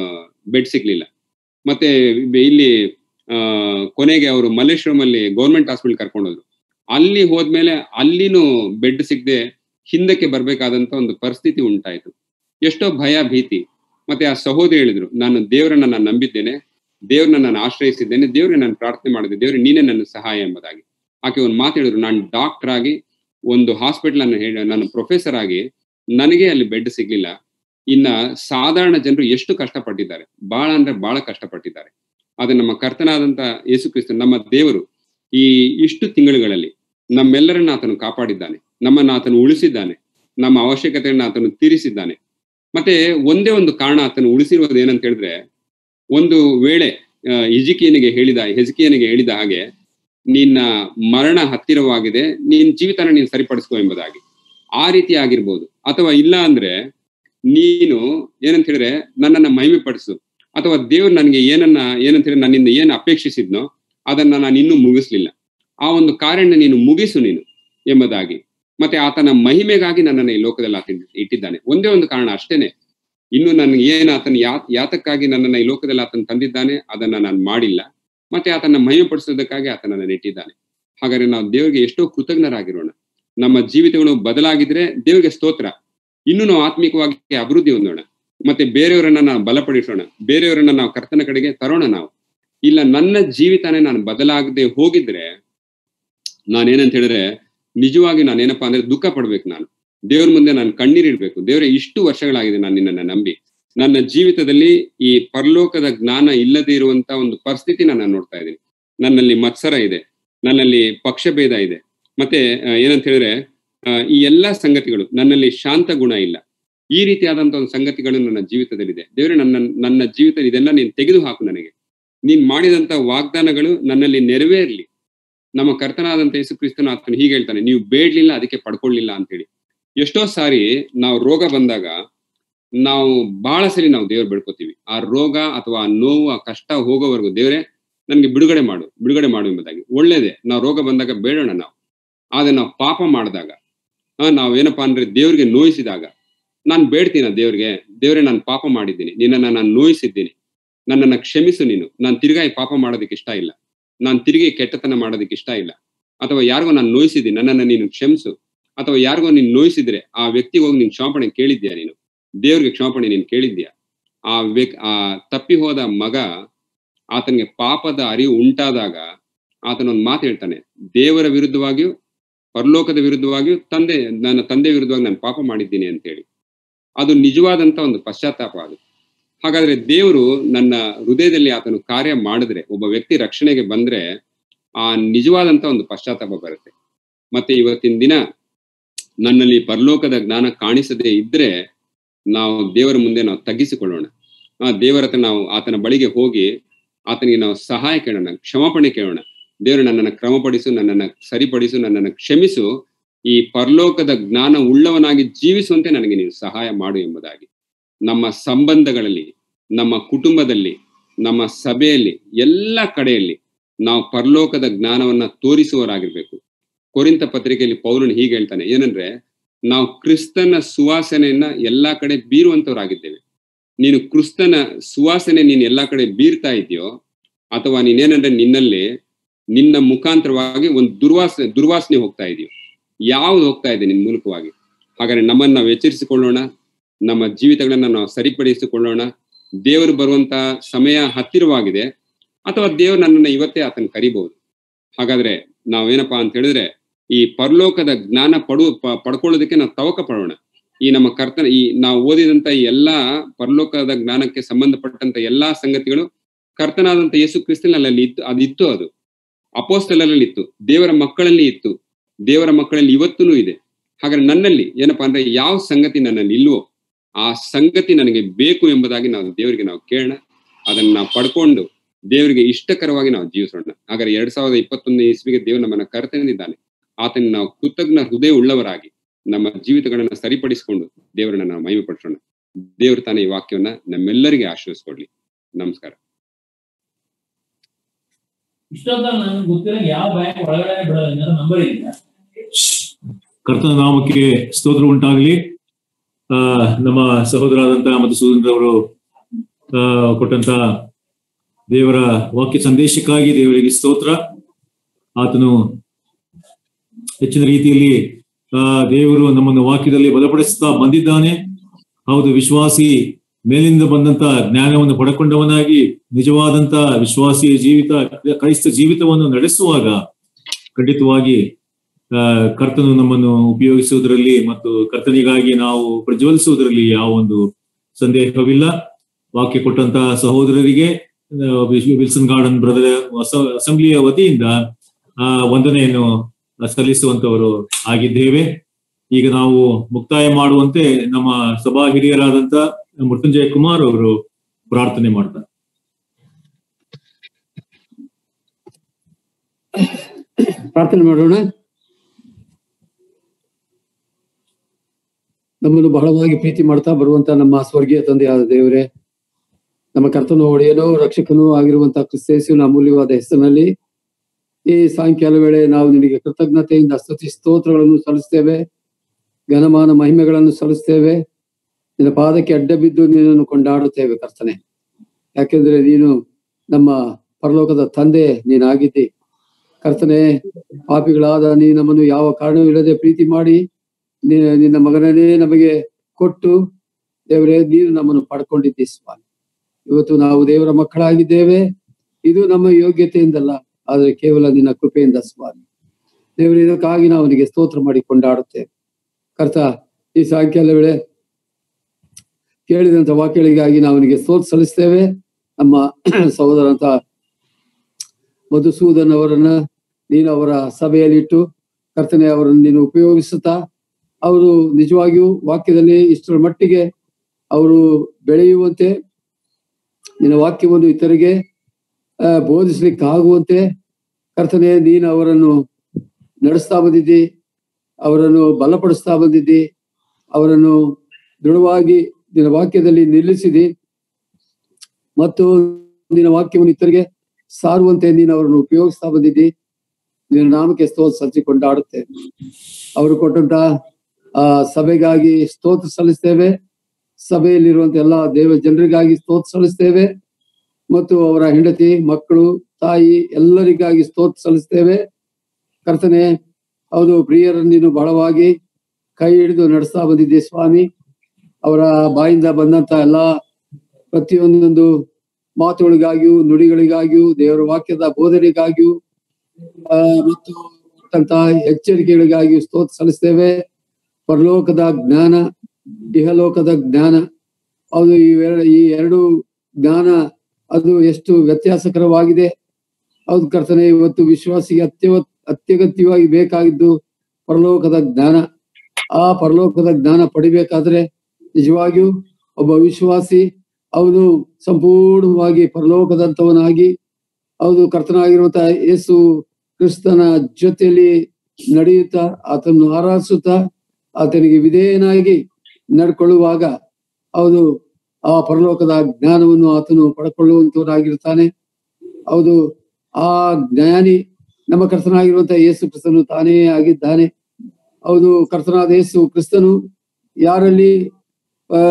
ಬೆಡ್ ಸಿಗ್ಲಿಲ್ಲ ಮತ್ತೆ ಇಲ್ಲಿ ಆ, ಕೊನೆಗೆ ಅವರು ಮಲ್ಲೇಶ್ವರಂ ಅಲ್ಲಿ ಗೌರ್ಮೆಂಟ್ ಹಾಸ್ಪಿಟಲ್ ಕರ್ಕೊಂಡೋದ್ರು ಅಲ್ಲಿ ಹೋದ್ಮೇಲೆ ಅಲ್ಲಿನೂ ಬೆಡ್ ಸಿಗದೆ ಹಿಂದಕ್ಕೆ ಬರ್ಬೇಕಾದಂತ ಒಂದು ಪರಿಸ್ಥಿತಿ ಉಂಟಾಯ್ತು ಎಷ್ಟೋ ಭಯ ಭೀತಿ ಮತ್ತೆ ಆ ಸಹೋದರಿ ಹೇಳಿದ್ರು ನಾನು ದೇವರನ್ನ ನಾನು ನಂಬಿದ್ದೇನೆ ದೇವ್ರನ್ನ ನಾನು ಆಶ್ರಯಿಸಿದ್ದೇನೆ ದೇವ್ರಿಗೆ ನಾನು ಪ್ರಾರ್ಥನೆ ಮಾಡಿದೆ ದೇವ್ರಿಗೆ ನೀನೇ ನನ್ನ ಸಹಾಯ ಎಂಬುದಾಗಿ ಆಕೆ ಒಂದು ಮಾತು ಹೇಳಿದ್ರು ನಾನು ಡಾಕ್ಟರ್ ಆಗಿ ಒಂದು ಹಾಸ್ಪಿಟಲ್ ಅನ್ನು ಹೇಳಿ ನಾನು ಪ್ರೊಫೆಸರ್ ಆಗಿ ನನಗೆ ಅಲ್ಲಿ ಬೆಡ್ ಸಿಗ್ಲಿಲ್ಲ ಇನ್ನ ಸಾಧಾರಣ ಜನರು ಎಷ್ಟು ಕಷ್ಟಪಟ್ಟಿದ್ದಾರೆ ಬಹಳ ಅಂದ್ರೆ ಬಹಳ ಕಷ್ಟಪಟ್ಟಿದ್ದಾರೆ ಆದ್ರೆ ನಮ್ಮ ಕರ್ತನಾದಂತ ಯೇಸು ಕ್ರಿಸ್ತ ನಮ್ಮ ದೇವರು ಈ ಇಷ್ಟು ತಿಂಗಳುಗಳಲ್ಲಿ ನಮ್ಮೆಲ್ಲರನ್ನ ಆತನು ಕಾಪಾಡಿದ್ದಾನೆ ನಮ್ಮನ್ನ ಆತನು ಉಳಿಸಿದ್ದಾನೆ ನಮ್ಮ ಅವಶ್ಯಕತೆಯನ್ನ ಆತನು ತೀರಿಸಿದ್ದಾನೆ ಮತ್ತೆ ಒಂದೇ ಒಂದು ಕಾರಣ ಆತನು ಉಳಿಸಿರುವುದು ಏನಂತ ಹೇಳಿದ್ರೆ ಒಂದು ವೇಳೆ ಆ, ಹಿಜಿಕಿಯನಿಗೆ ಹೇಳಿದ ಹೆಜ್ಕಿಯನಿಗೆ ಹೇಳಿದ ಹಾಗೆ ನಿನ್ನ ಮರಣ ಹತ್ತಿರವಾಗಿದೆ ನಿನ್ ಜೀವಿತನ ನೀನು ಸರಿಪಡಿಸ್ಕೋ ಎಂಬುದಾಗಿ ಆ ರೀತಿ ಆಗಿರ್ಬೋದು ಅಥವಾ ಇಲ್ಲ ಅಂದ್ರೆ ನೀನು ಏನಂತ ಹೇಳಿದ್ರೆ ನನ್ನನ್ನ ಮಹಿಮೆ ಪಡಿಸು ಅಥವಾ ದೇವ್ರು ನನಗೆ ಏನನ್ನ ಏನಂತ ಹೇಳಿ ನನ್ನಿಂದ ಏನು ಅಪೇಕ್ಷಿಸಿದ್ನೋ ಅದನ್ನ ನಾನು ಇನ್ನೂ ಮುಗಿಸ್ಲಿಲ್ಲ ಆ ಒಂದು ಕಾರ್ಯನ ನೀನು ಮುಗಿಸು ನೀನು ಎಂಬುದಾಗಿ ಮತ್ತೆ ಆತನ ಮಹಿಮೆಗಾಗಿ ನನ್ನನ್ನು ಈ ಲೋಕದಲ್ಲಿ ಆತ ಇಟ್ಟಿದ್ದಾನೆ ಒಂದೇ ಒಂದು ಕಾರಣ ಅಷ್ಟೇನೆ ಇನ್ನು ನನ್ಗೆ ಏನ್ ಆತನ ಯಾ ಯಾತಕ್ಕಾಗಿ ನನ್ನನ್ನ ಈ ಲೋಕದಲ್ಲಿ ಆತನ ತಂದಿದ್ದಾನೆ ಅದನ್ನ ನಾನು ಮಾಡಿಲ್ಲ ಮತ್ತೆ ಆತನ ಮಹಿಮೆ ಪಡಿಸೋದಕ್ಕಾಗಿ ಆತನನ್ನ ಇಟ್ಟಿದ್ದಾನೆ ಹಾಗಾದ್ರೆ ನಾವು ದೇವರಿಗೆ ಎಷ್ಟೋ ಕೃತಜ್ಞರಾಗಿರೋಣ ನಮ್ಮ ಜೀವಿತಗಳು ಬದಲಾಗಿದ್ರೆ ದೇವರಿಗೆ ಸ್ತೋತ್ರ ಇನ್ನು ನಾವು ಆತ್ಮಿಕವಾಗಿ ಅಭಿವೃದ್ಧಿ ಹೊಂದೋಣ ಮತ್ತೆ ಬೇರೆಯವರನ್ನ ನಾವು ಬಲಪಡಿಸೋಣ ಬೇರೆಯವರನ್ನ ನಾವು ಕರ್ತನ ಕಡೆಗೆ ತರೋಣ ನಾವು ಇಲ್ಲ ನನ್ನ ಜೀವಿತನೇ ನಾನು ಬದಲಾಗದೆ ಹೋಗಿದ್ರೆ ನಾನೇನಂತ ಹೇಳಿದ್ರೆ ನಿಜವಾಗಿ ನಾನೇನಪ್ಪಾ ಅಂದ್ರೆ ದುಃಖ ಪಡ್ಬೇಕು ನಾನು ದೇವ್ರ ಮುಂದೆ ನಾನು ಕಣ್ಣೀರಿಡ್ಬೇಕು ದೇವರೇ ಇಷ್ಟು ವರ್ಷಗಳಾಗಿದೆ ನಾನು ನಿನ್ನನ್ನ ನಂಬಿ ನನ್ನ ಜೀವಿತದಲ್ಲಿ ಈ ಪರಲೋಕದ ಜ್ಞಾನ ಇಲ್ಲದೆ ಇರುವಂತ ಒಂದು ಪರಿಸ್ಥಿತಿ ನಾನು ನೋಡ್ತಾ ಇದ್ದೀನಿ ನನ್ನಲ್ಲಿ ಮತ್ಸರ ಇದೆ ನನ್ನಲ್ಲಿ ಪಕ್ಷಭೇದ ಇದೆ ಮತ್ತೆ ಆ, ಏನಂತ ಹೇಳಿದ್ರೆ ಆ, ಈ ಎಲ್ಲಾ ಸಂಗತಿಗಳು ನನ್ನಲ್ಲಿ ಶಾಂತ ಗುಣ ಇಲ್ಲ ಈ ರೀತಿಯಾದಂತ ಒಂದು ಸಂಗತಿಗಳು ನನ್ನ ಜೀವಿತದಲ್ಲಿದೆ ದೇವರೇ ನನ್ನ ನನ್ನ ಜೀವಿತ ಇದೆಲ್ಲ ನೀನು ತೆಗೆದು ಹಾಕು ನನಗೆ ನೀನ್ ಮಾಡಿದಂತ ವಾಗ್ದಾನಗಳು ನನ್ನಲ್ಲಿ ನೆರವೇರ್ಲಿ ನಮ್ಮ ಕರ್ತನಾದಂತ ಯೇಸು ಕ್ರಿಸ್ತನ ಆತನು ಹೀಗೆ ಹೇಳ್ತಾನೆ ನೀವು ಬೇಡ್ಲಿಲ್ಲ ಅದಕ್ಕೆ ಪಡ್ಕೊಳ್ಳಿಲ್ಲ ಅಂತ ಹೇಳಿ ಎಷ್ಟೋ ಸಾರಿ ನಾವು ರೋಗ ಬಂದಾಗ ನಾವು ಬಹಳ ಸರಿ ನಾವು ದೇವ್ರು ಬೆಳ್ಕೊತೀವಿ ಆ ರೋಗ ಅಥವಾ ಆ ನೋವು ಆ ಕಷ್ಟ ಹೋಗೋವರೆಗೂ ದೇವರೇ ನನ್ಗೆ ಬಿಡುಗಡೆ ಮಾಡು ಬಿಡುಗಡೆ ಮಾಡು ಎಂಬುದಾಗಿ ಒಳ್ಳೇದೇ ನಾವು ರೋಗ ಬಂದಾಗ ಬೇಡೋಣ ನಾವು ಆದ್ರೆ ನಾವು ಪಾಪ ಮಾಡಿದಾಗ ಆ, ನಾವು ಏನಪ್ಪಾ ಅಂದ್ರೆ ದೇವ್ರಿಗೆ ನೋಯಿಸಿದಾಗ ನಾನು ಬೇಡ್ತೀನ ದೇವ್ರಿಗೆ ದೇವ್ರೆ ನಾನು ಪಾಪ ಮಾಡಿದ್ದೀನಿ ನಿನ್ನನ್ನ ನಾನು ನೋಯಿಸಿದ್ದೀನಿ ನನ್ನನ್ನ ಕ್ಷಮಿಸು ನೀನು ನಾನು ತಿರ್ಗಾ ಈ ಪಾಪ ಮಾಡೋದಕ್ಕೆ ಇಷ್ಟ ಇಲ್ಲ ನಾನು ತಿರುಗಿ ಕೆಟ್ಟತನ ಮಾಡೋದಕ್ಕೆ ಇಷ್ಟ ಇಲ್ಲ ಅಥವಾ ಯಾರಿಗೋ ನಾನು ನೋಯಿಸಿದ್ದೀನಿ ನನ್ನನ್ನ ನೀನು ಕ್ಷಮಿಸು ಅಥವಾ ಯಾರಿಗೋ ನೀನು ನೋಯಿಸಿದ್ರೆ ಆ ವ್ಯಕ್ತಿಗೆ ಹೋಗಿ ನೀನು ಕ್ಷಮಾಪಣೆ ಕೇಳಿದ್ಯಾ ನೀನು ದೇವ್ರಿಗೆ ಕ್ಷಮಾಪಣೆ ನೀನು ಕೇಳಿದ್ಯಾ ಆ ವ್ಯಕ್ ಆ ತಪ್ಪಿ ಹೋದ ಮಗ ಆತನಿಗೆ ಪಾಪದ ಅರಿವು ಉಂಟಾದಾಗ ಆತನೊಂದು ಮಾತು ಹೇಳ್ತಾನೆ ದೇವರ ವಿರುದ್ಧವಾಗಿಯೂ ಪರಲೋಕದ ವಿರುದ್ಧವಾಗಿಯೂ ತಂದೆ ನನ್ನ ತಂದೆ ವಿರುದ್ಧವಾಗಿ ನಾನು ಪಾಪ ಮಾಡಿದ್ದೀನಿ ಅಂತೇಳಿ ಅದು ನಿಜವಾದಂತ ಒಂದು ಪಶ್ಚಾತ್ತಾಪ ಅದು ಹಾಗಾದ್ರೆ ದೇವರು ನನ್ನ ಹೃದಯದಲ್ಲಿ ಆತನು ಕಾರ್ಯ ಮಾಡಿದ್ರೆ ಒಬ್ಬ ವ್ಯಕ್ತಿ ರಕ್ಷಣೆಗೆ ಬಂದ್ರೆ ಆ ನಿಜವಾದಂತ ಒಂದು ಪಶ್ಚಾತ್ತಾಪ ಬರುತ್ತೆ ಮತ್ತೆ ಇವತ್ತಿನ ದಿನ ನನ್ನಲ್ಲಿ ಪರಲೋಕದ ಜ್ಞಾನ ಕಾಣಿಸದೇ ಇದ್ರೆ ನಾವು ದೇವರ ಮುಂದೆ ನಾವು ತಗ್ಗಿಸಿಕೊಳ್ಳೋಣ ಆ ದೇವರ ಹತ್ರ ನಾವು ಆತನ ಬಳಿಗೆ ಹೋಗಿ ಆತನಿಗೆ ನಾವು ಸಹಾಯ ಕೇಳೋಣ ಕ್ಷಮಾಪಣೆ ಕೇಳೋಣ ದೇವರು ನನ್ನನ್ನು ಕ್ರಮಪಡಿಸು ನನ್ನನ್ನು ಸರಿಪಡಿಸು ನನ್ನನ್ನು ಕ್ಷಮಿಸು ಈ ಪರಲೋಕದ ಜ್ಞಾನ ಉಳ್ಳವನಾಗಿ ಜೀವಿಸುವಂತೆ ನನಗೆ ನೀವು ಸಹಾಯ ಮಾಡು ಎಂಬುದಾಗಿ ನಮ್ಮ ಸಂಬಂಧಗಳಲ್ಲಿ ನಮ್ಮ ಕುಟುಂಬದಲ್ಲಿ ನಮ್ಮ ಸಭೆಯಲ್ಲಿ ಎಲ್ಲ ಕಡೆಯಲ್ಲಿ ನಾವು ಪರಲೋಕದ ಜ್ಞಾನವನ್ನ ತೋರಿಸುವವರಾಗಿರ್ಬೇಕು ಕೊರಿಂತ ಪತ್ರಿಕೆಯಲ್ಲಿ ಪೌರನು ಹೀಗೆ ಹೇಳ್ತಾನೆ ಏನಂದ್ರೆ ನಾವು ಕ್ರಿಸ್ತನ ಸುವಾಸನೆಯನ್ನ ಎಲ್ಲಾ ಕಡೆ ಬೀರುವಂತವರಾಗಿದ್ದೇವೆ ನೀನು ಕ್ರಿಸ್ತನ ಸುವಾಸನೆ ನೀನು ಎಲ್ಲಾ ಕಡೆ ಬೀರ್ತಾ ಇದೆಯೋ ಅಥವಾ ನೀನೇನಂದ್ರೆ ನಿನ್ನಲ್ಲಿ ನಿನ್ನ ಮುಖಾಂತರವಾಗಿ ಒಂದು ದುರ್ವಾಸನೆ ದುರ್ವಾಸನೆ ಹೋಗ್ತಾ ಇದೆಯೋ ಯಾವ್ದು ಹೋಗ್ತಾ ಇದೆ ನಿನ್ ಮೂಲಕವಾಗಿ ಹಾಗಾದ್ರೆ ನಮ್ಮನ್ನ ನಾವು ಎಚ್ಚರಿಸಿಕೊಳ್ಳೋಣ ನಮ್ಮ ಜೀವಿತಗಳನ್ನ ನಾವು ಸರಿಪಡಿಸಿಕೊಳ್ಳೋಣ ದೇವರು ಬರುವಂತ ಸಮಯ ಹತ್ತಿರವಾಗಿದೆ ಅಥವಾ ದೇವರು ನನ್ನನ್ನ ಇವತ್ತೇ ಆತನ ಕರಿಬಹುದು ಹಾಗಾದ್ರೆ ನಾವೇನಪ್ಪಾ ಅಂತ ಹೇಳಿದ್ರೆ ಈ ಪರಲೋಕದ ಜ್ಞಾನ ಪಡು ಪ- ಪಡ್ಕೊಳ್ಳೋದಕ್ಕೆ ನಾವು ತವಕ ಪಡೋಣ ಈ ನಮ್ಮ ಕರ್ತನ ಈ ನಾವು ಓದಿದಂತ ಈ ಎಲ್ಲಾ ಪರಲೋಕದ ಜ್ಞಾನಕ್ಕೆ ಸಂಬಂಧಪಟ್ಟಂತ ಎಲ್ಲಾ ಸಂಗತಿಗಳು ಕರ್ತನಾದಂತ ಯೇಸು ಕ್ರಿಸ್ತನಲ್ಲಿ ಇತ್ತು ಅದಿತ್ತು ಅದು ಅಪೋಸ್ತಲರಲ್ಲಿ ಇತ್ತು ದೇವರ ಮಕ್ಕಳಲ್ಲಿ ಇತ್ತು ದೇವರ ಮಕ್ಕಳಲ್ಲಿ ಇವತ್ತೂ ಇದೆ ಹಾಗಾದ್ರೆ ನನ್ನಲ್ಲಿ ಏನಪ್ಪಾ ಅಂದ್ರೆ ಯಾವ ಸಂಗತಿ ನನ್ನಲ್ಲಿ ಇಲ್ವೋ ಆ ಸಂಗತಿ ನನಗೆ ಬೇಕು ಎಂಬುದಾಗಿ ನಾವು ದೇವರಿಗೆ ನಾವು ಕೇಳೋಣ ಅದನ್ನ ನಾವು ಪಡ್ಕೊಂಡು ದೇವರಿಗೆ ಇಷ್ಟಕರವಾಗಿ ನಾವು ಜೀವಿಸೋಣ ಹಾಗಾದ್ರೆ ಎರಡ್ ಸಾವಿರದ ಇಪ್ಪತ್ತೊಂದನೇ ಇಸ್ವಿಗೆ ದೇವರು ನಮ್ಮನ್ನ ಕರೆತಂದಿದ್ದಾನೆ ಆತನ ನಾವು ಕೃತಜ್ಞ ಹೃದಯ ಉಳ್ಳವರಾಗಿ ನಮ್ಮ ಜೀವಿತಗಳನ್ನ ಸರಿಪಡಿಸಿಕೊಂಡು ದೇವರನ್ನ ನಾವು ಮಹಿಮೆ ಪಡಿಸೋಣ ದೇವರು ತಾನೇ ಈ ವಾಕ್ಯವನ್ನ ನಮ್ಮೆಲ್ಲರಿಗೆ ಆಶೀರ್ವದಿಸ್ಕೊಡ್ಲಿ ನಮಸ್ಕಾರ ಇಷ್ಟೊತ್ತಲ್ಲಿ ನನ್ಗೆ ಗೊತ್ತಿರೋ ಯಾವ ಬ್ಯಾಂಕ್ ಒಳಗಡೆ ಬಿಡೋಲ್ಲ ಏನಾದ್ರು ನಂಬರ್ ಇದೆಯಾ ಕರ್ತನ ನಾಮಕ್ಕೆ ಸ್ತೋತ್ರ ಉಂಟಾಗಲಿ ಆ ನಮ್ಮ ಸಹೋದರಾದಂತಹ ಮತ್ತು ಸುಧೀಂದ್ರವರು ಆ ಕೊಟ್ಟಂತ ದೇವರ ವಾಕ್ಯ ಸಂದೇಶಕ್ಕಾಗಿ ದೇವರಿಗೆ ಸ್ತೋತ್ರ ಆತನು ಹೆಚ್ಚಿನ ರೀತಿಯಲ್ಲಿ ಆ ದೇವರು ನಮ್ಮನ್ನು ವಾಕ್ಯದಲ್ಲಿ ಬಲಪಡಿಸ್ತಾ ಬಂದಿದ್ದಾನೆ ಹೌದು ವಿಶ್ವಾಸಿ ಮೇಲಿಂದ ಬಂದಂತ ಜ್ಞಾನವನ್ನು ಪಡ್ಕೊಂಡವನಾಗಿ ನಿಜವಾದಂತ ವಿಶ್ವಾಸಿಯ ಜೀವಿತ ಕ್ರೈಸ್ತ ಜೀವಿತವನ್ನು ನಡೆಸುವಾಗ ಖಂಡಿತವಾಗಿ ಆ, ಕರ್ತನು ನಮ್ಮನ್ನು ಉಪಯೋಗಿಸುವುದರಲ್ಲಿ ಮತ್ತು ಕರ್ತನಿಗಾಗಿ ನಾವು ಪ್ರಜ್ವಲಿಸುವುದರಲ್ಲಿ ಯಾವ ಒಂದು ಸಂದೇಹವಿಲ್ಲ ವಾಕ್ಯ ಕೊಟ್ಟಂತಹ ಸಹೋದರರಿಗೆ ಆ, ವಿಲ್- ವಿಲ್ಸನ್ ಗಾರ್ಡನ್ ಬ್ರದರ್ ಅಸೆಂಬ್ಲಿಯ ವತಿಯಿಂದ ಆ ವಂದನೆಯನ್ನು ಸಲ್ಲಿಸುವಂತವರು ಆಗಿದ್ದೇವೆ ಈಗ ನಾವು ಮುಕ್ತಾಯ ಮಾಡುವಂತೆ ನಮ್ಮ ಸಭಾ ಹಿರಿಯರಾದಂತ ಮೃತ್ಯುಂಜಯ ಕುಮಾರ್ ಅವರು ಪ್ರಾರ್ಥನೆ ಮಾಡ್ತಾರೆ ಪ್ರಾರ್ಥನೆ ಮಾಡೋಣ ನಮ್ಮನ್ನು ಬಹಳವಾಗಿ ಪ್ರೀತಿ ಮಾಡ್ತಾ ಬರುವಂತ ನಮ್ಮ ಸ್ವರ್ಗೀಯ ತಂದೆಯಾದ ದೇವರೇ ನಮ್ಮ ಕರ್ತನು ಒಡೆಯನೋ ರಕ್ಷಕನೂ ಆಗಿರುವಂತಹ ಕ್ರಿಸ್ತೇಸುವಿನ ಅಮೂಲ್ಯವಾದ ಹೆಸರಿನಲ್ಲಿ ಈ ಸಾಯಂಕಾಲ ವೇಳೆ ನಾವು ನಿನಗೆ ಕೃತಜ್ಞತೆಯಿಂದ ಸ್ತುತಿ ಸ್ತೋತ್ರಗಳನ್ನು ಸಲ್ಲಿಸ್ತೇವೆ ಘನಮಾನ ಮಹಿಮೆಗಳನ್ನು ಸಲ್ಲಿಸ್ತೇವೆ ನಿನ್ನ ಪಾದಕ್ಕೆ ಅಡ್ಡ ಬಿದ್ದು ನಿನ್ನನ್ನು ಕೊಂಡಾಡುತ್ತೇವೆ ಕರ್ತನೆ ಯಾಕೆಂದ್ರೆ ನೀನು ನಮ್ಮ ಪರಲೋಕದ ತಂದೆ ನೀನಾಗಿದ್ದಿ ಕರ್ತನೆ ಪಾಪಿಗಳಾದ ನೀ ನಮ್ಮನ್ನು ಯಾವ ಕಾರಣವಿಲ್ಲದೆ ಪ್ರೀತಿ ಮಾಡಿ ನೀ- ನಿನ್ನ ಮಗನನ್ನೇ ನಮಗೆ ಕೊಟ್ಟು ದೇವರೇ ನೀನು ನಮ್ಮನ್ನು ಪಡ್ಕೊಂಡಿದ್ದಿ ಸ್ವಾಮಿ ಇವತ್ತು ನಾವು ದೇವರ ಮಕ್ಕಳಾಗಿದ್ದೇವೆ ಇದು ನಮ್ಮ ಯೋಗ್ಯತೆಯಿಂದಲ್ಲ ಆದರೆ ಕೇವಲ ನಿನ್ನ ಕೃಪೆಯಿಂದ ಸ್ವಾಮಿ ದೇವರು ಇದಕ್ಕಾಗಿ ನಾವು ನಿನಗೆ ಸ್ತೋತ್ರ ಮಾಡಿ ಕೊಂಡಾಡುತ್ತೇವೆ ಕರ್ತ ಈ ಸಾಯಂಕಾಲ ವೇಳೆ ಕೇಳಿದಂತ ವಾಕ್ಯಗಳಿಗಾಗಿ ನಾವು ನಿನಗೆ ಸ್ತೋತ್ರ ಸಲ್ಲಿಸ್ತೇವೆ ನಮ್ಮ ಸಹೋದರಂತ ಮಧುಸೂದನ್ ಅವರನ್ನ ನೀನು ಅವರ ಸಭೆಯಲ್ಲಿಟ್ಟು ಕರ್ತನೆ ಅವರನ್ನು ನೀನು ಉಪಯೋಗಿಸುತ್ತಾ ಅವರು ನಿಜವಾಗಿಯೂ ವಾಕ್ಯದಲ್ಲಿ ಇಷ್ಟರ ಮಟ್ಟಿಗೆ ಅವರು ಬೆಳೆಯುವಂತೆ ನಿನ್ನ ವಾಕ್ಯವನ್ನು ಇತರಿಗೆ ಆ, ಬೋಧಿಸ್ಲಿಕ್ಕೆ ಆಗುವಂತೆ ಕರ್ತನೆ ನೀನು ಅವರನ್ನು ನಡೆಸ್ತಾ ಬಂದಿದ್ದಿ ಅವರನ್ನು ಬಲಪಡಿಸ್ತಾ ಬಂದಿದ್ದಿ ಅವರನ್ನು ದೃಢವಾಗಿ ನಿನ್ನ ವಾಕ್ಯದಲ್ಲಿ ನಿಲ್ಲಿಸಿದಿ ಮತ್ತು ನಿನ್ನ ವಾಕ್ಯವನ್ನು ಇತರಿಗೆ ಸಾರುವಂತೆ ನೀನು ಅವರನ್ನು ಉಪಯೋಗಿಸ್ತಾ ಬಂದಿದ್ದಿ ನಿನ್ನ ನಾಮಕ್ಕೆ ಸ್ತೋತ್ರ ಸಲ್ಲಿಸಿ ಕೊಂಡಾಡುತ್ತೇವೆ ಅವರು ಕೊಟ್ಟಂತ ಆ ಸಭೆಗಾಗಿ ಸ್ತೋತ್ರ ಸಲ್ಲಿಸ್ತೇವೆ ಸಭೆಯಲ್ಲಿರುವಂತ ಎಲ್ಲ ದೇವ ಜನರಿಗಾಗಿ ಸ್ತೋತ್ರ ಸಲ್ಲಿಸ್ತೇವೆ ಮತ್ತು ಅವರ ಹೆಂಡತಿ ಮಕ್ಕಳು ತಾಯಿ ಎಲ್ಲರಿಗಾಗಿ ಸ್ತೋತ್ರ ಸಲ್ಲಿಸ್ತೇವೆ ಕರ್ತನೆ ಹೌದು ಪ್ರಿಯರನ್ನು ನೀನು ಬಹಳವಾಗಿ ಕೈ ಹಿಡಿದು ನಡೆಸ್ತಾ ಬಂದಿದ್ದೆ ಸ್ವಾಮಿ ಅವರ ಬಾಯಿಂದ ಬಂದಂತ ಎಲ್ಲಾ ಪ್ರತಿಯೊಂದೊಂದು ಮಾತುಗಳಿಗಾಗಿಯೂ ನುಡಿಗಳಿಗಾಗಿಯೂ ದೇವರ ವಾಕ್ಯದ ಬೋಧನೆಗಾಗಿಯೂ ಆ, ಮತ್ತು ಕೊಟ್ಟಂತಹ ಎಚ್ಚರಿಕೆಗಳಿಗಾಗಿಯೂ ಸ್ತೋತ್ರ ಸಲ್ಲಿಸ್ತೇವೆ ಪರಲೋಕದ ಜ್ಞಾನ ಇಹಲೋಕದ ಜ್ಞಾನ ಅದು ಇವೆರಡು ಈ ಎರಡು ಜ್ಞಾನ ಅದು ಎಷ್ಟು ವ್ಯತ್ಯಾಸಕರವಾಗಿದೆ ಹೌದು ಕರ್ತನೆ ಇವತ್ತು ವಿಶ್ವಾಸಿಗೆ ಅತ್ಯವ ಅತ್ಯಗತ್ಯವಾಗಿ ಬೇಕಾಗಿದ್ದು ಪರಲೋಕದ ಜ್ಞಾನ ಆ ಪರಲೋಕದ ಜ್ಞಾನ ಪಡಿಬೇಕಾದ್ರೆ ನಿಜವಾಗಿಯೂ ಒಬ್ಬ ವಿಶ್ವಾಸಿ ಅವನು ಸಂಪೂರ್ಣವಾಗಿ ಪರಲೋಕದಂತವನಾಗಿ ಹೌದು ಕರ್ತನಾಗಿರುವಂತಹ ಯೇಸು ಕ್ರಿಸ್ತನ ಜೊತೆಯಲ್ಲಿ ನಡೆಯುತ್ತಾ ಆತನನ್ನು ಆರಾಧಿಸುತ್ತಾ ಆತನಿಗೆ ವಿಧೇಯನಾಗಿ ನಡ್ಕೊಳ್ಳುವಾಗ ಹೌದು ಆ ಪರಲೋಕದ ಜ್ಞಾನವನ್ನು ಆತನು ಪಡ್ಕೊಳ್ಳುವಂತವನಾಗಿರ್ತಾನೆ ಹೌದು ಆ ಜ್ಞಾನಿ ನಮ್ಮ ಕರ್ತನಾಗಿರುವಂತಹ ಯೇಸು ಕ್ರಿಸ್ತನು ತಾನೇ ಆಗಿದ್ದಾನೆ ಹೌದು ಕರ್ತನಾದ ಯೇಸು ಕ್ರಿಸ್ತನು ಯಾರಲ್ಲಿ ಆ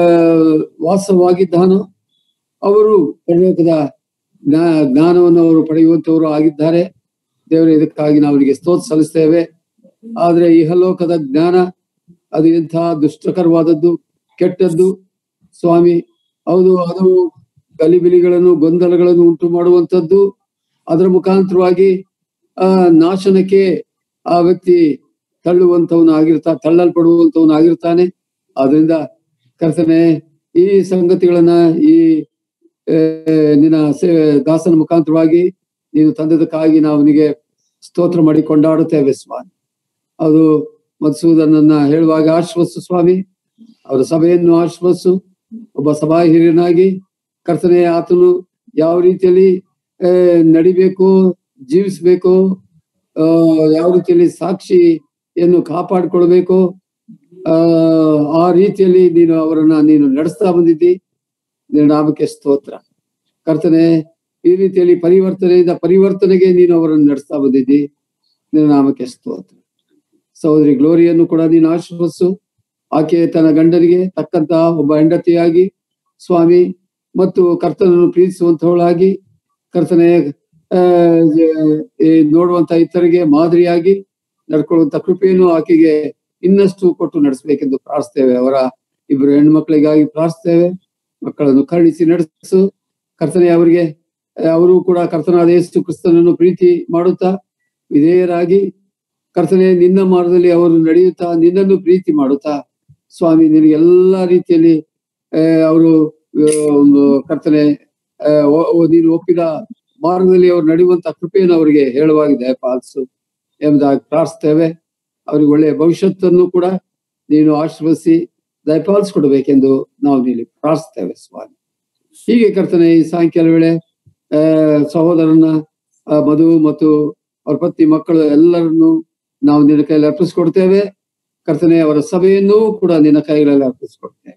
ವಾಸವಾಗಿದ್ದಾನೋ ಅವರು ಪರಲೋಕದ ಜ್ಞಾ ಜ್ಞಾನವನ್ನು ಅವರು ಪಡೆಯುವಂತವರು ಆಗಿದ್ದಾರೆ ದೇವರ ಇದಕ್ಕಾಗಿ ನಾವು ಅವರಿಗೆ ಸ್ತೋತ್ರ ಸಲ್ಲಿಸ್ತೇವೆ ಆದ್ರೆ ಇಹಲೋಕದ ಜ್ಞಾನ ಅದು ಎಂಥ ದುಷ್ಟಕರವಾದದ್ದು ಕೆಟ್ಟದ್ದು ಸ್ವಾಮಿ ಹೌದು ಅದು ಗಲಿಬಿಲಿಗಳನ್ನು ಗೊಂದಲಗಳನ್ನು ಉಂಟು ಮಾಡುವಂಥದ್ದು ಅದರ ಮುಖಾಂತರವಾಗಿ ಆ ನಾಶನಕ್ಕೆ ಆ ವ್ಯಕ್ತಿ ತಳ್ಳುವಂತವನು ಆಗಿರ್ತಾ ತಳ್ಳಲ್ಪಡುವಂತವನು ಆಗಿರ್ತಾನೆ ಆದ್ರಿಂದ ಕರ್ತನೆ ಈ ಸಂಗತಿಗಳನ್ನ ಈ ಆ, ನಿನ್ನ ಸೇ ದಾಸನ ಮುಖಾಂತರವಾಗಿ ನೀನು ತಂದದಕ್ಕಾಗಿ ನಾವು ಅವನಿಗೆ ಸ್ತೋತ್ರ ಮಾಡಿ ಕೊಂಡಾಡುತ್ತೇವೆ ಸ್ವಾಮಿ ಅದು ಮಧುಸೂದನನ್ನ ಹೇಳುವಾಗ ಆಶ್ವಸ್ಸು ಸ್ವಾಮಿ ಅವರ ಸಭೆಯನ್ನು ಆಶ್ವಸ್ಸು ಒಬ್ಬ ಸಭಾ ಹಿರಿಯನಾಗಿ ಕರ್ತನೆ ಆತನು ಯಾವ ರೀತಿಯಲ್ಲಿ ಆ, ನಡಿಬೇಕು ಜೀವಿಸ್ಬೇಕು ಆ ಯಾವ ರೀತಿಯಲ್ಲಿ ಸಾಕ್ಷಿಯನ್ನು ಕಾಪಾಡಿಕೊಳ್ಬೇಕು ಆ ಆ ರೀತಿಯಲ್ಲಿ ನೀನು ಅವರನ್ನ ನೀನು ನಡೆಸ್ತಾ ಬಂದಿದ್ದಿ ನಿನ್ನ ನಾಮಕ್ಕೆ ಸ್ತೋತ್ರ ಕರ್ತನೆ ಈ ರೀತಿಯಲ್ಲಿ ಪರಿವರ್ತನೆಯಿಂದ ಪರಿವರ್ತನೆಗೆ ನೀನು ಅವರನ್ನು ನಡೆಸ್ತಾ ಬಂದಿದ್ದಿ ನಿನ್ನ ನಾಮಕ್ಕೆ ಸ್ತೋತ್ರ ಸಹೋದರಿ ಗ್ಲೋರಿಯನ್ನು ಕೂಡ ನೀನು ಆಶ್ವಸ್ಸು ಆಕೆ ತನ್ನ ಗಂಡನಿಗೆ ತಕ್ಕಂತ ಒಬ್ಬ ಹೆಂಡತಿಯಾಗಿ ಸ್ವಾಮಿ ಮತ್ತು ಕರ್ತನನ್ನು ಪ್ರೀತಿಸುವಂತವಳಾಗಿ ಕರ್ತನೆ ಆ, ಜ- ಈ ನೋಡುವಂತ ಇತರಿಗೆ ಮಾದರಿಯಾಗಿ ನಡ್ಕೊಳ್ಳುವಂತ ಕೃಪೆಯನ್ನು ಆಕೆಗೆ ಇನ್ನಷ್ಟು ಕೊಟ್ಟು ನಡೆಸಬೇಕೆಂದು ಪ್ರಾರ್ಥಿಸ್ತೇವೆ ಅವರ ಇಬ್ಬರು ಹೆಣ್ಮಕ್ಳಿಗಾಗಿ ಪ್ರಾರ್ಥಿಸ್ತೇವೆ ಮಕ್ಕಳನ್ನು ಕರುಣಿಸಿ ನಡೆಸು ಕರ್ತನೆ ಅವರಿಗೆ ಆ, ಅವರು ಕೂಡ ಕರ್ತನಾದ ಯೇಸು ಕ್ರಿಸ್ತನನ್ನು ಪ್ರೀತಿ ಮಾಡುತ್ತಾ ವಿಧೇಯರಾಗಿ ಕರ್ತನೆ ನಿನ್ನ ಮಾರ್ಗದಲ್ಲಿ ಅವರು ನಡೆಯುತ್ತಾ ನಿನ್ನನ್ನು ಪ್ರೀತಿ ಮಾಡುತ್ತಾ ಸ್ವಾಮಿ ನಿನಗೆ ಎಲ್ಲಾ ರೀತಿಯಲ್ಲಿ ಆ, ಅವರು ಆ, ಒಂದು ಕರ್ತನೆ ಆ, ಒ- ಒ- ನೀನು ಒಪ್ಪಿದ ಮಾರ್ಗದಲ್ಲಿ ಅವರು ನಡೆಯುವಂತ ಕೃಪೆಯನ್ನು ಅವರಿಗೆ ಹೇಳುವಾಗಿದೆ ಪಾಲಿಸು ಎಂಬುದಾಗಿ ಪ್ರಾರ್ಥಿಸ್ತೇವೆ ಅವ್ರಿಗೆ ಒಳ್ಳೆಯ ಭವಿಷ್ಯತ್ತನ್ನು ಕೂಡ ನೀನು ಆಶೀರ್ವದಿಸಿ ದಯಪಾಲಿಸ್ಕೊಡ್ಬೇಕೆಂದು ನಾವು ಇಲ್ಲಿ ಪ್ರಾರ್ಥಿಸ್ತೇವೆ ಸ್ವಾಮಿ ಹೀಗೆ ಕರ್ತನೆ ಈ ಸಾಯಂಕಾಲ ವೇಳೆ ಆ ಸಹೋದರನ ಆ, ಮಧು ಮತ್ತು ಅವ್ರ ಪತ್ನಿ ಮಕ್ಕಳು ಎಲ್ಲರನ್ನು ನಾವು ನಿನ್ನ ಕೈಯಲ್ಲಿ ಅರ್ಪಿಸ್ಕೊಡ್ತೇವೆ ಕರ್ತನೆ ಅವರ ಸಭೆಯನ್ನೂ ಕೂಡ ನಿನ್ನ ಕೈಗಳಲ್ಲಿ ಅರ್ಪಿಸ್ಕೊಡ್ತೇವೆ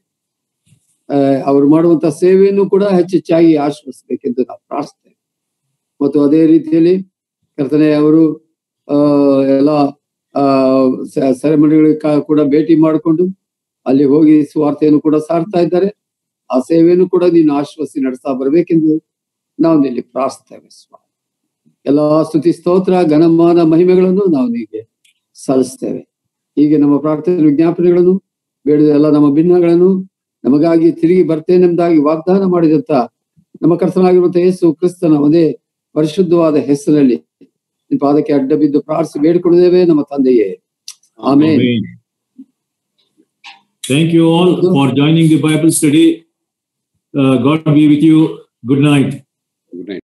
ಆ, ಅವರು ಮಾಡುವಂತ ಸೇವೆಯನ್ನು ಕೂಡ ಹೆಚ್ಚೆಚ್ಚಾಗಿ ಆಶ್ರಯಿಸಬೇಕೆಂದು ನಾವು ಪ್ರಾರ್ಥಿಸ್ತೇವೆ ಮತ್ತು ಅದೇ ರೀತಿಯಲ್ಲಿ ಕರ್ತನೆ ಅವರು ಆ ಎಲ್ಲ ಆ ಸ- ಸೆರೆಮನಿಗಳಿಗೆ ಕ- ಕೂಡ ಭೇಟಿ ಮಾಡಿಕೊಂಡು ಅಲ್ಲಿ ಹೋಗಿ ಸುವಾರ್ತೆಯನ್ನು ಕೂಡ ಸಾರ್ತಾ ಇದ್ದಾರೆ ಆ ಸೇವೆಯನ್ನು ಕೂಡ ನೀನು ಆಶ್ವಸಿ ನಡೆಸ್ತಾ ಬರ್ಬೇಕೆಂದು ನಾವು ಇಲ್ಲಿ ಪ್ರಾರ್ಥಿಸ್ತೇವೆ ಸ್ವಾಮಿ ಎಲ್ಲಾ ಸ್ತುತಿ ಸ್ತೋತ್ರ ಘನಮಾನ ಮಹಿಮೆಗಳನ್ನು ನಾವು ನಿಮಗೆ ಸಲ್ಲಿಸ್ತೇವೆ ಹೀಗೆ ನಮ್ಮ ಪ್ರಾರ್ಥನೆ ವಿಜ್ಞಾಪನೆಗಳನ್ನು ಬೇಡದ ಎಲ್ಲ ನಮ್ಮ ಭಿನ್ನಗಳನ್ನು ನಮಗಾಗಿ ತಿರುಗಿ ಬರ್ತೇನೆಂಬುದಾಗಿ ವಾಗ್ದಾನ ಮಾಡಿದಂತ ನಮ್ಮ ಕರ್ತನಾಗಿರುವಂತ ಯೇಸು ಕ್ರಿಸ್ತನ ಒಂದೇ ಪರಿಶುದ್ಧವಾದ ಹೆಸರಿನಲ್ಲಿ ನಿನ್ನ ಪಾದಕ್ಕೆ ಅಡ್ಡ ಬಿದ್ದು ಪ್ರಾರ್ಥಿಸಿ ಬೇಡಿಕೊಳ್ಳುತ್ತೇವೆ ನಮ್ಮ ತಂದೆಯೇ ಆಮೇಲೆ Amen. Thank you all for joining the Bible study. Uh, God be with you. Good night.